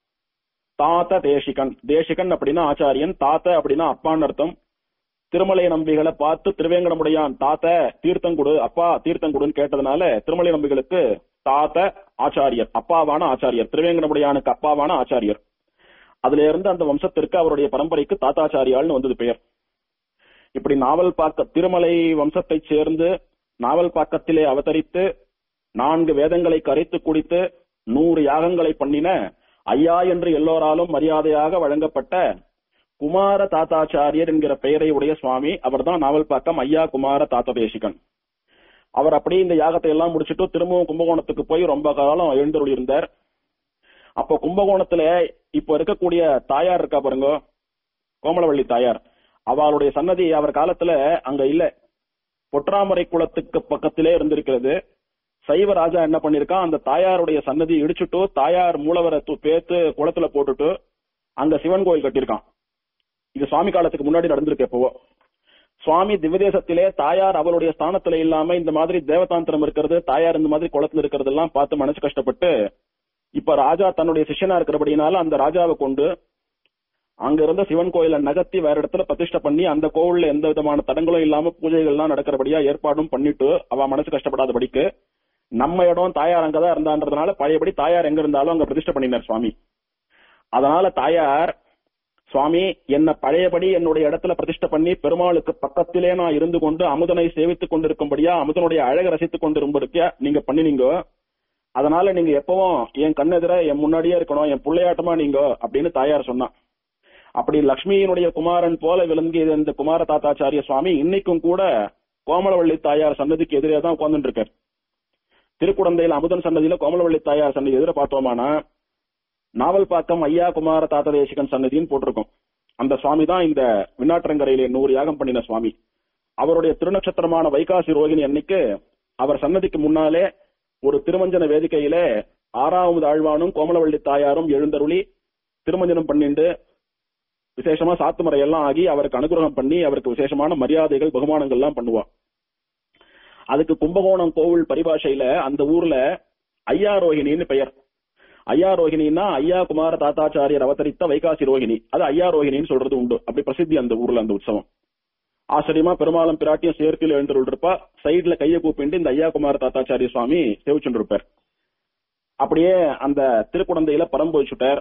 தாத்த தேசிகன் தேசிகன் அப்படின்னா ஆச்சாரியன் தாத்த அப்படின்னா அப்பான்னு அர்த்தம் திருமலை நம்பிகளை பார்த்து திருவேங்கடமுடையான் தாத்த தீர்த்தங்குடு அப்பா தீர்த்தங்குடுன்னு கேட்டதுனால திருமலை நம்பிகளுக்கு தாத்த ஆச்சாரியர் அப்பாவான ஆச்சாரியர் திருவேங்கடமுடையானுக்கு அப்பாவான ஆச்சாரியர் அதுல இருந்து அந்த வம்சத்திற்கு அவருடைய பரம்பரைக்கு தாத்தாச்சாரியால்னு வந்தது பெயர் இப்படி நாவல் பாக்க திருமலை வம்சத்தைச் சேர்ந்து நாவல் பாக்கத்திலே அவதரித்து நான்கு வேதங்களை கரைத்து குடித்து நூறு யாகங்களை பண்ணின ஐயா என்று எல்லோராலும் மரியாதையாக வழங்கப்பட்ட குமார தாத்தாச்சாரியர் என்கிற பெயரை உடைய சுவாமி அவர்தான் நாவல் பாக்கம் ஐயா குமார தாத்த தேசிகன் அவர் அப்படியே இந்த யாகத்தை எல்லாம் முடிச்சிட்டு திரும்பவும் கும்பகோணத்துக்கு போய் ரொம்ப காலம் எழுந்தருளி இருந்தார் அப்போ கும்பகோணத்துல இப்ப இருக்கக்கூடிய தாயார் இருக்கா பாருங்க கோமலவள்ளி தாயார் அவளுடைய சன்னதி அவர் காலத்துல அங்க இல்ல பொற்றாமரை குளத்துக்கு பக்கத்திலே இருந்திருக்கிறது சைவ ராஜா என்ன பண்ணிருக்கான் அந்த தாயாருடைய சன்னதி இடிச்சுட்டு தாயார் மூலவரை து- பேத்து குளத்துல போட்டுட்டு அங்க சிவன் கோயில் கட்டியிருக்கான் இது சுவாமி காலத்துக்கு முன்னாடி நடந்திருக்கு எப்பவோ சுவாமி திவ்யதேசத்திலே தாயார் அவருடைய ஸ்தானத்துல இல்லாம இந்த மாதிரி தேவதாந்திரம் இருக்கிறது தாயார் இந்த மாதிரி குளத்துல இருக்கிறது எல்லாம் பார்த்து மனசு கஷ்டப்பட்டு இப்ப ராஜா தன்னுடைய சிஷ்யனா இருக்கிறபடினால அந்த ராஜாவை கொண்டு அங்க இருந்த சிவன் கோயிலை நகர்த்தி வேற இடத்துல பிரதிஷ்டை பண்ணி அந்த கோவில்ல எந்த விதமான தடங்களும் இல்லாம பூஜைகள்லாம் நடக்கிறபடியா ஏற்பாடும் பண்ணிட்டு அவ மனசு கஷ்டப்படாதபடிக்கு நம்ம இடம் தாயார் அங்கதான் இருந்தான்றதுனால பழையபடி தாயார் எங்க இருந்தாலும் அங்க பிரதிஷ்டை பண்ணினார் சுவாமி அதனால தாயார் சுவாமி என்ன பழையபடி என்னுடைய இடத்துல பிரதிஷ்டை பண்ணி பெருமாளுக்கு பக்கத்திலே நான் இருந்து கொண்டு அமுதனை சேவித்துக் கொண்டிருக்கும்படியா அமுதனுடைய அழகை ரசித்துக் கொண்டிரும்படியா நீங்க பண்ணினீங்க அதனால நீங்க எப்பவும் என் கண்ணெதிர என் முன்னாடியே இருக்கணும் என் பிள்ளையாட்டமா நீங்க அப்படின்னு தாயார் சொன்னான் அப்படி லக்ஷ்மியினுடைய குமாரன் போல விளங்கிய இந்த குமார தாத்தாச்சாரிய சுவாமி இன்னைக்கும் கூட கோமலவள்ளி தாயார் சன்னதிக்கு எதிரே தான் உட்கார்ந்துட்டு இருக்கார் திருக்குடந்தையில அமுதன் சன்னதியில கோமலவள்ளி தாயார் சன்னதி எதிர பார்த்தோமானா நாவல்பாக்கம் ஐயா குமார தாத்த தேசிகன் சன்னதின்னு போட்டிருக்கும் அந்த சுவாமி தான் இந்த விண்ணாற்றங்கரையிலே நூறு யாகம் பண்ணின சுவாமி அவருடைய திருநட்சத்திரமான வைகாசி ரோகிணி அன்னைக்கு அவர் சன்னதிக்கு முன்னாலே ஒரு திருமஞ்சன வேதிக்கையிலே ஆறாவது ஆழ்வானும் கோமலவள்ளி தாயாரும் எழுந்தருளி திருமஞ்சனம் பண்ணிண்டு விசேஷமா சாத்துமறை எல்லாம் ஆகி அவருக்கு அனுகிரகம் பண்ணி அவருக்கு விசேஷமான மரியாதைகள் பகுமானங்கள் எல்லாம் பண்ணுவா அதுக்கு கும்பகோணம் கோவில் பரிபாஷையில அந்த ஊர்ல ஐயா ரோஹிணின்னு பெயர் ஐயா ரோஹிணின்னா ஐயா குமார தாத்தாச்சாரியர் அவதரித்த வைகாசி ரோஹிணி அது ஐயா ரோஹிணின்னு சொல்றது உண்டு அப்படி பிரசித்தி அந்த ஊர்ல அந்த உற்சவம் ஆச்சரியமா பெருமாளும் பிராட்டியும் சேர்க்கையில் எழுந்துருப்பா சைடுல கையை கூப்பிட்டு இந்த ஐயா குமார தாத்தாச்சாரிய சுவாமி சேவிச்சுட்டு இருப்பார் அப்படியே அந்த திருக்குடந்தையில பரம்போதிச்சுட்டார்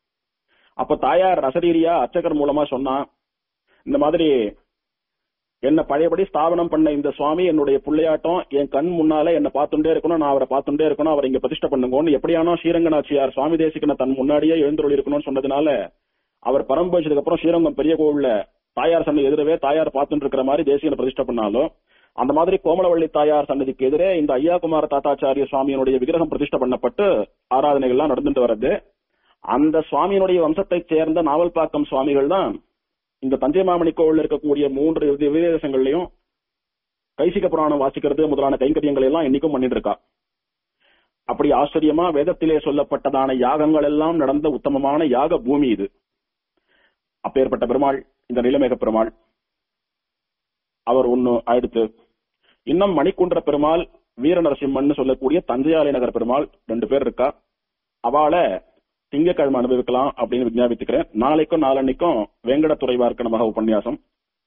அப்ப தாயார் ரசரீரியா அர்ச்சகர் மூலமா சொன்னா இந்த மாதிரி என்ன பழையபடி ஸ்தாபனம் பண்ண இந்த சுவாமி என்னுடைய பிள்ளையாட்டம் என் கண் முன்னால என்ன பார்த்துட்டே இருக்கணும் நான் அவரை பார்த்துட்டே இருக்கணும் அவரை இங்க பிரதிஷ்டை பண்ணுங்கன்னு எப்படியானோ ஸ்ரீரங்கநாச்சியார் சுவாமி தேசிகனை தன் முன்னாடியே எழுந்துருளி இருக்கணும்னு சொன்னதுனால அவர் பரம்போதிச்சதுக்கு அப்புறம் ஸ்ரீரங்கம் பெரிய கோவில்ல தாயார் சன்னதி எதிரவே தாயார் பார்த்துட்டு இருக்கிற மாதிரி தேசிகனை பிரதிஷ்டை பண்ணாலும் அந்த மாதிரி கோமலவள்ளி தாயார் சன்னதிக்கு எதிரே இந்த ஐயா குமார தாத்தாச்சாரிய சுவாமியினுடைய விக்கிரகம் பிரதிஷ்டை பண்ணப்பட்டு ஆராதனைகள்லாம் நடந்துட்டு வருது அந்த சுவாமியினுடைய வம்சத்தைச் சேர்ந்த நாவல்பாக்கம் சுவாமிகள் தான் இந்த தஞ்சை மாமணி கோவில் இருக்கக்கூடிய மூன்று விதேசங்கள்லயும் கைசிக புராணம் வாசிக்கிறது முதலான கைங்கரியங்கள் எல்லாம் இன்னைக்கும் பண்ணிட்டு இருக்கா அப்படி ஆச்சரியமா வேதத்திலே சொல்லப்பட்டதான யாகங்கள் எல்லாம் நடந்த உத்தமமான யாக பூமி இது அப்பேற்பட்ட பெருமாள் இந்த நிலமேக பெருமாள் அவர் ஒண்ணு அடுத்து இன்னும் மணிக்குன்ற பெருமாள் வீர நரசிம்மன் சொல்லக்கூடிய தஞ்சையாலை நகர் பெருமாள் ரெண்டு பேர் இருக்கா அவளை திங்கக்கிழமை அனுபவிக்கலாம் அப்படின்னு விஞ்ஞாபித்துக்கிறேன் நாளைக்கும் நாளன்னைக்கும் வேங்கடத்துறைவார்க்க நமக உபன்யாசம்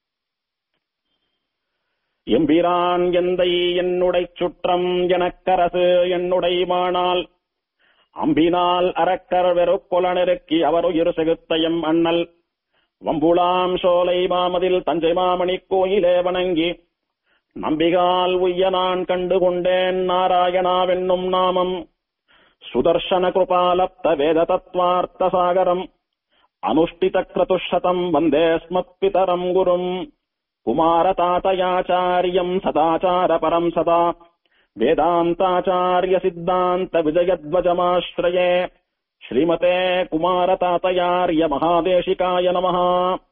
எம்பிரான் எந்தை என்னுடை சுற்றம் எனக்கரசு என்னுடை மானால் அம்பினால் அரக்கர் வெறுக்கொல நெருக்கி அவர் உயிர் செகுத்தயம் அண்ணல் வம்புளாம் சோலை மாமதில் தஞ்சை மாமணி கோயிலே வணங்கி நம்பிகால் உய்ய நான் கண்டு கொண்டேன் நாராயணாவென்னும் நாமம் சுதர்சன கிருபாலப்த வேத தத்வார்த்த சாகரம் அனுஷ்டித கிரதுஷதம் வந்தே ஸ்மத்பிதரம் குரும் குமாரதாத்தயாச்சாரியம் சதாச்சார பரம் சதா வேதாந்தாச்சாரிய சித்தாந்த விஜயத்வஜமாஸ்ரயே ஸ்ரீமதே குமாரதாத்தயாரிய மகாதேசிகாய நமः